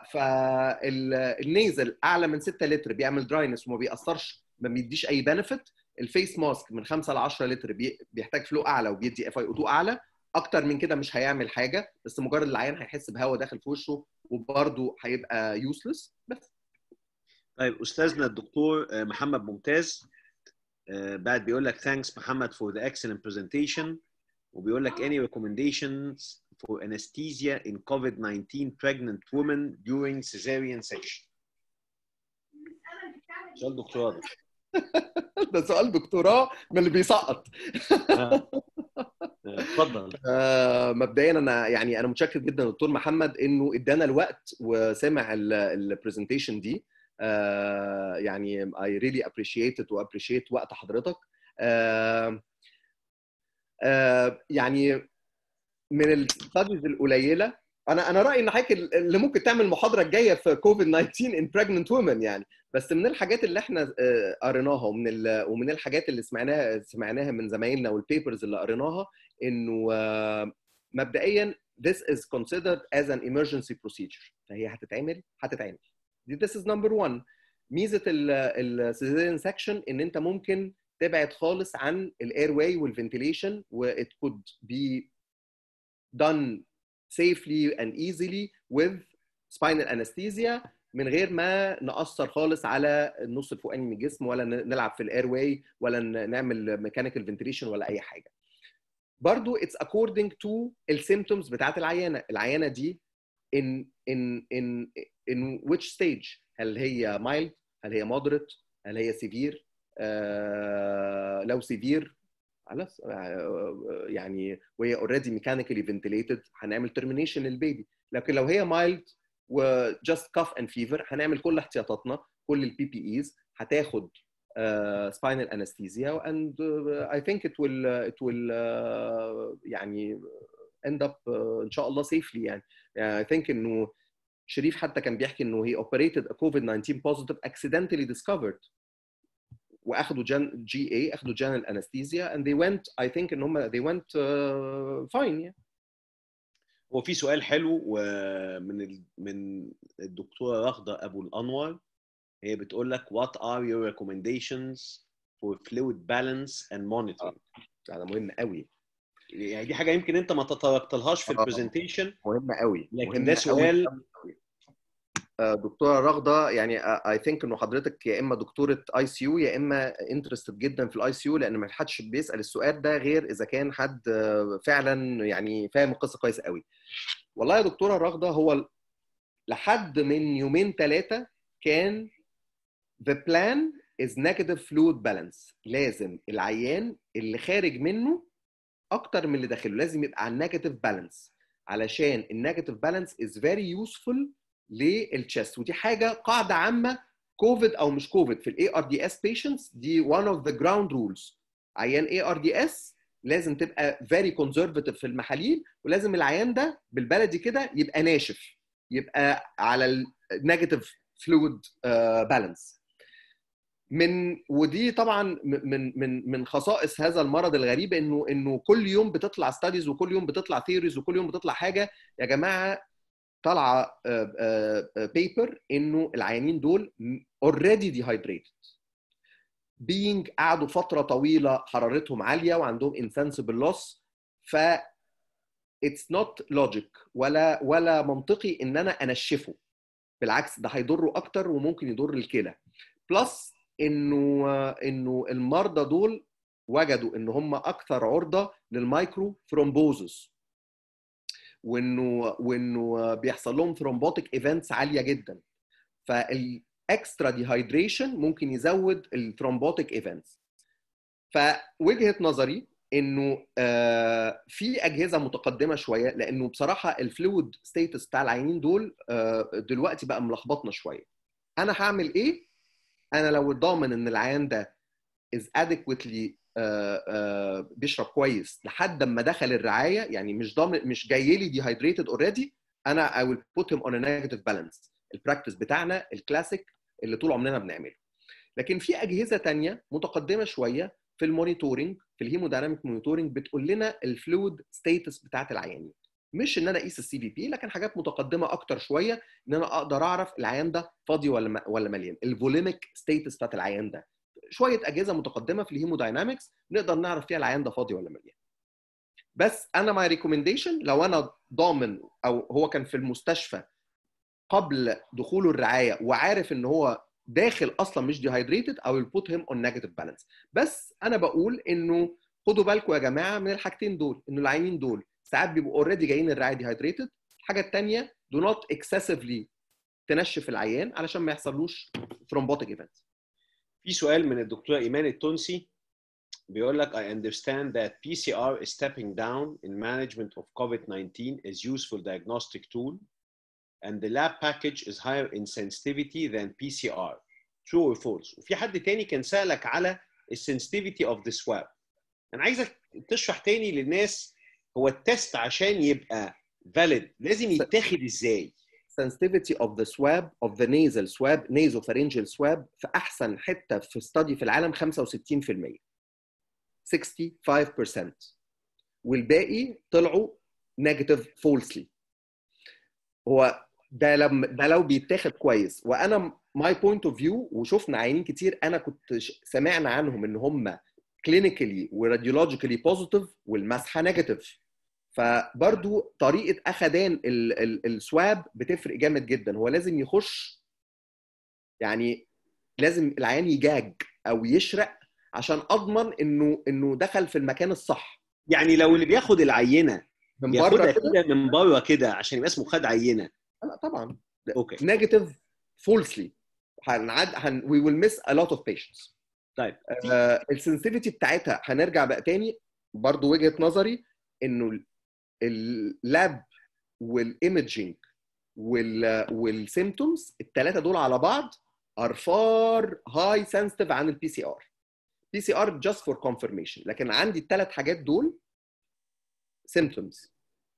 فالنيزل اعلى من 6 لتر بيعمل دراينس وما بيأثرش ما بيديش اي بنفيت الفيس ماسك من 5 ل 10 لتر بي... بيحتاج فلو اعلى وبيدي اف اي او 2 اعلى اكتر من كده مش هيعمل حاجه بس مجرد العيان هيحس بهواء داخل في وشه وبرده هيبقى يوسلس بس طيب استاذنا الدكتور آه، محمد ممتاز آه، بعد بيقول لك thanks محمد for the excellent presentation وبيقول لك any recommendations for anesthesia in COVID-19 pregnant women during cesarean section سؤال دكتوراه ده ده سؤال دكتوراه من اللي بيسقط آه. آه، اتفضل آه، مبدئيا انا يعني انا متشكر جدا دكتور محمد انه ادانا الوقت وسمع البرزنتيشن دي آه، يعني I really appreciate it و appreciate وقت حضرتك آه، آه، يعني من الستاديز القليله انا انا رايي ان حضرتك اللي ممكن تعمل المحاضره الجايه في كوفيد 19 ان pregnant women يعني بس من الحاجات اللي احنا آه، قريناها ومن ال- ومن الحاجات اللي سمعناها سمعناها من زمايلنا والبيبرز اللي قريناها انه آه، مبدئيا this is considered as an emergency procedure فهي هتتعمل هتتعمل دي this is number one ميزه السيزيريان سكشن ان انت ممكن تبعد خالص عن الاير واي والفنتيليشن و it could be done safely and easily with spinal anesthesia من غير ما نأثر خالص على النص الفوقاني من الجسم ولا نلعب في الاير واي ولا نعمل ميكانيكال فنتيليشن ولا اي حاجه. برضو it's according to السيمتومز بتاعت العيانه، العيانه دي in in in in which stage؟ هل هي mild؟ هل هي moderate؟ هل هي severe؟ آه لو severe خلاص يعني وهي اوريدي ميكانيكالي فنتيليتد هنعمل ترمينيشن للبيبي لكن لو هي مايلد وجاست كاف اند فيفر هنعمل كل احتياطاتنا كل البي بي ايز هتاخد سباينال انستيزيا اند اي ثينك ات ويل ات ويل يعني end up uh, ان شاء الله سيفلي يعني اي ثينك انه شريف حتى كان بيحكي انه هي اوبريتد كوفيد 19 بوزيتيف accidentally discovered واخدوا جن جي اي اخدوا جنرال انستيزيا and they went I think ان هم they went uh, fine يعني هو في سؤال حلو ومن ال... من الدكتوره رغده ابو الانور هي بتقول لك what are your recommendations for fluid balance and monitoring هذا مهم قوي يعني دي حاجه يمكن انت ما تطرقتلهاش في البرزنتيشن مهم قوي لكن مهم ده سؤال قوي قوي. دكتوره رغده يعني اي ثينك انه حضرتك يا اما دكتوره اي سي يو يا اما انترستد جدا في الاي سي يو لان ما حدش بيسال السؤال ده غير اذا كان حد فعلا يعني فاهم القصه كويس قوي والله يا دكتوره رغده هو لحد من يومين ثلاثه كان the plan is negative fluid balance لازم العيان اللي خارج منه اكتر من اللي داخله لازم يبقى على النيجاتيف بالانس علشان النيجاتيف بالانس is very useful للتشست ودي حاجه قاعده عامه كوفيد او مش كوفيد في الاي ار دي اس بيشنتس دي one of the ground rules عيان اي ار دي اس لازم تبقى very conservative في المحاليل ولازم العيان ده بالبلدي كده يبقى ناشف يبقى على النيجاتيف فلويد بالانس من ودي طبعا من من من خصائص هذا المرض الغريب انه انه كل يوم بتطلع ستاديز وكل يوم بتطلع ثيوريز وكل يوم بتطلع حاجه يا جماعه طالعه بيبر انه العيانين دول اوريدي ديهايدريتد being قعدوا فتره طويله حرارتهم عاليه وعندهم insensible loss ف it's not logic ولا ولا منطقي ان انا انشفه بالعكس ده هيضره اكتر وممكن يضر الكلى بلس انه انه المرضى دول وجدوا ان هم اكثر عرضه للمايكرو ثرومبوزس وانه وانه بيحصل لهم ثرومبوتيك ايفنتس عاليه جدا فالاكسترا ديهايدريشن ممكن يزود الثرومبوتيك ايفنتس فوجهه نظري انه في اجهزه متقدمه شويه لانه بصراحه الفلويد ستيتس بتاع العيانين دول دلوقتي بقى ملخبطنا شويه انا هعمل ايه انا لو ضامن ان العيان ده is adequately uh, uh, بيشرب كويس لحد ما دخل الرعايه يعني مش ضامن مش جاي لي ديهايدريتد اوريدي انا I will put him on a negative balance البراكتس بتاعنا الكلاسيك اللي طول عمرنا بنعمله لكن في اجهزه تانية متقدمه شويه في المونيتورنج في الهيمودايناميك مونيتورنج بتقول لنا الفلويد ستيتس بتاعت العيانين مش ان انا اقيس السي في بي لكن حاجات متقدمه اكتر شويه ان انا اقدر اعرف العيان ده فاضي ولا ولا مليان الفوليميك ستيتس بتاعت العيان ده شويه اجهزه متقدمه في الهيموداينامكس نقدر نعرف فيها العيان ده فاضي ولا مليان بس انا ماي ريكومنديشن لو انا ضامن او هو كان في المستشفى قبل دخوله الرعايه وعارف ان هو داخل اصلا مش ديهايدريتد او البوت هيم اون نيجاتيف بالانس بس انا بقول انه خدوا بالكم يا جماعه من الحاجتين دول انه العيانين دول ساعات بيبقوا اوريدي جايين الرعايه ديهايدريتد الحاجه الثانيه دو نوت اكسسفلي تنشف العيان علشان ما يحصلوش ثرومبوتيك ايفنت في سؤال من الدكتوره ايمان التونسي بيقول لك I understand that PCR is stepping down in management of COVID-19 is useful diagnostic tool and the lab package is higher in sensitivity than PCR. True or false? وفي حد تاني كان سألك على الsensitivity of the swab. أنا عايزك تشرح تاني للناس هو التست عشان يبقى valid لازم يتاخد ازاي؟ sensitivity of the swab of the nasal swab nasopharyngeal swab في احسن حته في استادي في العالم 65% 65% والباقي طلعوا نيجاتيف فولسلي هو ده لما ده لو بيتاخد كويس وانا ماي بوينت اوف فيو وشفنا عيانين كتير انا كنت ش- سمعنا عنهم ان هم كلينيكالي وراديولوجيكالي بوزيتيف والمسحه نيجاتيف فبرضو طريقه اخدان ال- ال- السواب بتفرق جامد جدا هو لازم يخش يعني لازم العيان يجاج او يشرق عشان اضمن انه انه دخل في المكان الصح يعني لو اللي بياخد العينه من بياخدها بره كده كده من بره كده عشان يبقى اسمه خد عينه لا طبعا اوكي نيجاتيف فولسلي هنعد هن we will miss a lot of patients طيب آه السنسيفيتي بتاعتها هنرجع بقى تاني برضو وجهه نظري انه اللاب والايمجنج والسيمتومز الثلاثه دول على بعض are far high sensitive عن البي سي ار بي سي ار just for confirmation لكن عندي الثلاث حاجات دول symptoms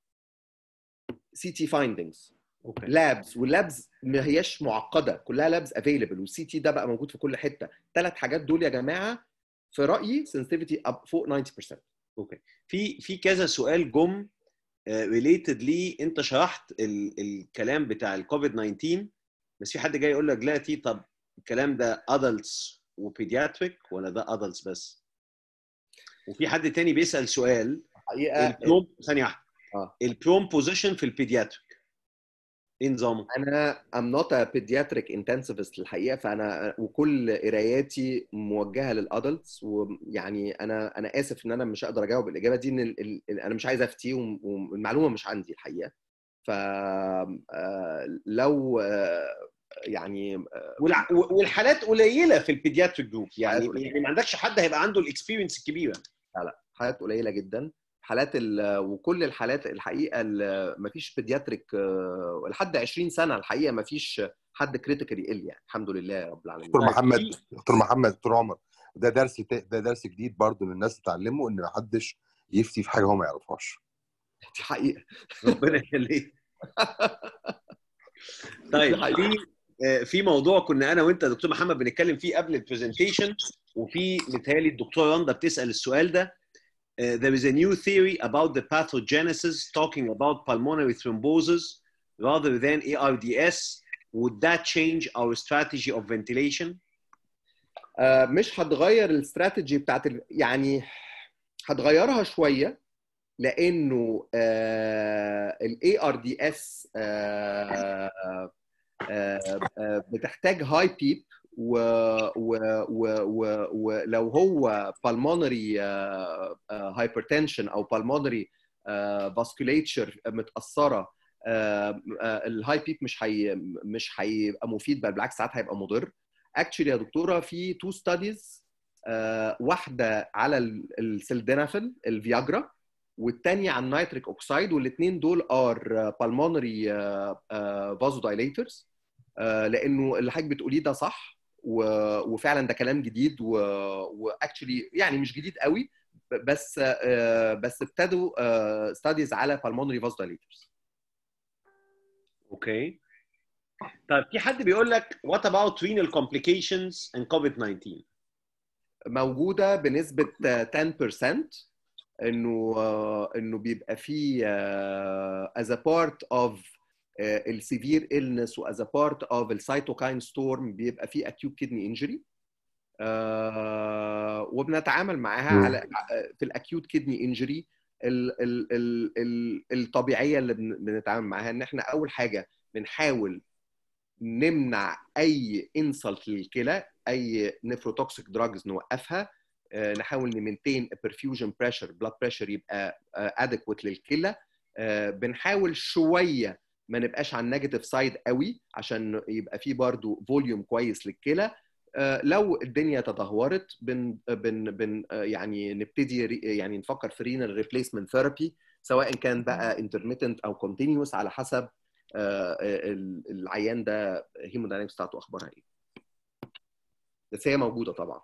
سي تي findings اوكي لابز واللابز ما هياش معقده كلها لابز افيلبل والسي تي ده بقى موجود في كل حته ثلاث حاجات دول يا جماعه في رايي sensitivity up فوق 90% في في كذا سؤال جم ريليتد لي انت شرحت ال الكلام بتاع الكوفيد 19 بس في حد جاي يقول لك دلوقتي طب الكلام ده ادلتس وبيدياتريك ولا ده ادلتس بس؟ وفي حد تاني بيسال سؤال الحقيقه البروم ثانيه واحده آه. البروم بوزيشن في البيدياتريك ايه نظامه؟ انا ام نوت ا بيدياتريك انتنسيفست الحقيقه فانا وكل قراياتي موجهه للادلتس ويعني انا انا اسف ان انا مش هقدر اجاوب الاجابه دي ان ال- ال- انا مش عايز افتي وم- والمعلومه مش عندي الحقيقه ف آه، لو آه، يعني آه، والع- والحالات قليله في البيدياتريك جروب يعني حالات قليلة. يعني ما عندكش حد هيبقى عنده الاكسبيرينس الكبيره حالات قليله جدا حالات ال- وكل الحالات الحقيقه ما فيش بيدياتريك آه، لحد 20 سنه الحقيقه ما فيش حد كريتيكالي ال يعني الحمد لله يا رب العالمين دكتور طيب، محمد في- دكتور محمد دكتور عمر ده درس تا- ده درس جديد برضو للناس تتعلمه ان ما حدش يفتي في حاجه هو ما يعرفهاش دي حقيقه ربنا يخليك طيب في آه، في موضوع كنا انا وانت دكتور محمد بنتكلم فيه قبل البرزنتيشن وفي متهيألي الدكتور رندا بتسال السؤال ده Uh, there is a new theory about the pathogenesis talking about pulmonary thrombosis rather than ARDS. Would that change our strategy of ventilation? آه، مش هتغير الاستراتيجي بتاعت ال... يعني هتغيرها شويه لانه الاي ار دي اس بتحتاج هاي بيب ولو هو pulmonary هايبرتنشن او pulmonary vasculature متاثره الهاي بيب مش هي مش هيبقى مفيد بل بالعكس ساعات هيبقى مضر اكشلي يا دكتوره في تو ستاديز واحده على السلدنافيل الفياجرا والثانيه على النيتريك اوكسايد والاثنين دول ار بالمونري فازو دايليترز لانه اللي حضرتك بتقوليه ده صح و- وفعلا ده كلام جديد واكشلي يعني مش جديد قوي بس آه، بس ابتدوا ستاديز على بالمونري فازو دايليترز اوكي طيب في حد بيقول لك what about renal complications and COVID-19 موجوده بنسبه 10% انه آه، انه بيبقى فيه آه، as a part of السيفير illness و as a part of السيتوكاين ستورم بيبقى فيه acute kidney injury آه، وبنتعامل معاها مم. على في الاكيوت كدني انجري الطبيعيه اللي بن- بنتعامل معاها ان احنا اول حاجه بنحاول نمنع اي انسلت للكلى اي نيفروتوكسيك دراجز نوقفها آه، نحاول نمنتين perfusion بريشر بلاد بريشر يبقى ادكوت للكلى آه، بنحاول شويه ما نبقاش على النيجاتيف سايد قوي عشان يبقى في برضو فوليوم كويس للكلى آه، لو الدنيا تدهورت بن بن بن آه، يعني نبتدي ري- يعني نفكر في رينال ريبليسمنت ثيرابي سواء كان بقى انترميتنت او كونتينيوس على حسب آه، ال- العيان ده هيموداينامكس بتاعته اخبارها ايه بس هي موجوده طبعا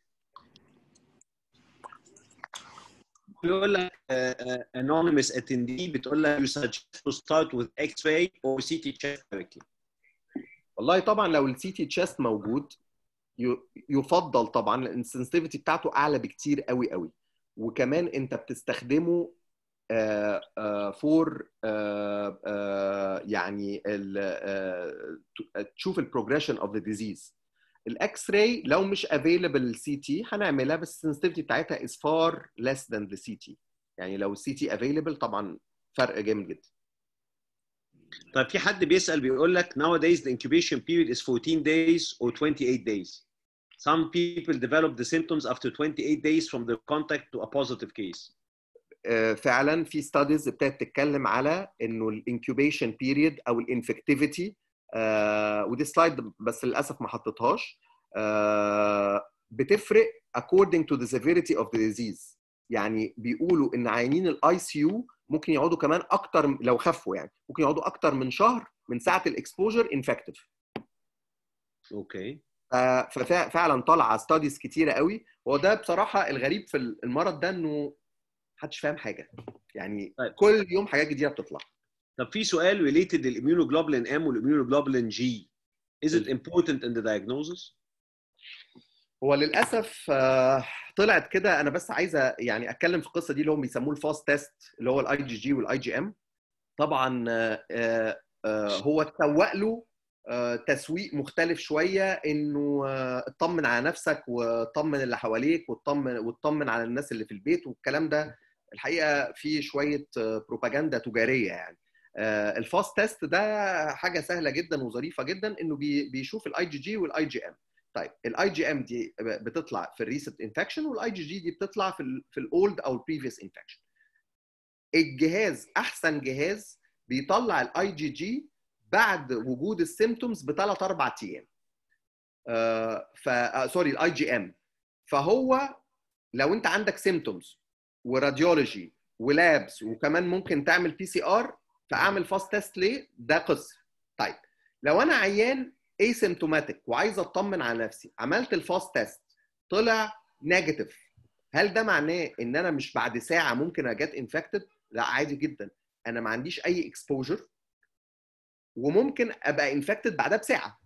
بيقول لك uh, uh, anonymous attendee بتقول لك you suggest to start with X-ray or CT chest directly والله طبعا لو السي تي تشيست موجود ي- يفضل طبعا لان السنسيتيفيتي بتاعته اعلى بكتير قوي قوي وكمان انت بتستخدمه فور يعني تشوف البروجريشن اوف ذا ديزيز الاكس راي لو مش افيلبل سي تي هنعملها بس السنسيتيفيتي بتاعتها از فار ليس ذان ذا سي تي يعني لو السي تي افيلبل طبعا فرق جامد جدا طيب في حد بيسال بيقول لك nowadays the incubation period is 14 days or 28 days some people develop the symptoms after 28 days from the contact to a positive case فعلا في ستاديز ابتدت تتكلم على انه الانكيوبيشن بيريد او الانفكتيفيتي ودي سلايد بس للاسف ما حطيتهاش بتفرق according to the severity of the disease يعني بيقولوا ان عيانين الاي سي يو ممكن يقعدوا كمان اكتر لو خفوا يعني ممكن يقعدوا اكتر من شهر من ساعه الاكسبوجر انفكتيف اوكي ففعلا طالعه ستاديز كتيره قوي هو ده بصراحه الغريب في المرض ده انه محدش فاهم حاجه يعني طيب. كل يوم حاجات جديده بتطلع طب في سؤال related للاميونوجلوبولين ام والاميونوجلوبولين جي is it important in the diagnosis هو للاسف آه، طلعت كده انا بس عايزه يعني اتكلم في القصه دي اللي هم بيسموه الفاست تيست اللي هو الاي جي جي والاي جي ام طبعا آه، آه، آه، هو اتسوق له آه، تسويق مختلف شويه انه آه، اطمن على نفسك وطمن اللي حواليك وتطمن وتطمن على الناس اللي في البيت والكلام ده الحقيقه في شويه آه، بروباجندا تجاريه يعني آه، الفاست تيست ده حاجه سهله جدا وظريفه جدا انه بي- بيشوف الاي جي جي والاي جي ام طيب الاي جي ام دي بتطلع في الريسنت انفكشن والاي جي جي دي بتطلع في ال في الاولد او البريفيوس انفكشن الجهاز احسن جهاز بيطلع الاي جي جي بعد وجود السيمتومز بثلاث اربع ايام آه ف آه سوري الاي جي ام فهو لو انت عندك سيمتومز وراديولوجي ولابس وكمان ممكن تعمل بي سي ار فاعمل فاست تيست ليه ده قصه طيب لو انا عيان اسيمتوماتيك وعايز اطمن على نفسي عملت الفاست تيست طلع نيجاتيف هل ده معناه ان انا مش بعد ساعه ممكن اجت انفكتد لا عادي جدا انا ما عنديش اي اكسبوجر وممكن ابقى انفكتد بعدها بساعه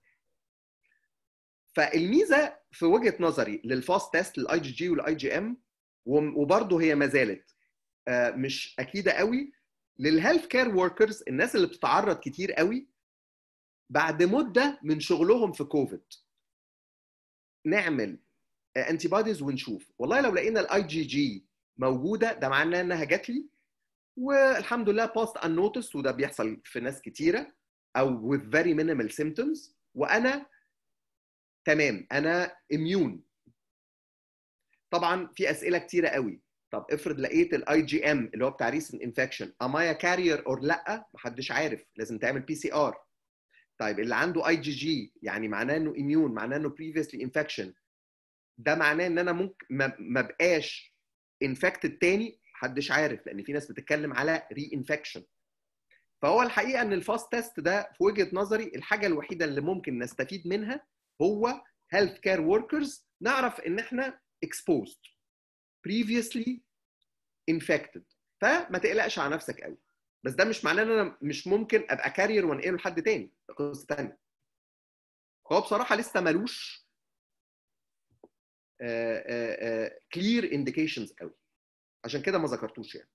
فالميزه في وجهه نظري للفاست تيست للاي جي جي والاي جي ام وبرضه هي ما زالت آه، مش اكيده قوي للهيلث كير وركرز الناس اللي بتتعرض كتير قوي بعد مده من شغلهم في كوفيد نعمل انتي بوديز ونشوف والله لو لقينا الاي جي جي موجوده ده معناه انها جات لي والحمد لله باست ان نوتس وده بيحصل في ناس كتيره او with very minimal symptoms وانا تمام انا اميون طبعا في اسئله كتيره قوي طب افرض لقيت الاي جي ام اللي هو بتاع ريسنت انفكشن ام اي كارير اور لا محدش عارف لازم تعمل بي سي ار طيب اللي عنده اي جي جي يعني معناه انه اميون معناه انه بريفيسلي انفكشن ده معناه ان انا ممكن ما ما بقاش انفكتد تاني محدش عارف لان في ناس بتتكلم على ري انفكشن فهو الحقيقه ان الفاست تيست ده في وجهه نظري الحاجه الوحيده اللي ممكن نستفيد منها هو هيلث كير وركرز نعرف ان احنا exposed previously infected فما تقلقش على نفسك قوي بس ده مش معناه ان انا مش ممكن ابقى كارير وانقله لحد تاني ده قصه تانيه هو بصراحه لسه ملوش كلير انديكيشنز قوي عشان كده ما ذكرتوش يعني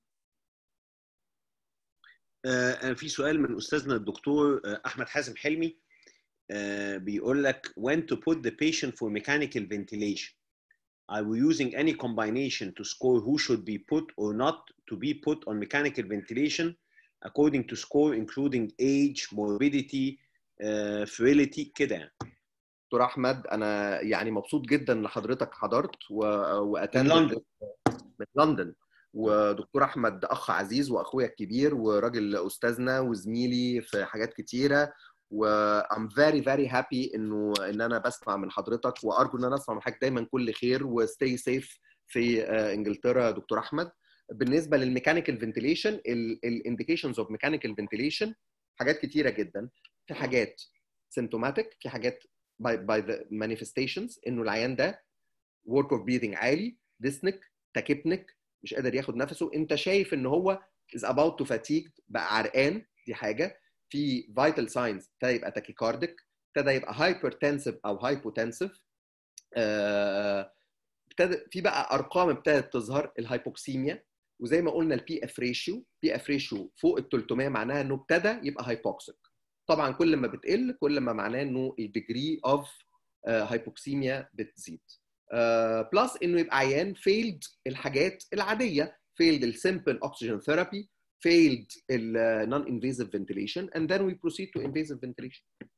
آه، في سؤال من استاذنا الدكتور آه، احمد حازم حلمي آه، بيقول لك when to put the patient for mechanical ventilation are we using any combination to score who should be put or not to be put on mechanical ventilation according to score including age morbidity uh, frailty كده يعني دكتور احمد انا يعني مبسوط جدا ان حضرتك حضرت و... واتند من لندن. من لندن ودكتور احمد اخ عزيز واخويا الكبير وراجل استاذنا وزميلي في حاجات كتيره و I'm very very happy انه ان انا بسمع من حضرتك وارجو ان انا اسمع من حضرتك دايما كل خير وستي سيف في آه، انجلترا يا دكتور احمد بالنسبه للميكانيكال فنتيليشن الانديكيشنز اوف ميكانيكال فنتيليشن حاجات كتيره جدا في حاجات سيمتوماتيك في حاجات by, by the manifestations انه العيان ده work of breathing عالي ديسنك تاكيبنك مش قادر ياخد نفسه انت شايف ان هو is about to fatigue بقى عرقان دي حاجه في vital signs ابتدى يبقى تاكيكاردك ابتدى يبقى hypertensive او hypotensive آه، ابتدى في بقى ارقام ابتدت تظهر الهايبوكسيميا وزي ما قلنا البي اف ريشيو بي اف ريشيو فوق ال 300 معناها انه ابتدى يبقى هايبوكسيك طبعا كل ما بتقل كل ما معناه انه الديجري اوف هايبوكسيميا بتزيد بلس انه يبقى عيان فيلد الحاجات العاديه فيلد السمبل اوكسجين ثيرابي failed ال non-invasive ventilation and then we proceed to invasive ventilation.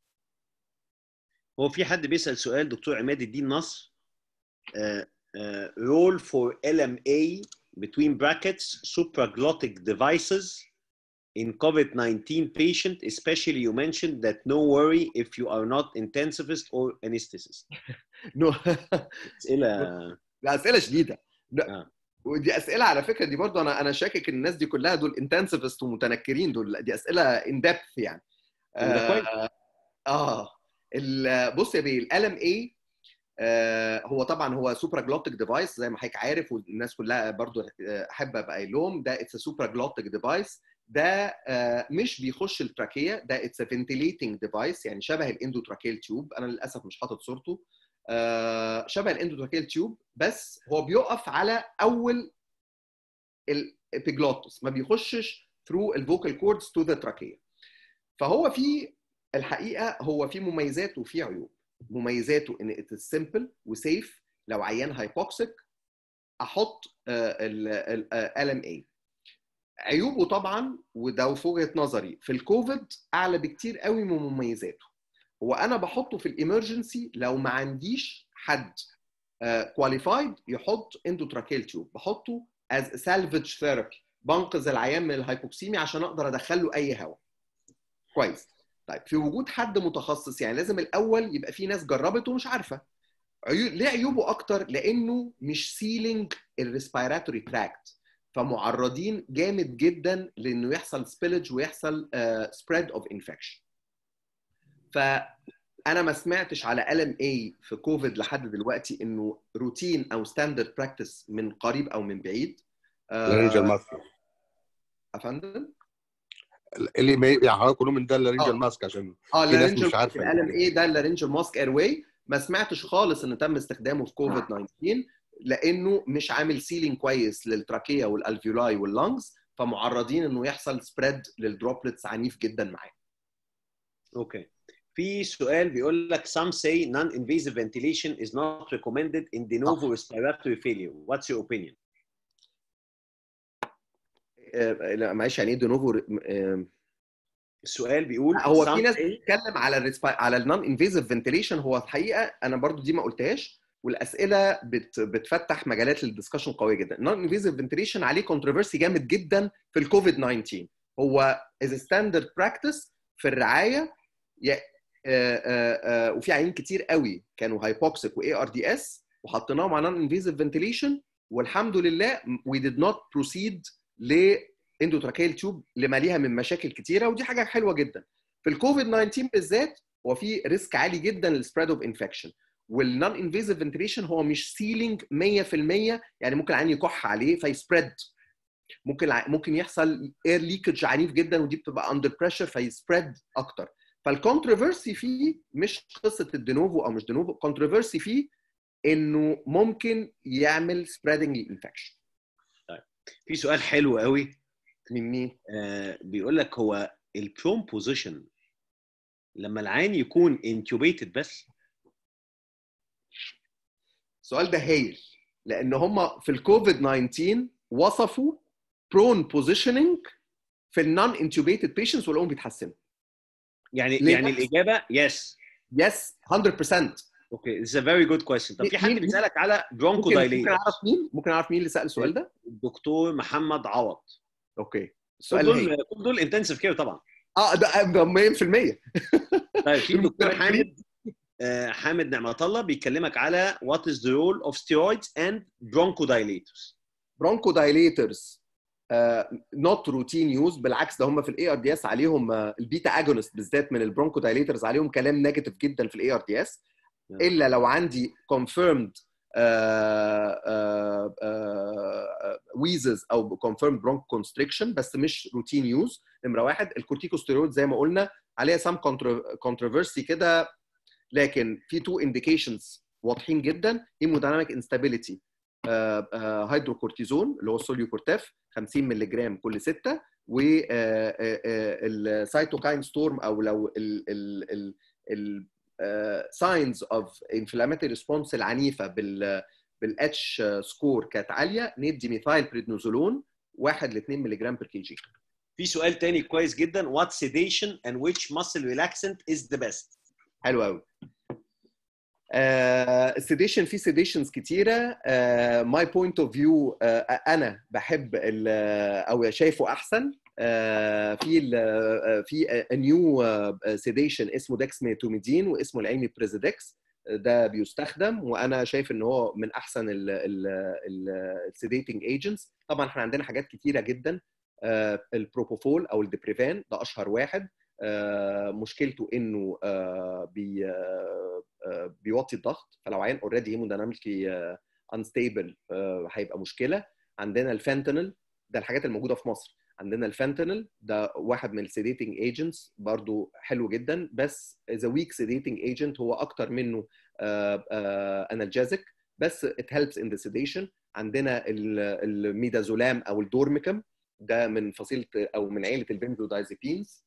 هو في حد بيسال سؤال دكتور عماد الدين نصر uh, uh, role for LMA between brackets supraglottic devices in COVID-19 patient especially you mentioned that no worry if you are not intensivist or anesthetist. no اسئله لا اسئله شديده آه. ودي اسئله على فكره دي برضو انا انا شاكك ان الناس دي كلها دول انتنسيفست ومتنكرين دول دي اسئله ان ديبث يعني وده كويس. اه, آه. ال- بص يا بيه ال ام اي هو طبعا هو سوبرا جلوتيك ديفايس زي ما حضرتك عارف والناس كلها برضو آه، احب ابقى قايل لهم ده اتس سوبرا جلوتيك ديفايس ده آه، مش بيخش التراكيه ده اتس فنتيليتنج ديفايس يعني شبه الاندوتراكيل تيوب انا للاسف مش حاطط صورته آه، شبه الاندوتراكيل تيوب بس هو بيقف على اول الابيجلوتس ما بيخشش ثرو الفوكال كوردز تو ذا تراكيه فهو في الحقيقه هو في مميزات وفي عيوب مميزاته ان ات سمبل وسيف لو عيان هايبوكسيك احط ال ام اي عيوبه طبعا وده في وجهه نظري في الكوفيد اعلى بكتير قوي من مميزاته هو انا بحطه في الامرجنسي لو ما عنديش حد كواليفايد يحط اندوتراكيل تيوب بحطه از سالفج ثيرابي بنقذ العيان من الهايبوكسيميا عشان اقدر ادخل له اي هواء كويس طيب في وجود حد متخصص يعني لازم الاول يبقى في ناس جربت ومش عارفه عيو... ليه عيوبه اكتر لانه مش سيلينج الريسبيراتوري تراكت فمعرضين جامد جدا لانه يحصل سبيلج ويحصل سبريد اوف انفكشن فانا ما سمعتش على ال ام اي في كوفيد لحد دلوقتي انه روتين او ستاندرد براكتس من قريب او من بعيد لارنجال ماسك افندم اللي ما يعني حضرتك كلهم من ده آه. اللارنجال ماسك عشان اه في ناس اللارنجال مش عارفة ال ام اي ده اللارنجال ماسك اير واي ما سمعتش خالص ان تم استخدامه في كوفيد 19 لانه مش عامل سيلينج كويس للتراكيه والالفيولاي واللنجز فمعرضين انه يحصل سبريد للدروبلتس عنيف جدا معاه اوكي في سؤال بيقول لك some say non-invasive ventilation is not recommended in de novo respiratory failure. What's your opinion? آه، لا معلش يعني ايه دونوفو آه، السؤال بيقول هو some في ناس say- بتتكلم على الريسبي... على النون انفيزيف فنتيليشن هو الحقيقه انا برضو دي ما قلتهاش والاسئله بت... بتفتح مجالات للدسكشن قويه جدا النون انفيزيف فنتيليشن عليه كونتروفرسي جامد جدا في الكوفيد 19 هو از ستاندرد براكتس في الرعايه ي... آه، آه، آه، وفي عيانين كتير قوي كانوا هايبوكسيك واي ار دي اس وحطيناهم على نون انفيزيف فنتيليشن والحمد لله we did not proceed ل اندوتراكيل تيوب لما ليها من مشاكل كتيره ودي حاجه حلوه جدا في الكوفيد 19 بالذات هو في ريسك عالي جدا للسبريد اوف انفكشن والنون انفيزيف فنتيليشن هو مش سيلينج 100% يعني ممكن العين يكح عليه فيسبريد ممكن ع- ممكن يحصل اير ليكج عنيف جدا ودي بتبقى اندر بريشر فيسبريد اكتر فالكونتروفرسي فيه مش قصه الدينوفو او مش دينوفو كونتروفرسي فيه انه ممكن يعمل سبريدنج الانفكشن في سؤال حلو قوي من مين؟ آه بيقول لك هو البروم بوزيشن لما العين يكون انتوبيتد بس السؤال ده هايل لان هم في الكوفيد 19 وصفوا برون بوزيشننج في النون انتوبيتد بيشنتس ولقوهم بيتحسنوا يعني ليه يعني بس؟ الاجابه يس يس 100% اوكي اتس ا فيري جود كويستشن طب في حد مين- بيسالك على برونكو ممكن دايليت ممكن اعرف مين؟ ممكن اعرف مين اللي سال السؤال ده؟ الدكتور محمد عوض اوكي كل السؤال هايل دول كل دول انتنسيف كير طبعا اه ده ده 100% طيب في الدكتور المقترح حامد آه، حامد نعمة الله بيكلمك على what is the role of steroids and bronchodilators برونكو دايليترز نوت روتين يوز بالعكس ده هم في الاي ار دي اس عليهم آه، البيتا اجونست بالذات من البرونكو دايليترز عليهم كلام نيجاتيف جدا في الاي ار دي اس نعم. الا لو عندي كونفيرمد ويزز او كونفيرمد برونك كونستريكشن بس مش روتين يوز نمره واحد الكورتيكوستيرويد زي ما قلنا عليها سام كونتروفرسي كده لكن في تو انديكيشنز واضحين جدا هيمودايناميك انستابيليتي هيدروكورتيزون اللي هو السوليوكورتاف 50 مللي جرام كل 6 والسيتوكاين ستورم او لو الساينز اوف انفلاماتوري ريسبونس العنيفه بال بالاتش سكور كانت عاليه ندي ميثايل بريدنوزولون 1 ل 2 مللي جرام بير كي جي في سؤال تاني كويس جدا what sedation and which muscle relaxant is the best حلو قوي السيديشن في سيديشنز كتيره ماي بوينت اوف فيو انا بحب او شايفه احسن آه، في ال آه، في نيو سيديشن اسمه دexmedetomidine واسمه العلمي بريزيدكس ده بيستخدم وانا شايف ان هو من احسن السيديتنج ايجنتس طبعا احنا عندنا حاجات كتيره جدا آه، البروبوفول او الديبريفان ده اشهر واحد آه، مشكلته انه آه، بي آه، آه، بيوطي الضغط فلو عيان اوريدي هيموديناميكلي انستيبل هيبقى مشكله عندنا الفانتانل ده الحاجات الموجوده في مصر عندنا الفانتانل ده واحد من السيديتنج ايجنتس برضو حلو جدا بس ذا ويك سيديتنج ايجنت هو اكتر منه انالجازيك بس it helps in the sedation عندنا الميدازولام او الدورميكم ده من فصيله او من عيله البنزودايزيبينز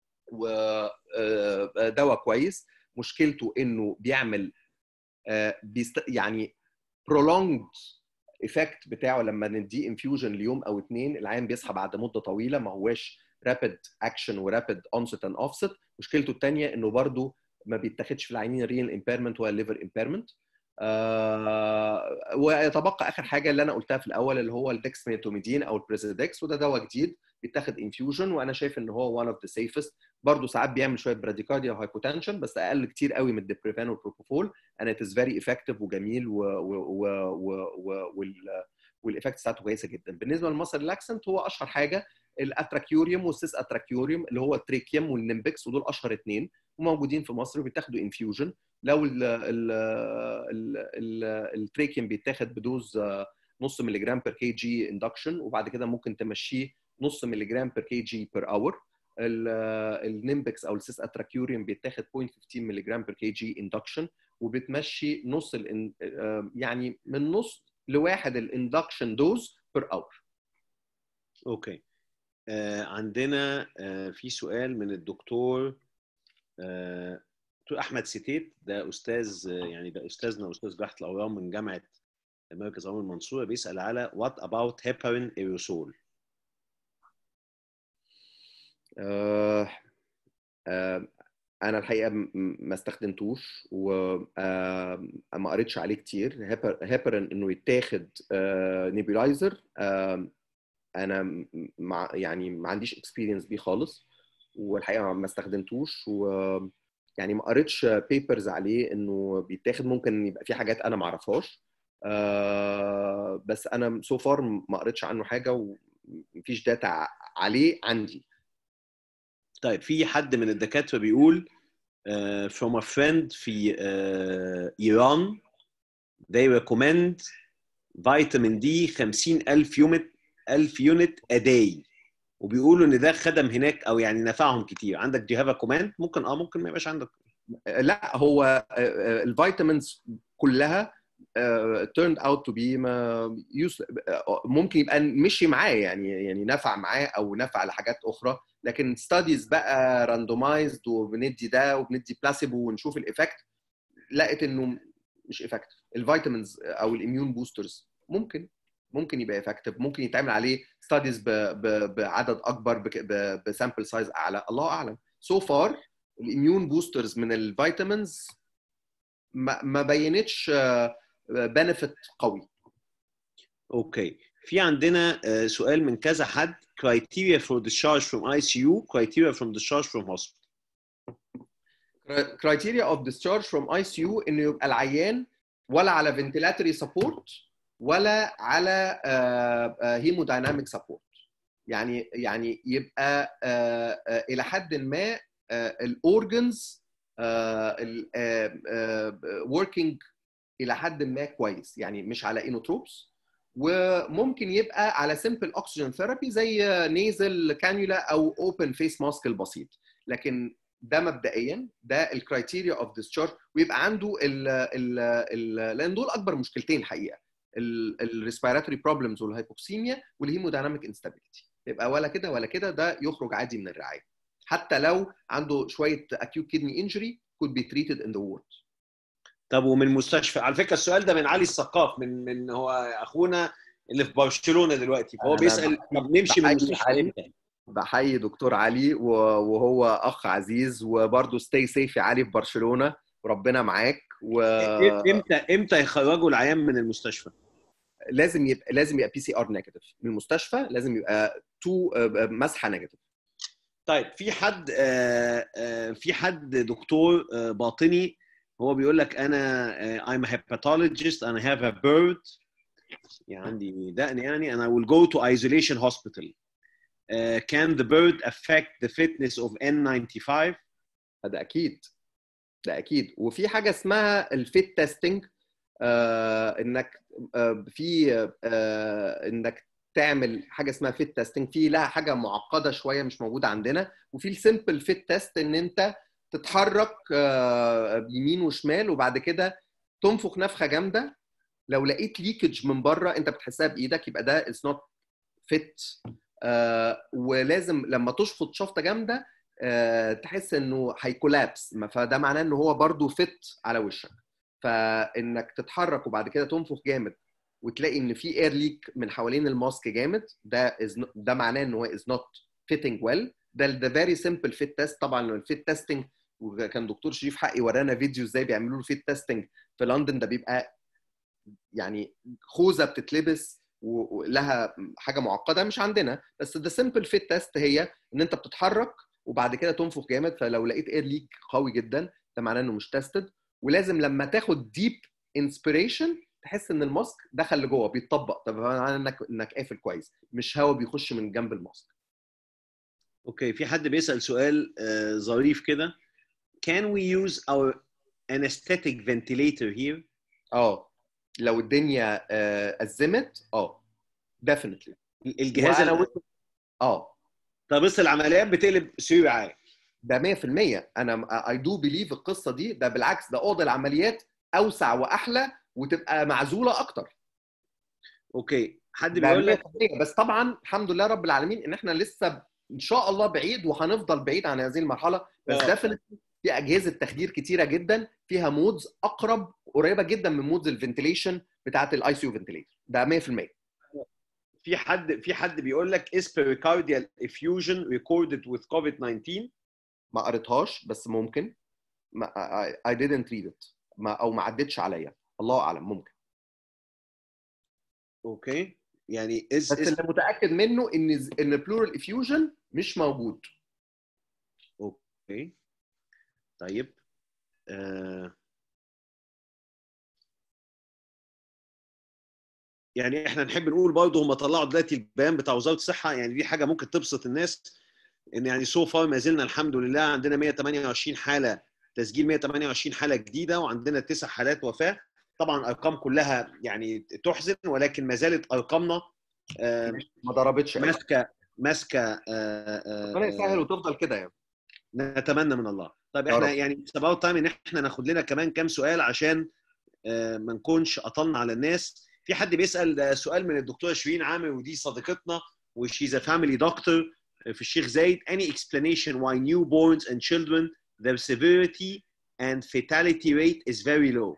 ودواء كويس مشكلته انه بيعمل آه، بيست يعني prolonged ايفكت بتاعه لما نديه انفيوجن ليوم او اتنين العيان بيصحى بعد مده طويله ما هواش رابid اكشن ورابid onset اند اوفست مشكلته الثانيه انه برضو ما بيتاخدش في العينين رينال امبيرمنت ولا ليفر امبيرمنت آه ويتبقى اخر حاجه اللي انا قلتها في الاول اللي هو الدكسميتوميدين او البريزيدكس وده دواء جديد بيتاخد انفيوجن وانا شايف ان هو وان اوف ذا سيفست برضه ساعات بيعمل شويه براديكارديا وهايبوتنشن بس اقل كتير قوي من الديبريفان والبروبوفول انا ات از فيري افكتيف وجميل و, و, و, و, و وال والايفكت بتاعته كويسه جدا بالنسبه للمصل ريلاكسنت هو اشهر حاجه الاتراكيوريوم والسيس اتراكيوريوم اللي هو التريكيوم والنمبكس ودول اشهر اثنين وموجودين في مصر وبيتاخدوا انفيوجن لو ال ال ال ال التريكيوم بيتاخد بدوز نص مللي جرام بير كي جي اندكشن وبعد كده ممكن تمشيه نص مللي جرام بير كي جي بير اور النمبكس او السيس اتراكيوريوم بيتاخد 0.15 مللي جرام بير كي جي اندكشن وبتمشي نص يعني من نص لواحد الاندكشن دوز بير اور اوكي آه عندنا آه في سؤال من الدكتور آه دكتور احمد ستيت ده استاذ آه يعني ده استاذنا استاذ جراحه الاورام من جامعه مركز اورام المنصوره بيسال على وات اباوت هيبارين ايروسول آه آه انا الحقيقه ما استخدمتوش وما قريتش عليه كتير هيبرين انه يتاخد نيبولايزر انا مع يعني ما عنديش اكسبيرينس بيه خالص والحقيقه ما استخدمتوش و يعني ما قريتش بيبرز عليه انه بيتاخد ممكن يبقى في حاجات انا ما اعرفهاش بس انا سو فار ما قريتش عنه حاجه ومفيش داتا عليه عندي طيب في حد من الدكاتره بيقول uh, from a friend في uh, ايران they recommend فيتامين دي 50000 يونت 1000 يونت a day وبيقولوا ان ده خدم هناك او يعني نفعهم كتير عندك دي هاف كوماند ممكن اه ممكن ما يبقاش عندك لا هو الفيتامينز كلها turned out to be ممكن يبقى مشي معاه يعني يعني نفع معاه او نفع لحاجات اخرى لكن ستاديز بقى راندومايزد وبندي ده وبندي بلاسيبو ونشوف الايفكت لقيت انه مش افكتيف الفيتامينز او الاميون بوسترز ممكن ممكن يبقى افكتيف ممكن يتعمل عليه ستاديز بعدد اكبر بسامبل سايز اعلى الله اعلم سو so فار الاميون بوسترز من الفيتامينز ما, ما بينتش بنفيت قوي اوكي في عندنا سؤال من كذا حد criteria for discharge from ICU criteria from discharge from hospital criteria of discharge from ICU انه يبقى العيان ولا على ventilatory support ولا على هيمودايناميك سبورت يعني يعني يبقى الى حد ما الاورجنز working الى حد ما كويس يعني مش على انوتروبس وممكن يبقى على سمبل اوكسجين ثيرابي زي نيزل كانيولا او اوبن فيس ماسك البسيط لكن ده مبدئيا ده الكرايتيريا اوف ديسشارج ويبقى عنده ال ال ال لان دول اكبر مشكلتين الحقيقه الريسبيراتوري بروبلمز والهايبوكسيميا والهيمودايناميك انستابيليتي يبقى ولا كده ولا كده ده يخرج عادي من الرعايه حتى لو عنده شويه acute kidney injury could be treated in the ward طب ومن مستشفى على فكره السؤال ده من علي الثقاف من من هو اخونا اللي في برشلونه دلوقتي فهو أنا بيسال بحيي- طب نمشي من بحيي المستشفى علي. امتى؟ بحيي دكتور علي و- وهو اخ عزيز وبرضه ستي سيف يا علي في برشلونه وربنا معاك ولازم امتى امتى يخرجوا العيان من المستشفى؟ يبقى لازم يبقى بي سي ار نيجاتيف من المستشفى لازم يبقى تو مسحه نيجاتيف طيب في حد آه، آه، في حد دكتور آه، باطني هو بيقول لك انا آه، I'm a hepatologist and I have a bird يعني عندي دقن يعني and I will go to isolation hospital. Uh, can the bird affect the fitness of N95? ده اكيد ده اكيد وفي حاجه اسمها الفيت تيستنج آه انك آه في آه انك تعمل حاجه اسمها فيت تيستنج في لها حاجه معقده شويه مش موجوده عندنا وفي السيمبل فيت تيست ان انت تتحرك آه يمين وشمال وبعد كده تنفخ نفخه جامده لو لقيت ليكج من بره انت بتحسها بايدك يبقى ده از نوت فيت ولازم لما تشفط شفطه جامده آه، تحس انه هيكولابس فده معناه ان هو برضو فت على وشك فانك تتحرك وبعد كده تنفخ جامد وتلاقي ان في اير ليك من حوالين الماسك جامد ده is, ده معناه ان هو از نوت فيتنج ويل ده ده فيري سمبل فيت تيست طبعا الفيت تيستنج وكان دكتور شريف حقي ورانا فيديو ازاي بيعملوا له فيت تيستنج في لندن ده بيبقى يعني خوذه بتتلبس ولها حاجه معقده مش عندنا بس ده سمبل فيت تيست هي ان انت بتتحرك وبعد كده تنفخ جامد فلو لقيت اير ليك قوي جدا ده معناه انه مش تيستد ولازم لما تاخد ديب انسبيريشن تحس ان الماسك دخل لجوه بيتطبق طب معناه انك انك قافل كويس مش هواء بيخش من جنب الماسك اوكي في حد بيسال سؤال آه، ظريف كده can we use our anesthetic ventilator here اه لو الدنيا آه، ازمت اه ديفينتلي الجهاز وأنا ال- اه طب بس العمليات بتقلب سرير عام ده 100% انا اي دو بليف القصه دي ده بالعكس ده اوضه العمليات اوسع واحلى وتبقى معزوله اكتر اوكي حد ده بيقول لك 100% بس طبعا الحمد لله رب العالمين ان احنا لسه ان شاء الله بعيد وهنفضل بعيد عن هذه المرحله بس آه. ديفنتلي في اجهزه تخدير كتيره جدا فيها مودز اقرب قريبه جدا من مودز الفنتيليشن بتاعت الاي سي يو فنتيليتر ده 100% في حد في حد بيقول لك is pericardial effusion recorded with COVID-19 ما قريتهاش بس ممكن ما I, I didn't read it ما او ما عدتش عليا الله اعلم ممكن اوكي يعني is, بس is اللي متاكد منه ان ان بلورال افيوجن مش موجود اوكي طيب آه. يعني احنا نحب نقول برضه هم طلعوا دلوقتي البيان بتاع وزاره الصحه يعني دي حاجه ممكن تبسط الناس ان يعني سو فار ما زلنا الحمد لله عندنا 128 حاله تسجيل 128 حاله جديده وعندنا تسع حالات وفاه طبعا ارقام كلها يعني تحزن ولكن ما زالت ارقامنا آه، ما ضربتش قوي. ماسكه ماسكه آه، آه، ربنا يسهل آه، وتفضل كده يعني نتمنى من الله طيب يا احنا رب. يعني it's about time ان احنا ناخد لنا كمان كام سؤال عشان آه، ما نكونش قطلنا على الناس في حد بيسال ده سؤال من الدكتوره شيرين عامر ودي صديقتنا وشيز a family doctor في الشيخ زايد any explanation why newborns and children their severity and fatality rate is very low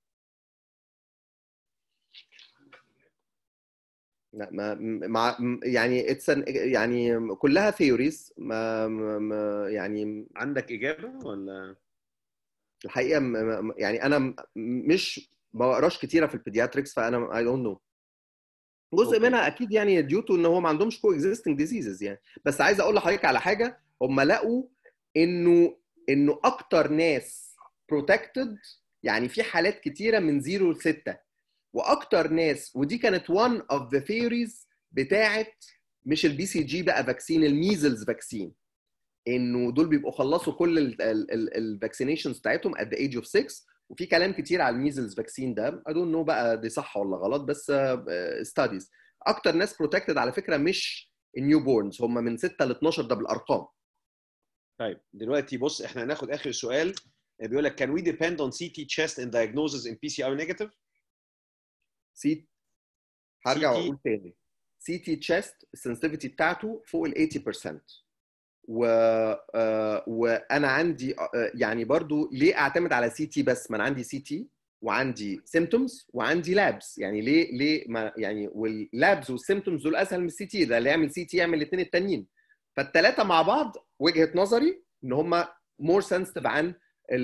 لا ما مع يعني اتس يعني كلها ثيوريز ما ما- ما يعني عندك اجابه ولا الحقيقه م- م- يعني انا م- مش ما بقراش كتيره في البيدياتريكس فانا اي دونت نو جزء أوكي. منها اكيد يعني ديوتو ان هو ما عندهمش كو اكزيستنج ديزيزز يعني بس عايز اقول لحضرتك على حاجه هم لقوا انه انه اكتر ناس بروتكتد يعني في حالات كتيره من 0 ل 6 واكتر ناس ودي كانت one of the theories بتاعت مش البي سي جي بقى فاكسين الميزلز فاكسين انه دول بيبقوا خلصوا كل الفاكسينيشنز بتاعتهم at the age of 6 وفي كلام كتير على الميزلز فاكسين ده I don't know بقى دي صح ولا غلط بس ستاديز اكتر ناس بروتكتد على فكره مش النيو بورنز هم من 6 ل 12 ده بالارقام طيب دلوقتي بص احنا هناخد اخر سؤال بيقول لك can we depend on CT chest in diagnosis in PCR negative سي هرجع CT. واقول تاني سي تي تشيست السنسيتيفيتي بتاعته فوق ال 80% و آه، وانا عندي آه، يعني برضو ليه اعتمد على سي تي بس ما انا عندي سي تي وعندي سيمتومز وعندي لابس يعني ليه ليه ما يعني واللابس والسيمتومز دول اسهل من السي تي ده اللي يعمل سي تي يعمل الاثنين التانيين فالثلاثه مع بعض وجهه نظري ان هم مور سنسيتيف عن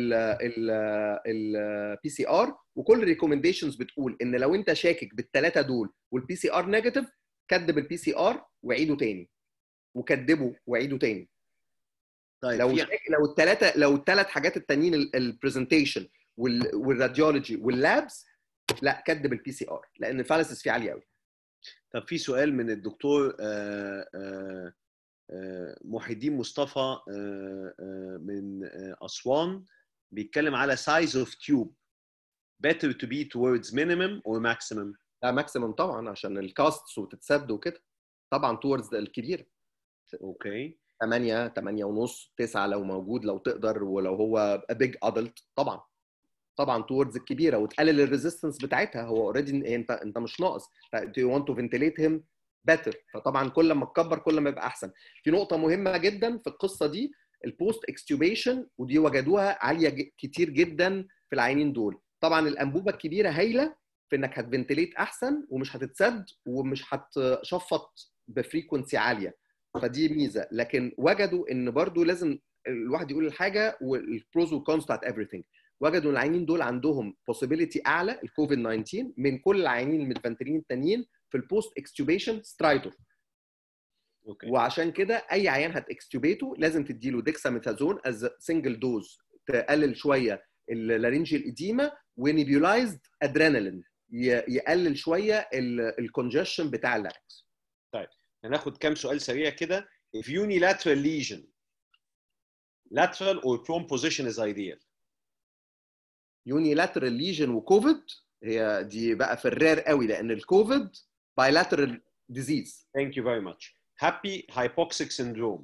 البي سي ار وكل الريكومنديشنز بتقول ان لو انت شاكك بالثلاثه دول والبي سي ار نيجاتيف كدب البي سي ار وعيده تاني وكدبه وعيده تاني طيب لو في شاك لو الثلاثه لو الثلاث حاجات التانيين البرزنتيشن والراديولوجي واللابس لا كدب البي سي ار لان الفالسس فيه عاليه قوي طب في سؤال من الدكتور آه، آه، آه، محي الدين مصطفى آه، آه، من آه، أسوان بيتكلم على size of tube better to be towards minimum or maximum لا ماكسيمم طبعا عشان الكاستس وتتسد وكده طبعا تورز الكبيره اوكي 8 8 ونص 9 لو موجود لو تقدر ولو هو بيج ادلت طبعا طبعا تورز الكبيره وتقلل الريزيستنس بتاعتها هو اوريدي انت انت مش ناقص يو ونت تو فنتليت هيم بيتر فطبعا كل ما تكبر كل ما يبقى احسن في نقطه مهمه جدا في القصه دي البوست اكستوبيشن ودي وجدوها عاليه ج- كتير جدا في العينين دول طبعا الانبوبه الكبيره هايله في انك هتفنتليت احسن ومش هتتسد ومش هتشفط بفريكونسي عاليه فدي ميزه لكن وجدوا ان برضو لازم الواحد يقول الحاجه والبروز والكونز بتاعت everything وجدوا ان العيانين دول عندهم possibility اعلى الكوفيد 19 من كل العيانين المتفنتلين التانيين في البوست اكستوبيشن سترايتور اوكي وعشان كده اي عيان هتكستوبيته لازم تديله ديكساميثازون از سنجل دوز تقلل شويه اللارنجيال ايديما ونيبيولايزد ادرينالين يقلل شويه الكونجشن بتاع اللاركس هناخد كام سؤال سريع كده if unilateral lesion lateral or prone position is ideal يونيلاترال ليجن وكوفيد هي دي بقى في الرير قوي لان الكوفيد بايلاترال ديزيز thank you very much happy hypoxic syndrome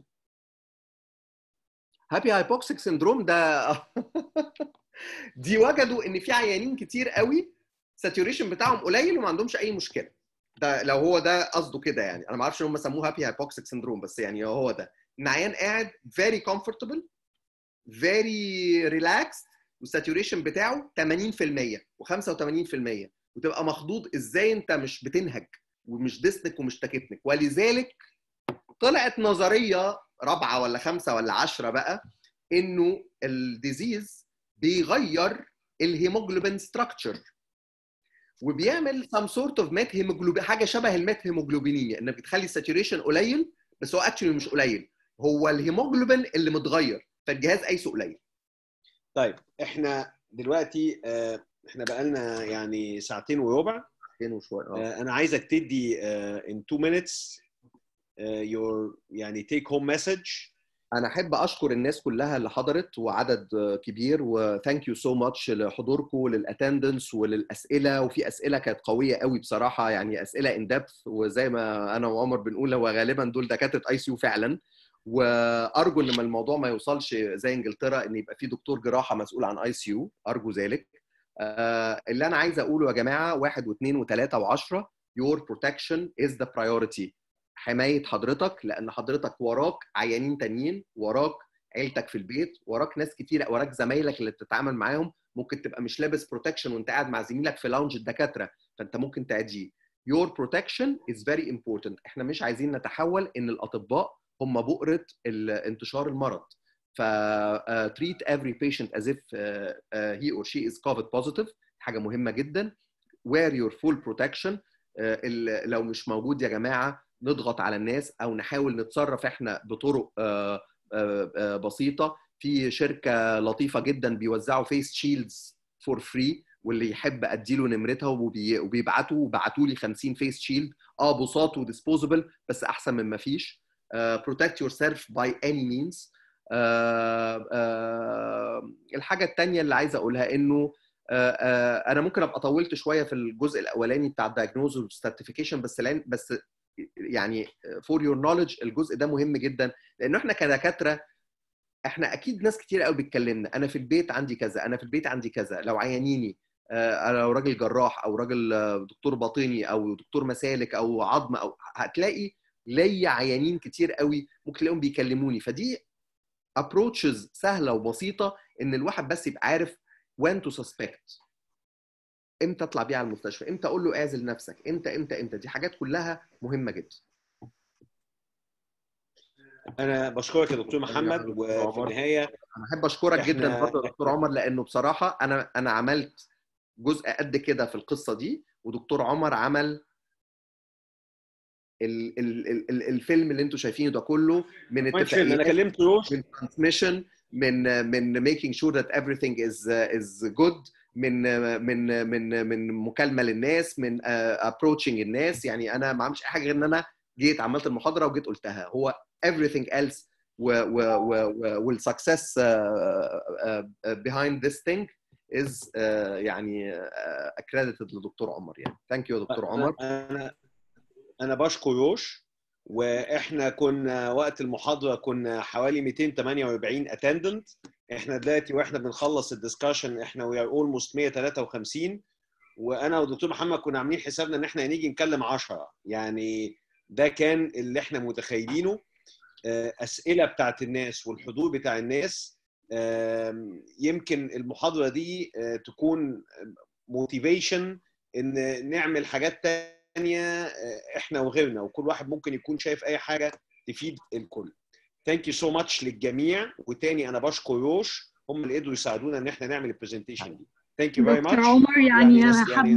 هابي هايبوكسيك سندروم ده دي وجدوا ان في عيانين كتير قوي ساتوريشن بتاعهم قليل وما عندهمش اي مشكله ده لو هو ده قصده كده يعني انا ما اعرفش ان هم سموه هابي هايبوكسيك سندروم بس يعني هو ده ان عيان قاعد فيري كومفورتبل فيري ريلاكسد والساتوريشن بتاعه 80% و85% وتبقى مخضوض ازاي انت مش بتنهج ومش ديسنك ومش تاكتنك ولذلك طلعت نظريه رابعه ولا خمسه ولا عشره بقى انه الديزيز بيغير الهيموجلوبين ستراكشر وبيعمل سام سورت اوف مات هيموجلوبين حاجه شبه المات هيموجلوبينيميا انك بتخلي الساتوريشن قليل بس هو اكشلي مش قليل هو الهيموجلوبين اللي متغير فالجهاز قايسه قليل طيب احنا دلوقتي آه، احنا بقالنا يعني ساعتين وربع فين وشويه اه آه، انا عايزك تدي آه، in two minutes آه، your يعني take home message انا احب اشكر الناس كلها اللي حضرت وعدد كبير وثانك يو سو ماتش لحضوركم للاتندنس وللاسئله وفي اسئله كانت قويه قوي بصراحه يعني اسئله ان ديبث وزي ما انا وعمر بنقول هو غالبا دول دكاتره اي سي يو فعلا وارجو ان ما الموضوع ما يوصلش زي انجلترا ان يبقى في دكتور جراحه مسؤول عن اي سي يو ارجو ذلك آه، اللي انا عايز اقوله يا جماعه واحد واثنين وثلاثه وعشره your protection is the priority حمايه حضرتك لان حضرتك وراك عيانين تانيين وراك عيلتك في البيت وراك ناس كتير وراك زمايلك اللي بتتعامل معاهم ممكن تبقى مش لابس بروتكشن وانت قاعد مع زميلك في لاونج الدكاتره فانت ممكن تعديه your protection is very important احنا مش عايزين نتحول ان الاطباء هم بؤره ال- انتشار المرض ف uh, treat every patient as if uh, uh, he or she is COVID positive حاجه مهمه جدا wear your full protection uh, ال- لو مش موجود يا جماعه نضغط على الناس او نحاول نتصرف احنا بطرق آه، آه، آه، بسيطه في شركه لطيفه جدا بيوزعوا فيس شيلدز فور فري واللي يحب اديله نمرتها وبي- وبيبعتوا وبعتوا لي 50 فيس شيلد اه بساط وديسبوزبل بس احسن من ما فيش protect yourself by any means آه، آه، الحاجه الثانيه اللي عايز اقولها انه آه، آه، انا ممكن ابقى طولت شويه في الجزء الاولاني بتاع الدايجنوز والسيرتيفيكيشن بس لان بس يعني فور يور نولج الجزء ده مهم جدا لانه احنا كدكاتره احنا اكيد ناس كتير قوي بتكلمنا انا في البيت عندي كذا انا في البيت عندي كذا لو عيانيني آه، لو راجل جراح او راجل آه، دكتور باطني او دكتور مسالك او عظم او هتلاقي ليا عيانين كتير قوي ممكن تلاقيهم بيكلموني فدي ابروتشز سهله وبسيطه ان الواحد بس يبقى عارف when to suspect امتى اطلع بيه على المستشفى امتى اقول له اعزل نفسك امتى امتى امتى دي حاجات كلها مهمه جدا انا بشكرك يا دكتور محمد وفي النهايه انا احب اشكرك إحنا- جدا برضه يا دكتور عمر لانه بصراحه انا انا عملت جزء قد كده في القصه دي ودكتور عمر عمل ال ال ال ال الفيلم اللي انتم شايفينه ده كله من ما تشيل، انا اتفاقيات كلمت روش من transmission من من making sure that everything is is good من من من من مكالمه للناس من uh, approaching الناس يعني انا ما عملتش اي حاجه غير ان انا جيت عملت المحاضره وجيت قلتها هو everything else و و و و والsuccess uh, uh, uh, behind this thing is uh, يعني uh, accredited لدكتور عمر يعني ثانك يو يا دكتور عمر انا انا بشكر روش واحنا كنا وقت المحاضره كنا حوالي 248 اتندنت احنا دلوقتي واحنا بنخلص الدسكشن احنا وي ار اولموست 153 وانا والدكتور محمد كنا عاملين حسابنا ان احنا هنيجي نكلم 10 يعني ده كان اللي احنا متخيلينه آه، اسئله بتاعت الناس والحضور بتاع الناس آم، يمكن المحاضره دي آه، تكون موتيفيشن ان نعمل حاجات تانية آه، احنا وغيرنا وكل واحد ممكن يكون شايف اي حاجه تفيد الكل ثانك يو سو ماتش للجميع وتاني انا بشكر روش هم اللي قدروا يساعدونا ان احنا نعمل البرزنتيشن دي ثانك يو فيري دكتور ماتش عمر يعني انا حابه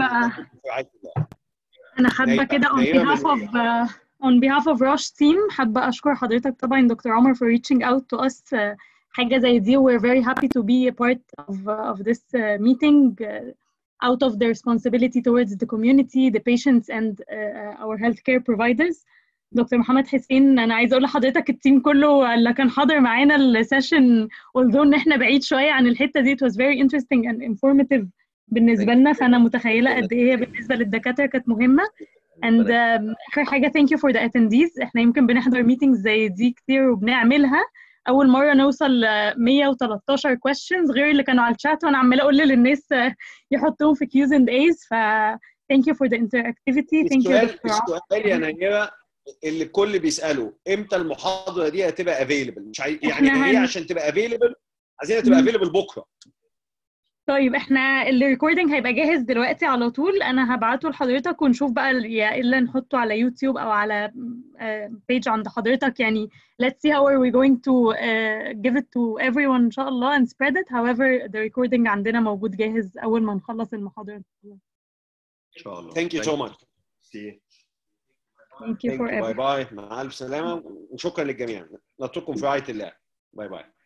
انا حابه نايمة- كده on نايمة behalf of uh, on behalf of Rush team حابه اشكر حضرتك طبعا دكتور عمر for reaching out to us uh, حاجه زي دي we're very happy to be a part of uh, of this uh, meeting uh, out of the responsibility towards the community the patients and uh, our healthcare providers دكتور محمد حسين انا عايزه اقول لحضرتك التيم كله اللي كان حاضر معانا السيشن although ان احنا بعيد شويه عن الحته دي it was very interesting and informative بالنسبه لنا فانا متخيله قد ايه هي بالنسبه للدكاتره كانت مهمه and um, اخر حاجه thank you for the attendees احنا يمكن بنحضر meetings زي دي كتير وبنعملها اول مره نوصل ل 113 questions غير اللي كانوا على الشات وانا عماله اقول للناس آه، يحطوهم في Q's and A's ف thank you for the interactivity thank you السؤال دكتور عمر. السؤال يا نيرة اللي الكل بيساله امتى المحاضره دي هتبقى افيلبل مش عاي... يعني إحنا هي هن- عشان تبقى افيلبل عايزينها تبقى مم. افيلبل بكره طيب احنا الريكوردنج هيبقى جاهز دلوقتي على طول انا هبعته لحضرتك ونشوف بقى ال- يا الا نحطه على يوتيوب او على بيج عند حضرتك يعني let's see how are we going to uh, give it to everyone ان شاء الله and spread it however the recording عندنا موجود جاهز اول ما نخلص المحاضرة ان شاء الله ان شاء الله ثانك يو سو ماتش thank you باي forever باي مع الف سلامه وشكرا للجميع نترككم في رعايه الله باي باي